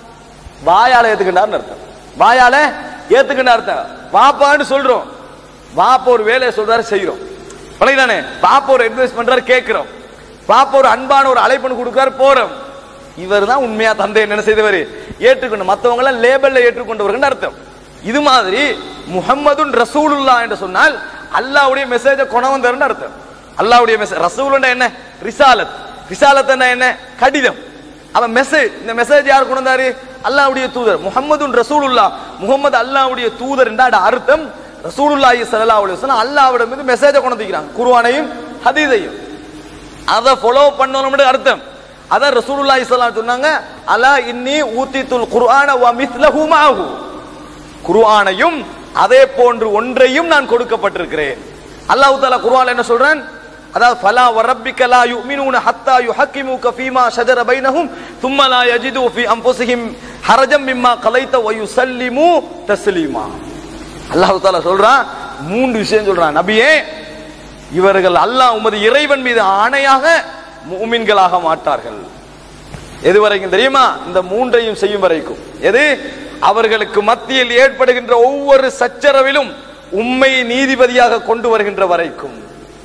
வாயால ஏத்துக்கிட்டார்னு அர்த்தம் வாயால ஏத்துக்கிட்ட அர்த்தம் வாப்பான்னு சொல்றோம் வாப்பா ஒரு வேலையை சொல்றாரு செய்யறோம் பழகிதானே பாப்பா ஒரு அட்வைஸ் பண்றாரு கேட்கிறோம் பாப்பா ஒரு அன்பான ஒரு அழைப்புன்னு கொடுக்கிறாரு போறோம் இவர் தான் உண்மையா தந்தை என்ன செய்தவர் ஏற்றுக்கொண்டு மத்தவங்க எல்லாம் லேபல்ல ஏற்றுக்கொண்டவர்கள் அர்த்தம் இது மாதிரி முஹம்மதுன் ரசூலுல்லா என்று சொன்னால் அல்லாஹ்வுடைய மெசேஜை கொணவன் தருன்னு அர்த்தம் அல்லாஹ்வுடைய மெசேஜ் ரசூலுன்னா என்ன ரிசாலத் ரிசாலத் என்ன கடிதம் அவன் மெசேஜ் இந்த மெசேஜ் யார் கொண்டு வந்தாரு அல்லாஹ்வுடைய தூதர் முஹம்மதுன் ரசூலுல்லா முகமது அல்லாஹ்வுடைய தூதர் என்றாட அர்த்தம் ரசூலுல்லாஹி ஸல்லல்லாஹு அலைஹி வஸல்லம் அல்லாஹ்விடம் இருந்து மெசேஜை கொண்டு வந்திருக்காங்க குர்ஆனையும் ஹதீஸையும் அதை ஃபாலோ பண்ணணும்னு அர்த்தம் அதான் ரசூலுல்லாஹி ஸல்லல்லாஹு அலைஹி சொன்னாங்க அலா இன்னி ஊத்தித்துல் குர்ஆன வ மிஸ்லஹு மஅஹு குர்ஆனையும் அதே போன்று ஒன்றையும் நான் கொடுக்கப்பட்டிருக்கிறேன் அல்லாஹ் தாலா குர்ஆன்ல என்ன சொல்றான் அதாவது ஃபலா வரப்பிக்க லா யுமினூன ஹத்தா யுஹக்கிமுக ஃபீமா ஷஜர பைனஹும் ثم لا يجدوا في انفسهم حرجا مما قضيت ويسلموا تسليما அல்லாஹ் தாலா சொல்றான் மூன்று விஷயம் சொல்றான் நபியே இவர்கள் அல்லாஹ் உமது இறைவன் மீது ஆணையாக முஃமின்களாக மாட்டார்கள் எது வரைக்கும் தெரியுமா இந்த மூன்றையும் செய்யும் வரைக்கும் எது அவர்களுக்கு மத்தியில் ஏற்படுகின்ற ஒவ்வொரு சச்சரவிலும் உண்மை நீதிபதியாக கொண்டு வருகின்ற வரைக்கும்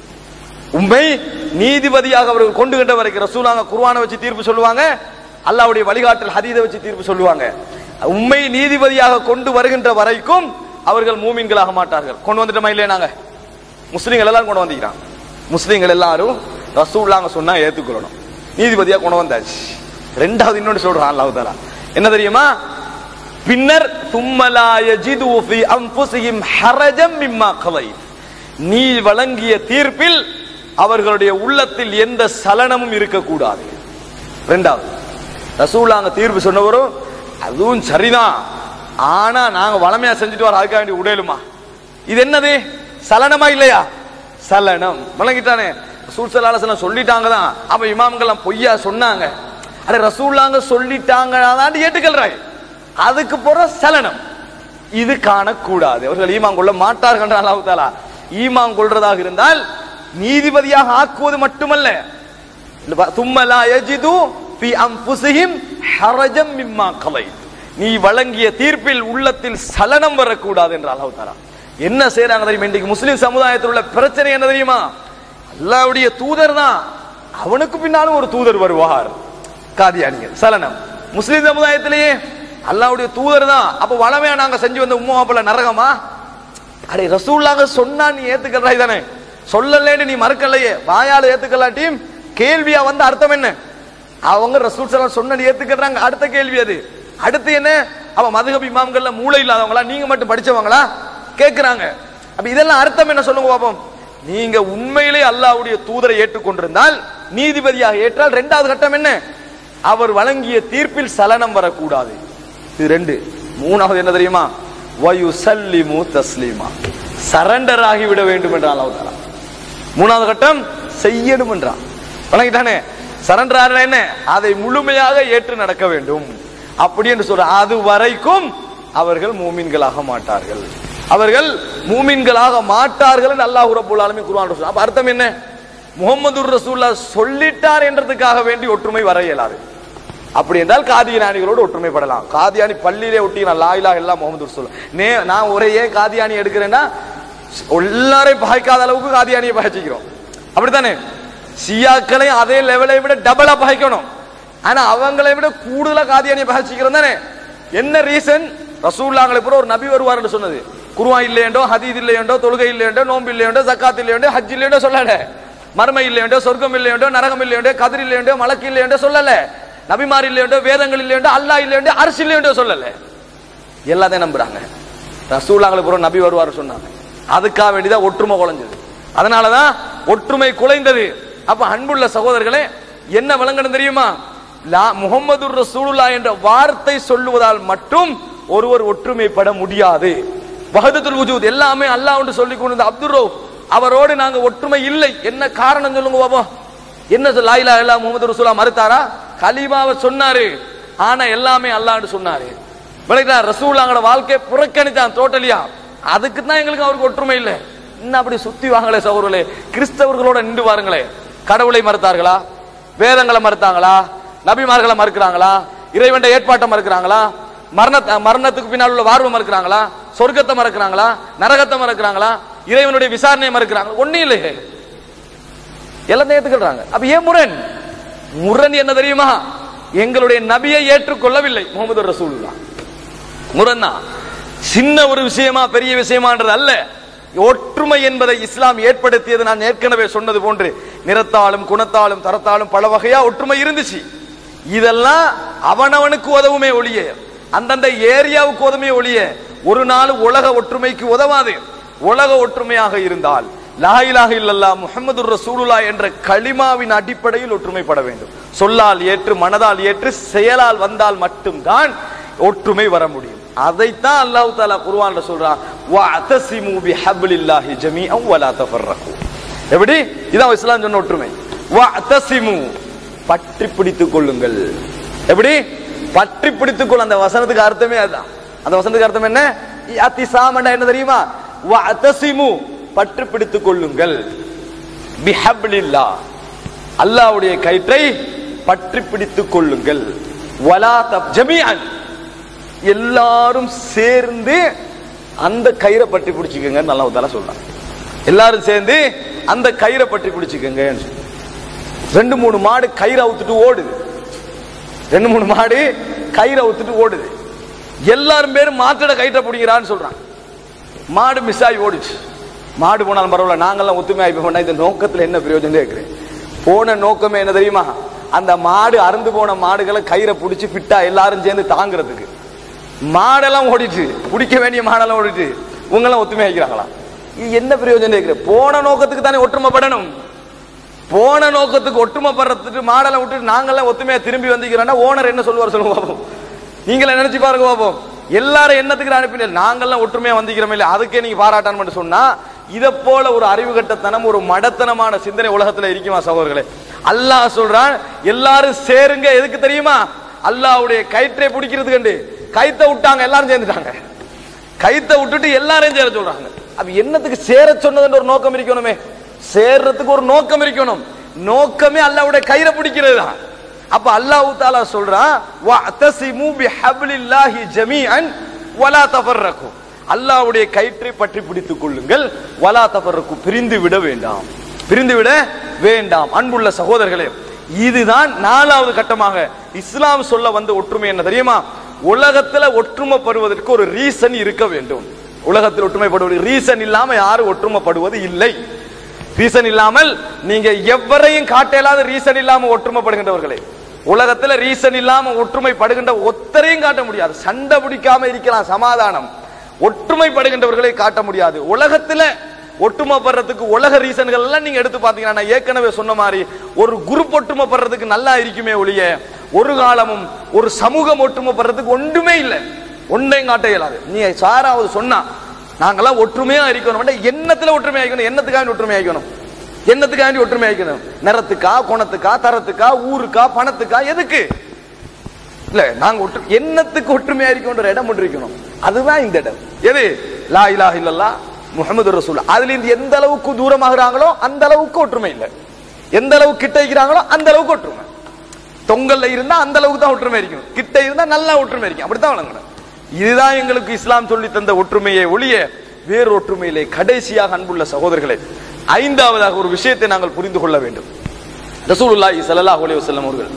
உண்மை நீதிபதியாக அவர்கள் கொண்டு கின்ற வரைக்கும் ரசூலாங்க குர்ஆனை வச்சு தீர்ப்பு சொல்லுவாங்க அல்லாஹ்வுடைய வழிகாட்டல் ஹதீதை வச்சு தீர்ப்பு சொல்லுவாங்க உண்மை நீதிபதியாக கொண்டு வருகின்ற வரைக்கும் அவர்கள் மூமின்களாக மாட்டார்கள் கொண்டு வந்துட்டோமா இல்லையா நாங்க முஸ்லீம்கள் எல்லாரும் கொண்டு வந்திக்கிறாங்க முஸ்லீம்கள் எல்லாரும் ரசூல்லாங்க சொன்னா ஏத்துக்கொள்ளணும் நீதிபதியா கொண்டு வந்தாச்சு ரெண்டாவது இன்னொன்று சொல்றான் அல்லாஹ் தாலா என்ன தெரியுமா பின்னர் தும்மலா யஜிது ஃபி அன்ஃபுஸிஹிம் ஹரஜம் மிம்மா கலைத் நீ வழங்கிய தீர்ப்பில் அவர்களுடைய உள்ளத்தில் எந்த சலனமும் இருக்கக்கூடாது ரெண்டாவது ரசூலாங்க தீர்ப்பு சொன்னவரும் அதுவும் சரிதான் ஆனா நாங்க வளமையா செஞ்சுட்டு வர அதுக்காக வேண்டி உடையலுமா இது என்னது சலனமா இல்லையா சலனம் வழங்கிட்டானே ரசூல் சல்லாஹ் சொல்லிட்டாங்க தான் அப்ப இமாம்கள்லாம் பொய்யா சொன்னாங்க அட ரசூல்லாங்க சொல்லிட்டாங்க தான் ஏற்றுக்கல்றாய் அதுக்கு போற சலனம் இது காணக்கூடாது அவர்கள் ஈமான் கொள்ள மாட்டார்கள் என்ற அல்லாஹ் தாலா ஈமான் கொள்றதாக இருந்தால் நீதிபதியாக ஆக்குவது மட்டுமல்ல தும்மலா யஜிது ஃபி அன்ஃபுஸிஹிம் ஹரஜம் மிம்மா கலைத் நீ வழங்கிய தீர்ப்பில் உள்ளத்தில் சலனம் வரக்கூடாது என்ற அல்லாஹ் தாலா என்ன செய்றாங்க தெரியுமா இன்றைக்கு முஸ்லிம் சமுதாயத்தில் உள்ள பிரச்சனை என்ன தெரியுமா அல்லாஹ்வுடைய தூதர் தான் அவனுக்கு பின்னாலும் ஒரு தூதர் வருவார் காதியானிகள் சலனம் முஸ்லிம் சமுதாயத்திலேயே அல்லாஹ்வுடைய தூதர் தான் அப்ப வளமையா நாங்க செஞ்சு வந்த உம்மா மாப்பிள்ள நரகமா அடே ரசூல்லாங்க சொன்னா நீ ஏத்துக்கிறாய் தானே சொல்லலேன்னு நீ மறுக்கலையே வாயால ஏத்துக்கலாட்டியும் கேள்வியா வந்து அர்த்தம் என்ன அவங்க ரசூல் சலாம் சொன்ன ஏத்துக்கிறாங்க அடுத்த கேள்வி அது அடுத்து என்ன அவ மதுகப் இமாம்கள்ல மூளை இல்லாதவங்களா நீங்க மட்டும் படிச்சவங்களா கேக்குறாங்க அப்ப இதெல்லாம் அர்த்தம் என்ன சொல்லுங்க பாப்போம் நீங்க உண்மையிலே அல்லாஹ்வுடைய தூதரை ஏற்றுக்கொண்டிருந்தால் நீதிபதியாக ஏற்றால் இரண்டாவது கட்டம் என்ன அவர் வழங்கிய தீர்ப்பில் சலனம் வரக்கூடாது இது ரெண்டு மூணாவது என்ன தெரியுமா வயுசல்லிமு தஸ்லீமா சரண்டர் ஆகிவிட வேண்டும் என்றால் அல்லாஹ் தஆலா மூணாவது கட்டம் செய்யணும் என்றான் வணங்கிட்டானே சரண்டர் ஆகினா என்ன அதை முழுமையாக ஏற்று நடக்க வேண்டும் அப்படி என்று சொல்ற அது வரைக்கும் அவர்கள் மூமின்களாக மாட்டார்கள் அவர்கள் மூமின்களாக மாட்டார்கள் என்று அல்லாஹ் ரப்பல் ஆலமீன் குர்ஆன் சொல்றான் அப்ப அர்த்தம் என்ன முகமது ரசூல்லா சொல்லிட்டார் என்றதுக்காக வேண்டி ஒற்றுமை வர இயலாது அப்படி என்றால் காதியானிகளோடு ஒற்றுமைப்படலாம் காதியானி பள்ளியிலே ஒட்டி நான் லாயிலா எல்லாம் முகமது ரசூல் நே நான் ஒரே ஏன் காதியானி எடுக்கிறேன்னா எல்லாரையும் பாய்க்காத அளவுக்கு காதியானியை பாய்ச்சிக்கிறோம் அப்படித்தானே சியாக்களை அதே லெவலை விட டபுளா பாய்க்கணும் ஆனா அவங்களை விட கூடுதலா காதியானியை பாய்ச்சிக்கிறோம் தானே என்ன ரீசன் ரசூல்லாங்களை கூட ஒரு நபி வருவார்னு சொன்னது குருவா இல்லையண்டோ ஹதீத் இல்லையண்டோ தொழுகை இல்லையண்டோ நோம்பு இல்லையண்டோ ஜக்காத் இல்லையண்டோ ஹஜ் இல்லையண்டோ சொல்லல மர்மை இல்லையண்டோ சொர்க்கம் இல்லையண்டோ நரகம் இல்லையண்டோ கதிர் இல்லையண்டோ மலக்கு இல்லையண்டோ சொல்லல நபிமார் இல்லையண்டோ வேதங்கள் இல்லையண்டோ அல்லாஹ் இல்லையண்டோ அரசு இல்லையண்டோ சொல்லல எல்லாத்தையும் நம்புறாங்க ரசூலாங்களை பூரா நபி வருவார் சொன்னாங்க அதுக்காக வேண்டிதான் ஒற்றுமை குலைஞ்சது அதனாலதான் ஒற்றுமை குலைந்தது அப்ப அன்புள்ள சகோதரர்களே என்ன விளங்கணும் தெரியுமா லா முகமது ரசூலுல்லா என்ற வார்த்தை சொல்லுவதால் மட்டும் ஒருவர் ஒற்றுமைப்பட முடியாது வஹதத்துல் வஜூத் எல்லாமே அல்லாஹ் என்று சொல்லி கொண்டு அப்துல் ரவுப் அவரோடு நாங்க ஒற்றுமை இல்லை என்ன காரணம் சொல்லுங்க பாப்போம் என்ன சொல் லாயிலா இல்லா முகமது ரசூலா மறுத்தாரா கலீமாவை சொன்னாரு ஆனா எல்லாமே அல்லாஹ்னு சொன்னாரு விளக்குதா ரசூலாங்கட வாழ்க்கையை புறக்கணித்தான் டோட்டலியா அதுக்கு தான் எங்களுக்கு அவருக்கு ஒற்றுமை இல்லை இன்னும் அப்படி சுத்தி வாங்களே சகோதரர்களே கிறிஸ்தவர்களோட நின்று வாருங்களே கடவுளை மறுத்தார்களா வேதங்களை மறுத்தாங்களா நபிமார்களை மறுக்கிறாங்களா இறைவன் ஏற்பாட்டை மறுக்கிறாங்களா மரண மரணத்துக்கு பின்னால் உள்ள வாழ்வை மறுக்கிறாங்களா சொர்க்கத்தை மறுக்கிறாங்களா நரகத்தை மறுக்கிறாங்களா இறைவனுடைய விசாரணையை மறுக்கிறாங்களா ஒண்ணும் இல்லையே எல்லாத்தையும் ஏத்துக்கிறாங்க அப்ப ஏன் முரண் முரண் என்ன தெரியுமா எங்களுடைய நபியை ஏற்றுக்கொள்ளவில்லை முகமது ரசூலுல்லா முரணா சின்ன ஒரு விஷயமா பெரிய விஷயமான்றது அல்ல ஒற்றுமை என்பதை இஸ்லாம் ஏற்படுத்தியது நான் ஏற்கனவே சொன்னது போன்று நிறத்தாலும் குணத்தாலும் தரத்தாலும் பல வகையா ஒற்றுமை இருந்துச்சு இதெல்லாம் அவனவனுக்கு உதவுமே ஒழிய அந்தந்த ஏரியாவுக்கு உதவுமே ஒழிய ஒரு நாள் உலக ஒற்றுமைக்கு உதவாது உலக ஒற்றுமையாக இருந்தால் லாயிலாக இல்லல்லா முஹம்மது ரசூலுல்லா என்ற களிமாவின் அடிப்படையில் ஒற்றுமைப்பட வேண்டும் சொல்லால் ஏற்று மனதால் ஏற்று செயலால் வந்தால் மட்டும்தான் ஒற்றுமை வர முடியும் அதைத்தான் அல்லாஹ் தாலா குர்ஆன்ல சொல்றான் வஅதஸிமு பிஹப்லில்லாஹி ஜமீஅன் வலா தஃபர்ரகு எப்படி இதான் இஸ்லாம் சொன்ன ஒற்றுமை வஅதஸிமு பற்றி பிடித்துக் கொள்ளுங்கள் எப்படி பற்றி பிடித்துக் கொள் அந்த வசனத்துக்கு அர்த்தமே அதுதான் அந்த வசனத்துக்கு அர்த்தம் என்ன அத்திசாமண்டா என்ன தெரியுமா வஅதஸிமு பற்றி பிடித்துக் கொள்ளுங்கள் பிஹப்லில்லா அல்லாஹ்வுடைய கயிற்றை பற்றி பிடித்துக் கொள்ளுங்கள் வலா தப் ஜமீஅன் எல்லாரும் சேர்ந்து அந்த கயிறை பற்றி பிடிச்சுக்கங்கன்னு அல்லாஹ் தஆலா சொல்றாங்க எல்லாரும் சேர்ந்து அந்த கயிறை பற்றி பிடிச்சுக்கங்கன்னு சொல்லி. ரெண்டு மூணு மாடு கயிறை அவுத்துட்டு ஓடுது ரெண்டு மூணு மாடு கயிறை அவுத்துட்டு ஓடுது எல்லாரும் பேரும் மாட்டோட கயிற்றை பிடிக்கிறான்னு சொல்றான் மாடு மிஸ் ஆகி ஓடுச்சு மாடு போனாலும் பரவாயில்ல நாங்கெல்லாம் ஒத்துமையாகி போனா இந்த நோக்கத்துல என்ன பிரயோஜனம் கேட்கிறேன் போன நோக்கமே என்ன தெரியுமா அந்த மாடு அறுந்து போன மாடுகளை கயிறை பிடிச்சி ஃபிட்டா எல்லாரும் சேர்ந்து தாங்குறதுக்கு மாடெல்லாம் ஓடிட்டு பிடிக்க வேண்டிய மாடெல்லாம் ஓடிட்டு உங்களாம் ஒத்துமையாக்கிறாங்களா இது என்ன பிரயோஜனம் கேட்கிறேன் போன நோக்கத்துக்கு தானே ஒற்றுமைப்படணும் போன நோக்கத்துக்கு ஒற்றுமைப்படுறதுக்கு மாடலை விட்டுட்டு நாங்கெல்லாம் ஒத்துமையா திரும்பி வந்திக்கிறோம்னா ஓனர் என்ன சொல்லுவார் சொல்லுங்க பாப்போம் நீங்களே நினைச்சு பாருங்க பாப்போம் எல்லாரும் என்னத்துக்கு அனுப்பினீங்க நாங்கெல்லாம் ஒற்றுமையா வந்திக்கிறோம் இல்ல அதுக்கே நீங்க பாராட்டான்னு மட்டும் சொன்னா இதை போல ஒரு அறிவு கட்டத்தனம் ஒரு மடத்தனமான சிந்தனை உலகத்துல இருக்குமா சகோதரர்களே அல்லாஹ் சொல்றான் எல்லாரும் சேருங்க எதுக்கு தெரியுமா அல்லாஹ்வுடைய கயிற்றை பிடிக்கிறது கண்டு கயித்தை விட்டாங்க எல்லாரும் சேர்ந்துட்டாங்க கைத்தை விட்டுட்டு எல்லாரையும் சேர சொல்றாங்க அப்ப என்னத்துக்கு சேர சொன்னதுன்ற ஒரு நோக்கம் இருக்கணுமே சேர்றதுக்கு ஒரு நோக்கம் இருக்கணும் நோக்கமே அல்லாஹ்வுடைய கயிறை பிடிக்கிறது தான் அப்ப அல்லாஹ் தாலா சொல்றான் வஅதஸிமு பிஹப்லில்லாஹி ஜமீஅன் வலா தஃபர்ரகு அல்லாஹ்வுடைய கயிற்றை பற்றி பிடித்துக் கொள்ளுங்கள் வலா தஃபர்ரகு பிரிந்து விட வேண்டாம் பிரிந்து விட வேண்டாம் அன்புள்ள சகோதரர்களே இதுதான் நாலாவது கட்டமாக இஸ்லாம் சொல்ல வந்த ஒற்றுமை என்ன தெரியுமா உலகத்துல ஒற்றுமைப்படுவதற்கு ஒரு ரீசன் இருக்க வேண்டும் உலகத்தில் ஒற்றுமைப்படுவது ரீசன் இல்லாம யாரும் ஒற்றுமைப்படுவது இல்லை ரீசன் இல்லாமல் நீங்க எவரையும் காட்டலாத ரீசன் இல்லாம ஒற்றுமைப்படுகின்றவர்களே உலகத்துல ரீசன் இல்லாம ஒற்றுமைப்படுகின்ற ஒத்தரையும் காட்ட முடியாது சண்டை பிடிக்காம இருக்கலாம் சமாதானம் ஒற்றுமைப்படுகின்றவர்களை காட்ட முடியாது உலகத்துல ஒற்றுமைப்படுறதுக்கு உலக ரீசன்கள் எல்லாம் நீங்க எடுத்து பாத்தீங்கன்னா நான் ஏற்கனவே சொன்ன மாதிரி ஒரு குரூப் ஒற்றுமைப்படுறதுக்கு நல்லா இருக்குமே ஒழிய ஒரு காலமும் ஒரு சமூகம் ஒற்றுமைப்படுறதுக்கு ஒன்றுமே இல்லை ஒன்றையும் காட்ட இயலாது நீ சாராவது சொன்னா நாங்கெல்லாம் ஒற்றுமையா இருக்கணும் எண்ணத்துல ஒற்றுமை ஆகிக்கணும் என்னத்துக்காக ஒற்றுமை ஆகிக்கணும் என்னத்துக்காண்டி ஒற்றுமை ஆகிக்கணும் நிறத்துக்கா குணத்துக்கா தரத்துக்கா ஊருக்கா பணத்துக்கா எதுக்கு இல்ல நாங்க ஒற்று என்னத்துக்கு ஒற்றுமையா இருக்கணும் இடம் ஒன்று இருக்கணும் அதுதான் இந்த இடம் எது லா இலாஹ இல்லல்லா முகமது ரசூல் அதுல இருந்து எந்த அளவுக்கு தூரமாகறாங்களோ அந்த அளவுக்கு ஒற்றுமை இல்லை எந்த அளவுக்கு கிட்ட இருக்கிறாங்களோ அந்த அளவுக்கு ஒற்றுமை தொங்கல்ல இருந்தா அந்த அளவுக்கு தான் ஒற்றுமை இருக்கும் கிட்ட இருந்தா நல்லா ஒற்றுமை இருக்கும் அப்படித்தான் வழங்கணும் இதுதான் எங்களுக்கு இஸ்லாம் சொல்லி தந்த ஒற்றுமையை ஒழிய வேறு ஒற்றுமையிலே கடைசியாக அன்புள்ள சகோதரர்களே ஐந்தாவதாக ஒரு விஷயத்தை நாங்கள் புரிந்து கொள்ள வேண்டும் ரசூலுல்லாஹி ஸல்லல்லாஹு அலைஹி வஸல்லம் அவர்கள்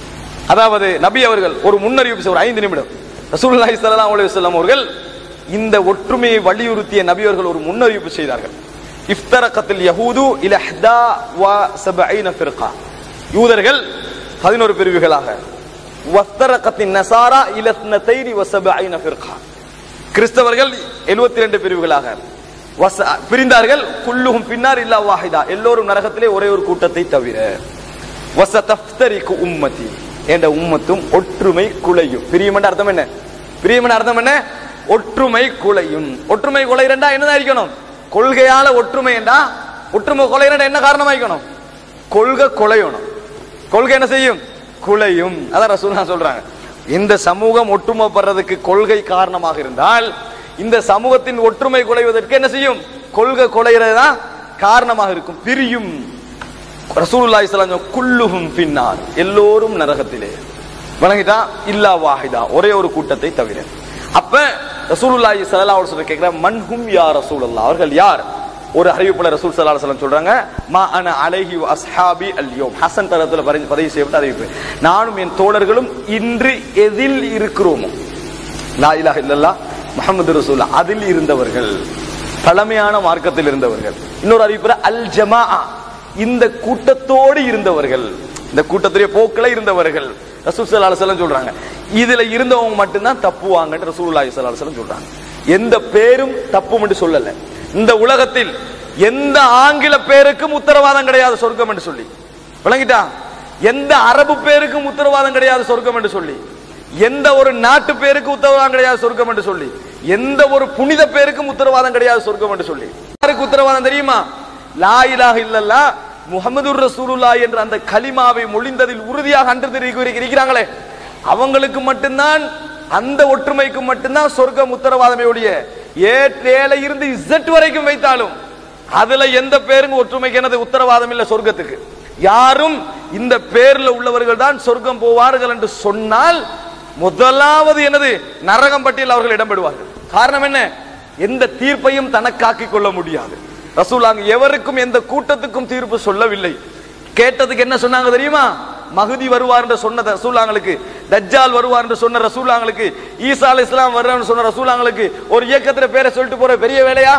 அதாவது நபி அவர்கள் ஒரு முன்னறிவிப்பு ஒரு ஐந்து நிமிடம் ரசூலுல்லாஹி ஸல்லல்லாஹு அலைஹி வஸல்லம் அவர்கள் இந்த ஒற்றுமையை வலியுறுத்திய நபி அவர்கள் ஒரு முன்னறிவிப்பு செய்தார்கள் இஃப்தரகத்தில் யஹூது இல ஹதா வ சபஈன ஃபிர்கா யூதர்கள் பதினோரு பிரிவுகளாக வஃப்தரகத்தின் நசாரா இல இத்னதைனி வ சபஈன ஃபிர்கா கிறிஸ்தவர்கள் 72 பிரிவுகளாக வச- பிரிந்தார்கள் குல்லுஹும் பின்னார் இல்லா வாஹிதா எல்லோரும் நரகத்திலே ஒரே ஒரு கூட்டத்தை தவிர வசதஃப்தரிக்கு உம்மதி என்ற உம்மத்தும் ஒற்றுமை குலையும் பிரியமன்ற அர்த்தம் என்ன பிரியமன்ற அர்த்தம் என்ன ஒற்றுமை குலையும் ஒற்றுமை குலைறண்டா என்னதான் இருக்கணும் கொள்கையால ஒற்றுமை என்றா ஒற்றுமை குலைறண்டா என்ன காரணமா இருக்கணும் கொள்கை குலையணும் கொள்கை என்ன செய்யும் குலையும் அதான் ரசூலுல்லாஹ் சொல்றாங்க இந்த சமூகம் ஒற்றுமைப்படுறதுக்கு கொள்கை காரணமாக இருந்தால் இந்த சமூகத்தின் ஒற்றுமை குலைவதற்கு என்ன செய்யும் கொள்கை குலைகிறதா காரணமாக இருக்கும் பிரியும் ரசூலுல்லாஹி ஸல்லல்லாஹு அலைஹி வஸல்லம் குல்லுஹும் பின்னார் எல்லோரும் நரகத்திலே வணங்கிட்டா இல்லா வாஹிதா ஒரே ஒரு கூட்டத்தை தவிர அப்ப ரசூலுல்லாஹி ஸல்லல்லாஹு அலைஹி வஸல்லம் கேக்குற மன்ஹும் யா ரசூலுல்லாஹ் அவர்கள் யார் ஒரு அறிவிப்புல ரசூல் ஸல்லல்லாஹு அலைஹி வஸல்லம் சொல்றாங்க மா அன அலைஹி வ அஸ்ஹாபி அல்யோம் ஹசன் தரத்துல பரி- பதிவு செய்யப்பட்ட அறிவிப்பு நானும் என் தோழர்களும் இன்று எதில் இருக்கிறோமோ லா இலாஹ இல்லல்லாஹ் முஹம்மது ரசூல் அதில் இருந்தவர்கள் பழமையான மார்க்கத்தில் இருந்தவர்கள் இன்னொரு அறிவிப்புல அல் ஜமாஆ இந்த கூட்டத்தோடு இருந்தவர்கள் இந்த கூட்டத்திலே போக்கில இருந்தவர்கள் ரசூல் ஸல்லல்லாஹு அலைஹி வஸல்லம் சொல்றாங்க இதுல இருந்தவங்க மட்டும்தான் தப்புவாங்கன்னு ரசூலுல்லாஹி ஸல்லல்லாஹு அலைஹி வஸல்லம் சொல்றாங்க எந்த பேரும் தப்பும் என்று சொல்லல இந்த உலகத்தில் எந்த ஆங்கில பேருக்கும் உத்தரவாதம் கிடையாது சொர்க்கம் என்று சொல்லி விளங்கிட்டா எந்த அரபு பேருக்கும் உத்தரவாதம் கிடையாது சொர்க்கம் என்று சொல்லி எந்த ஒரு நாட்டு பேருக்கு உத்தரவாதம் கிடையாது சொர்க்கம் என்று சொல்லி எந்த ஒரு புனித பேருக்கும் உத்தரவாதம் கிடையாது சொர்க்கம் என்று சொல்லி யாருக்கு உத்தரவாதம் தெரியுமா லா இலாஹ இல்லல்லா முஹம்மது ரசூலுல்லா என்ற அந்த கலிமாவை மொழிந்ததில் உறுதியாக அன்று தெரிவிக்க இருக்கிறாங்களே அவங்களுக்கு மட்டும்தான் அந்த ஒற்றுமைக்கு மட்டும்தான் சொர்க்கம் உத்தரவாதமே ஒழிய ஏற்ற இருந்து இசட் வரைக்கும் வைத்தாலும் அதுல எந்த பேருங்க ஒற்றுமைக்கு எனது உத்தரவாதம் இல்ல சொர்க்கத்துக்கு யாரும் இந்த பேர்ல உள்ளவர்கள் தான் சொர்க்கம் போவார்கள் என்று சொன்னால் முதலாவது எனது நரகம் பட்டியல் அவர்கள் இடம்பெறுவார்கள் காரணம் என்ன எந்த தீர்ப்பையும் தனக்காக்கிக் கொள்ள முடியாது ரசூலாங்க எவருக்கும் எந்த கூட்டத்துக்கும் தீர்ப்பு சொல்லவில்லை கேட்டதுக்கு என்ன சொன்னாங்க தெரியுமா மகுதி வருவார் என்று சொன்ன ரசூலாங்களுக்கு தஜ்ஜால் வருவார் என்று சொன்ன ரசூலாங்களுக்கு ஈசா அலை இஸ்லாம் வருவார்னு சொன்ன ரசூலாங்களுக்கு ஒரு இயக்கத்துல பேரை சொல்லிட்டு போற பெரிய வேலையா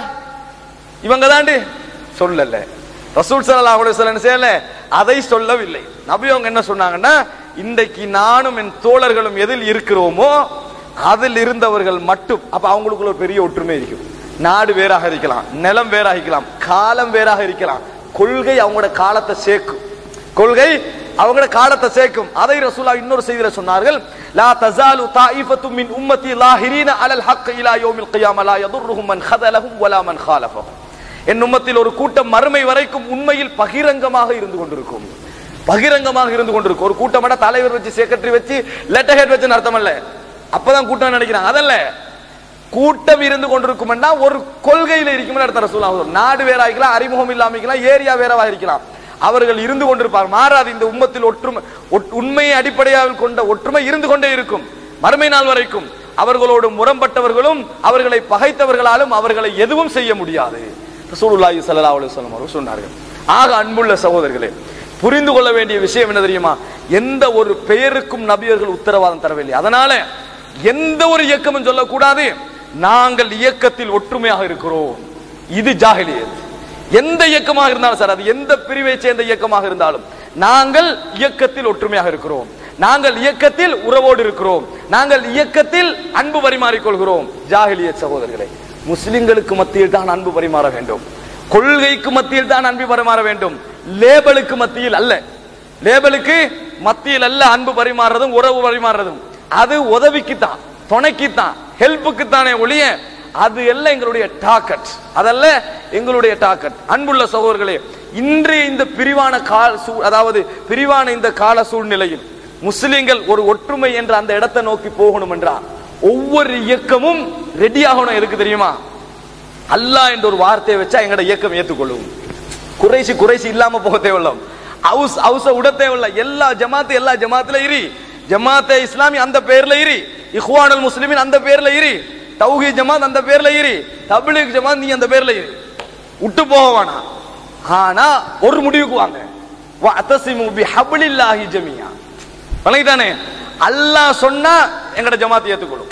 இவங்க தாண்டி சொல்லல ரசூல் ஸல்லல்லாஹு அலைஹி வஸல்லம் செய்யல அதை சொல்லவில்லை நபி அவங்க என்ன சொன்னாங்கன்னா இன்றைக்கு நானும் என் தோழர்களும் எதில் இருக்கிறோமோ அதில் இருந்தவர்கள் மட்டும் அப்ப அவங்களுக்குள்ள ஒரு பெரிய ஒற்றுமை இருக்கும் நாடு வேறாக இருக்கலாம் நிலம் வேறாக இருக்கலாம் காலம் வேறாக இருக்கலாம் கொள்கை அவங்களோட காலத்தை சேர்க்கும் கொள்கை அவங்களோட காலத்தை சேர்க்கும் அதை ரசூலா இன்னொரு செய்தியில சொன்னார்கள் லா தஸாலு தாயிஃபத்து மின் உம்மத்தி லாஹிரீன அலல் ஹக் இலா யௌமில் கியாம லா யதுர்ருஹும் மன் ஹதலஹும் வலா மன் ஹாலஃபஹும் என் உம்மத்தில் ஒரு கூட்டம் மறுமை வரைக்கும் உண்மையில் பகிரங்கமாக இருந்து கொண்டிருக்கும் பகிரங்கமாக இருந்து கொண்டிருக்கும் ஒரு கூட்டமாட தலைவர் வச்சு செக்ரட்டரி வச்சு லெட்டர் ஹெட் வச்சு அர்த்தம் அல்ல அப்பதான் கூட்டம் நினைக்கிறாங்க அதல்ல கூட்டம் இருந்து கொண்டிருக்கும்னா ஒரு கொள்கையில இருக்கும்னு அர்த்தம் ரசூலுல்லாஹ் நாடு வேற இருக்கலாம் அறிமுகம் இல்லாம இருக்கலாம் ஏரியா வேறவா இருக்கலாம் அவர்கள் இருந்து கொண்டிருப்பார் மாறாது இந்த உம்மத்தில் ஒற்றுமை ஒட்- உண்மையை அடிப்படையாக கொண்ட ஒற்றுமை இருந்து கொண்டே இருக்கும் மறுமை நாள் வரைக்கும் அவர்களோடு முரண்பட்டவர்களும் அவர்களை பகைத்தவர்களாலும் அவர்களை எதுவும் செய்ய முடியாது ரசூலுல்லாஹி ஸல்லல்லாஹு அலைஹி வஸல்லம் அவர்கள் சொன்னார்கள் ஆக அன்புள்ள சகோதரர்களே புரிந்து கொள்ள வேண்டிய விஷயம் என்ன தெரியுமா எந்த ஒரு பெயருக்கும் நபியர்கள் உத்தரவாதம் தரவில்லை அதனால எந்த ஒரு இயக்கமும் சொல்லக்கூடாது நாங்கள் இயக்கத்தில் ஒற்றுமையாக இருக்கிறோம் இது ஜாஹிலியத் எந்த இயக்கமாக இருந்தாலும் சார் அது எந்த பிரிவை சேர்ந்த இயக்கமாக இருந்தாலும் நாங்கள் இயக்கத்தில் ஒற்றுமையாக இருக்கிறோம் நாங்கள் இயக்கத்தில் உறவோடு இருக்கிறோம் நாங்கள் இயக்கத்தில் அன்பு பரிமாறிக்கொள்கிறோம் ஜாஹிலியத் சகோதரர்களே முஸ்லிம்களுக்கு மத்தியில் தான் அன்பு பரிமாற வேண்டும் கொள்கைக்கு மத்தியில் தான் அன்பு பரிமாற வேண்டும் லேபலுக்கு மத்தியில் அல்ல லேபலுக்கு மத்தியில் அல்ல அன்பு பரிமாறுறதும் உறவு பரிமாறுறதும் அது உதவிக்கு தான் துணைக்கு தான் ஹெல்ப்புக்கு தானே ஒழிய அது எல்லாம் எங்களுடைய டாக்கெட் அதல்ல எங்களுடைய டாக்கெட் அன்புள்ள சகோதரர்களே இன்றைய இந்த பிரிவான கால சூ- அதாவது பிரிவான இந்த கால சூழ்நிலையில் முஸ்லிம்கள் ஒரு ஒற்றுமை என்ற அந்த இடத்தை நோக்கி போகணும் என்றா ஒவ்வொரு இயக்கமும் ரெடி ஆகணும் எதுக்கு தெரியுமா அல்லாஹ் என்ற ஒரு வார்த்தையை வச்சா எங்கட இயக்கம் ஏத்துக்கொள்ளும் குறைசி குறைசி இல்லாம போக தேவையில்ல ஹவுஸ் ஹவுஸ விட தேவையில்ல எல்லா ஜமாத்து எல்லா ஜமாத்துல இரி ஜமாத்தே இஸ்லாமி அந்த பேர்ல இரி இஹ்வானுல் முஸ்லிமின் அந்த பேர்ல இரி தௌஹி ஜமாத் அந்த பேர்ல இரி தப்லீக் ஜமாத் நீ அந்த பேர்ல இரி விட்டு போக வேணாம் ஆனா ஒரு முடிவுக்கு வாங்க வஅத்தஸிமு பிஹப்லில்லாஹி ஜமீஆ வணங்கிட்டானே அல்லாஹ் சொன்னா எங்கட ஜமாத் ஏத்துக்கொள்ளும்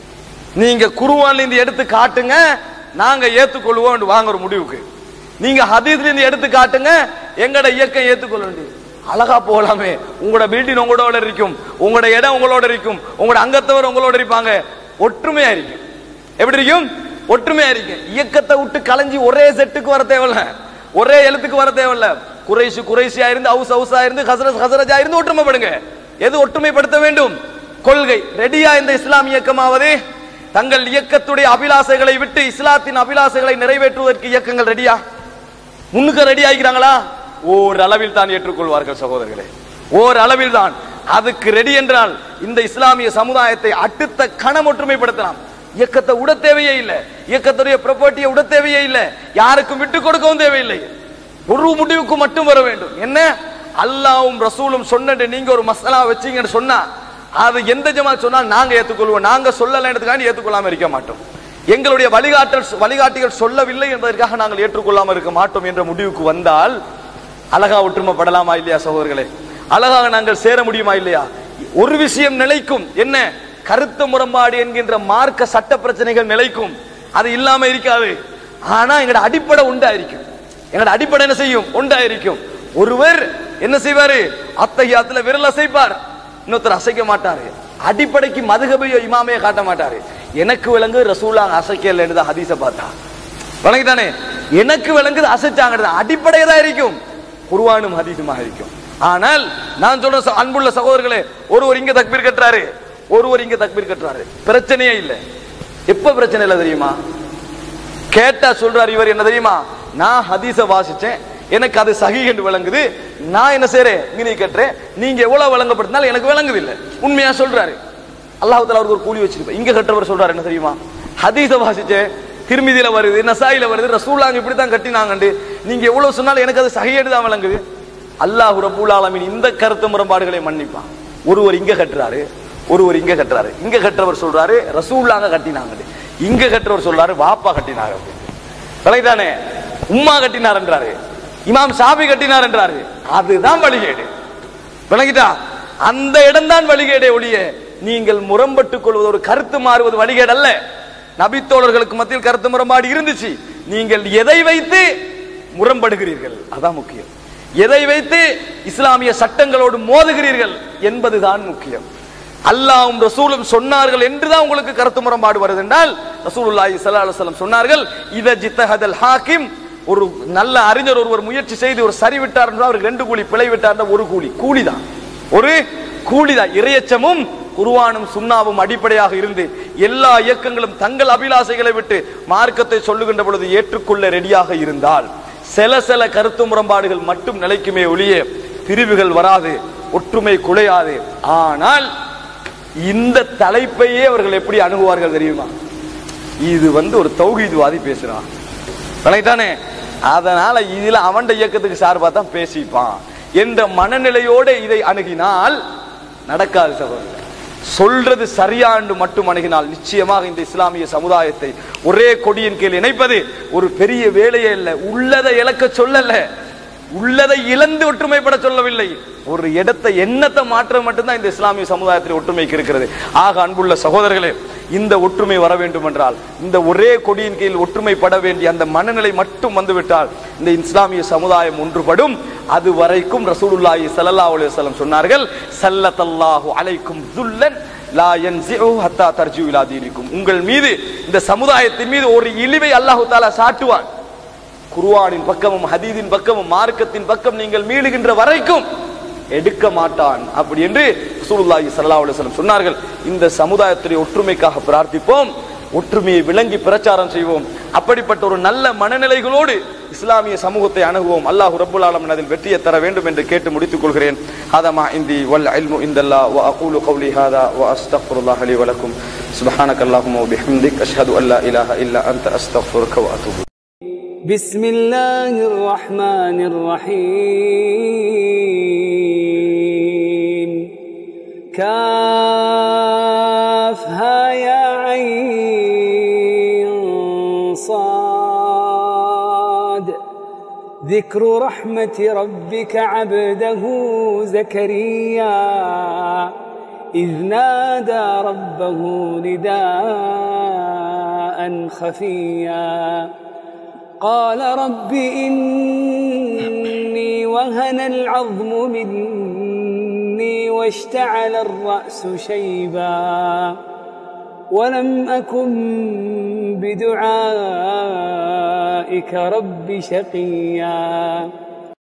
நீங்க குருவான்ல இருந்து எடுத்து காட்டுங்க நாங்க ஏத்துக்கொள்வோம் வாங்க ஒரு முடிவுக்கு நீங்க ஹதீஸ்ல இருந்து எடுத்து காட்டுங்க எங்கட இயக்கம் ஏத்துக்கொள்ள வேண்டியது அழகா போகலாமே உங்களோட பில்டிங் உங்களோட இருக்கும் உங்களோட இடம் உங்களோட இருக்கும் உங்களோட அங்கத்தவர் உங்களோட இருப்பாங்க ஒற்றுமையா இருக்கும் எப்படி இருக்கும் ஒற்றுமையா இருக்கும் இயக்கத்தை விட்டு கலைஞ்சி ஒரே செட்டுக்கு வர தேவையில்ல ஒரே எழுத்துக்கு வர தேவையில்ல குறைசு குறைசியா இருந்து ஹவுஸ் ஹவுஸா இருந்து ஹசரத் ஹசரஜா இருந்து ஒற்றுமைப்படுங்க எது ஒற்றுமைப்படுத்த வேண்டும் கொள்கை ரெடியா இந்த இஸ்லாம் இயக்கமாவது தங்கள் இயக்கத்துடைய அபிலாசைகளை விட்டு இஸ்லாத்தின் அபிலாசைகளை நிறைவேற்றுவதற்கு இயக்கங்கள் ரெடியா முன்னுக்கு ரெடி ஆகிறாங்களா ஓர் அளவில் தான் ஏற்றுக்கொள்வார்கள் சகோதரர்களே ஓர் அளவில் தான் அதுக்கு ரெடி என்றால் இந்த இஸ்லாமிய சமுதாயத்தை அடுத்த கணம் ஒற்றுமைப்படுத்தலாம் இயக்கத்தை விட தேவையே இல்லை இயக்கத்துடைய ப்ராப்பர்ட்டியை விட தேவையே இல்லை யாருக்கும் விட்டு கொடுக்கவும் தேவையில்லை ஒரு முடிவுக்கு மட்டும் வர வேண்டும் என்ன அல்லாவும் ரசூலும் சொன்னது நீங்க ஒரு மசாலா வச்சீங்கன்னு சொன்னா அது எந்த ஜமாத் சொன்னால் நாங்க ஏத்துக்கொள்வோம் நாங்க சொல்லலைன்றதுக்காண்டி ஏத்துக்கொள்ளாம இருக்க மாட்டோம் எங்களுடைய வழிகாட்டல் வழிகாட்டிகள் சொல்லவில்லை என்பதற்காக நாங்கள் ஏற்றுக்கொள்ளாமல் இருக்க மாட்டோம் என்ற முடிவுக்கு வந்தால் அழகா ஒற்றுமைப்படலாமா இல்லையா சகோதரர்களே அழகாக நாங்கள் சேர முடியுமா இல்லையா ஒரு விஷயம் நிலைக்கும் என்ன கருத்து முரண்பாடு என்கின்ற மார்க்க சட்ட பிரச்சனைகள் நிலைக்கும் அது இல்லாம இருக்காது ஆனா எங்களோட அடிப்படை உண்டா இருக்கும் எங்களோட அடிப்படை என்ன செய்யும் உண்டா இருக்கும் ஒருவர் என்ன செய்வாரு அத்தகையத்துல விரல் அசைப்பார் இன்னொருத்தர் அசைக்க மாட்டாரு அடிப்படைக்கு மதுகபையோ இமாமையோ காட்ட மாட்டாரு எனக்கு விளங்கு ரசூலா அசைக்கல தான் ஹதீஸ பார்த்தா வணங்கிட்டானே எனக்கு விளங்குது அசைச்சாங்க அடிப்படை தான் இருக்கும் குருவானும் ஹதீஸுமாக இருக்கும் ஆனால் நான் சொல்ற ச- அன்புள்ள சகோதரர்களே ஒருவர் இங்க தக்பீர் கட்டுறாரு ஒருவர் இங்க தக்பீர் கட்டுறாரு பிரச்சனையே இல்லை எப்ப பிரச்சனை இல்லை தெரியுமா கேட்டா சொல்றாரு இவர் என்ன தெரியுமா நான் ஹதீஸ வாசிச்சேன் எனக்கு அது சஹி என்று விளங்குது நான் என்ன செய்றேன் மீனி கட்டுறேன் நீங்க எவ்வளவு வழங்கப்படுத்தினாலும் எனக்கு விளங்குது இல்ல உண்மையா சொல்றாரு அல்லாஹ் தாலா அவருக்கு ஒரு கூலி வச்சிருப்பேன் இங்க கட்டுறவர் சொல்றாரு என்ன தெரியுமா ஹதீஸ வாசிச்சேன் திருமிதியில வருது நசாயில வருது ரசூலாங்க இப்படி தான் கட்டினாங்கண்டு நீங்க எவ்வளவு சொன்னாலும் எனக்கு அது சஹியடு தான் விளங்குது அல்லாஹ் ரபூல் ஆலமீன் இந்த கருத்து முரண்பாடுகளை மன்னிப்பான் ஒருவர் இங்க கட்டுறாரு ஒருவர் இங்க கட்டுறாரு இங்க கட்டுறவர் சொல்றாரு ரசூல்லாங்க கட்டினாங்க இங்க கட்டுறவர் சொல்றாரு வாப்பா கட்டினாங்க அப்படின்னு. விளங்குதானே உம்மா கட்டினார் என்றாரு இமாம் ஷாபி கட்டினார் என்றாரு அதுதான் வழிகேடு விளங்கிட்டா அந்த இடம்தான் வழிகேடே ஒழிய நீங்கள் முரம்பட்டுக் கொள்வது ஒரு கருத்து மாறுவது வழிகேடு அல்ல நபித்தோழர்களுக்கு மத்தியில் கருத்து முரண்பாடு இருந்துச்சு நீங்கள் எதை வைத்து முரண்படுகிறீர்கள் அதான் முக்கியம் எதை வைத்து இஸ்லாமிய சட்டங்களோடு மோதுகிறீர்கள் என்பதுதான் முக்கியம் அல்லாஹ்வும் ரசூலும் சொன்னார்கள் என்றுதான் உங்களுக்கு கருத்து முரண்பாடு வருது என்றால் ரசூலுல்லாஹி ஸல்லல்லாஹு அலைஹி வஸல்லம் சொன்னார்கள் இத ஜித்தஹதல் ஹாக்கிம் ஒரு நல்ல அறிஞர் ஒருவர் முயற்சி செய்து ஒரு சரி விட்டார் என்றால் அவருக்கு ரெண்டு கூலி பிழை விட்டார் என்றால் ஒரு கூலி கூலிதான் ஒரு கூலிதான் இறையச்சமும் குருவானும் சுண்ணாவும் அடிப்படையாக இருந்து எல்லா இயக்கங்களும் தங்கள் அபிலாசைகளை விட்டு மார்க்கத்தை சொல்லுகின்ற பொழுது ஏற்றுக்கொள்ள ரெடியாக இருந்தால் சில சில கருத்து முரண்பாடுகள் மட்டும் நிலைக்குமே ஒழிய பிரிவுகள் வராது ஒற்றுமை குலையாது ஆனால் இந்த தலைப்பையே அவர்கள் எப்படி அணுகுவார்கள் தெரியுமா இது வந்து ஒரு தௌஹீத்வாதி பேசுறான் விளங்கிட்டானே அதனால இதுல அவன் இயக்கத்துக்கு சார்பா தான் பேசிப்பான் என்ற மனநிலையோட இதை அணுகினால் நடக்காது சகோதரர் சொல்றது சரியாண்டு மட்டும் அணுகினால் நிச்சயமாக இந்த இஸ்லாமிய சமுதாயத்தை ஒரே கொடியின் கீழ் இணைப்பது ஒரு பெரிய வேலையே இல்லை உள்ளதை இழக்க சொல்லல உள்ளதை இழந்து ஒற்றுமைப்பட சொல்லவில்லை ஒரு இடத்தை எண்ணத்தை மாற்றம் மட்டும்தான் இந்த இஸ்லாமிய சமுதாயத்தில் ஒற்றுமைக்கு இருக்கிறது ஆக அன்புள்ள சகோதரர்களே இந்த ஒற்றுமை வர வேண்டும் என்றால் இந்த ஒரே கொடியின் கீழ் ஒற்றுமைப்பட வேண்டிய அந்த மனநிலை மட்டும் வந்துவிட்டால் இந்த இஸ்லாமிய சமுதாயம் ஒன்றுபடும் அது வரைக்கும் ரசூலுல்லாஹி ஸல்லல்லாஹு அலைஹி வஸல்லம் சொன்னார்கள் சல்லத்தல்லாஹு அலைக்கும் துல்லன் லா யன்சிஉ ஹத்தா தர்ஜு இலா தீனிக்கும் உங்கள் மீது இந்த சமுதாயத்தின் மீது ஒரு இழிவை அல்லாஹ் தஆலா சாட்டுவான் குர்ஆனின் பக்கமும் ஹதீதின் பக்கமும் மார்க்கத்தின் பக்கம் நீங்கள் மீளுகின்ற வரைக்கும் எடுக்க மாட்டான் அப்படி என்று ரசூலுல்லாஹி ஸல்லல்லாஹு அலைஹி வஸல்லம் சொன்னார்கள் இந்த சமுதாயத்துடைய ஒற்றுமைக்காக பிரார்த்திப்போம் ஒற்றுமையை விளங்கி பிரச்சாரம் செய்வோம் அப்படிப்பட்ட ஒரு நல்ல மனநிலைகளோடு இஸ்லாமிய சமூகத்தை அணுகுவோம் அல்லாஹ் ரப்புல் ஆலமீன் அதில் வெற்றியை தர வேண்டும் என்று கேட்டு முடித்துக் கொள்கிறேன் ஹாதா இந்தி வல் இல்மு இந்தல்லா வ அகூலு கௌலி ஹாதா வ அஸ்தக்ஃபிருல்லாஹ் லி வ லக்கும் சுப்ஹானக அல்லாஹும்ம வ பிஹம்திக் அஷ்ஹது அல்லா இலாஹா இல்லா அன்த அஸ்தக்ஃபிருக வ அத்தூபு بسم الله الرحمن الرحيم كافها يا عين صاد ذكر رحمة ربك عبده زكريا إذ نادى ربه نداء خفيا قال رب إني وهن العظم مني واشتعل الرأس شيبا ولم أكن بدعائك رب شقيا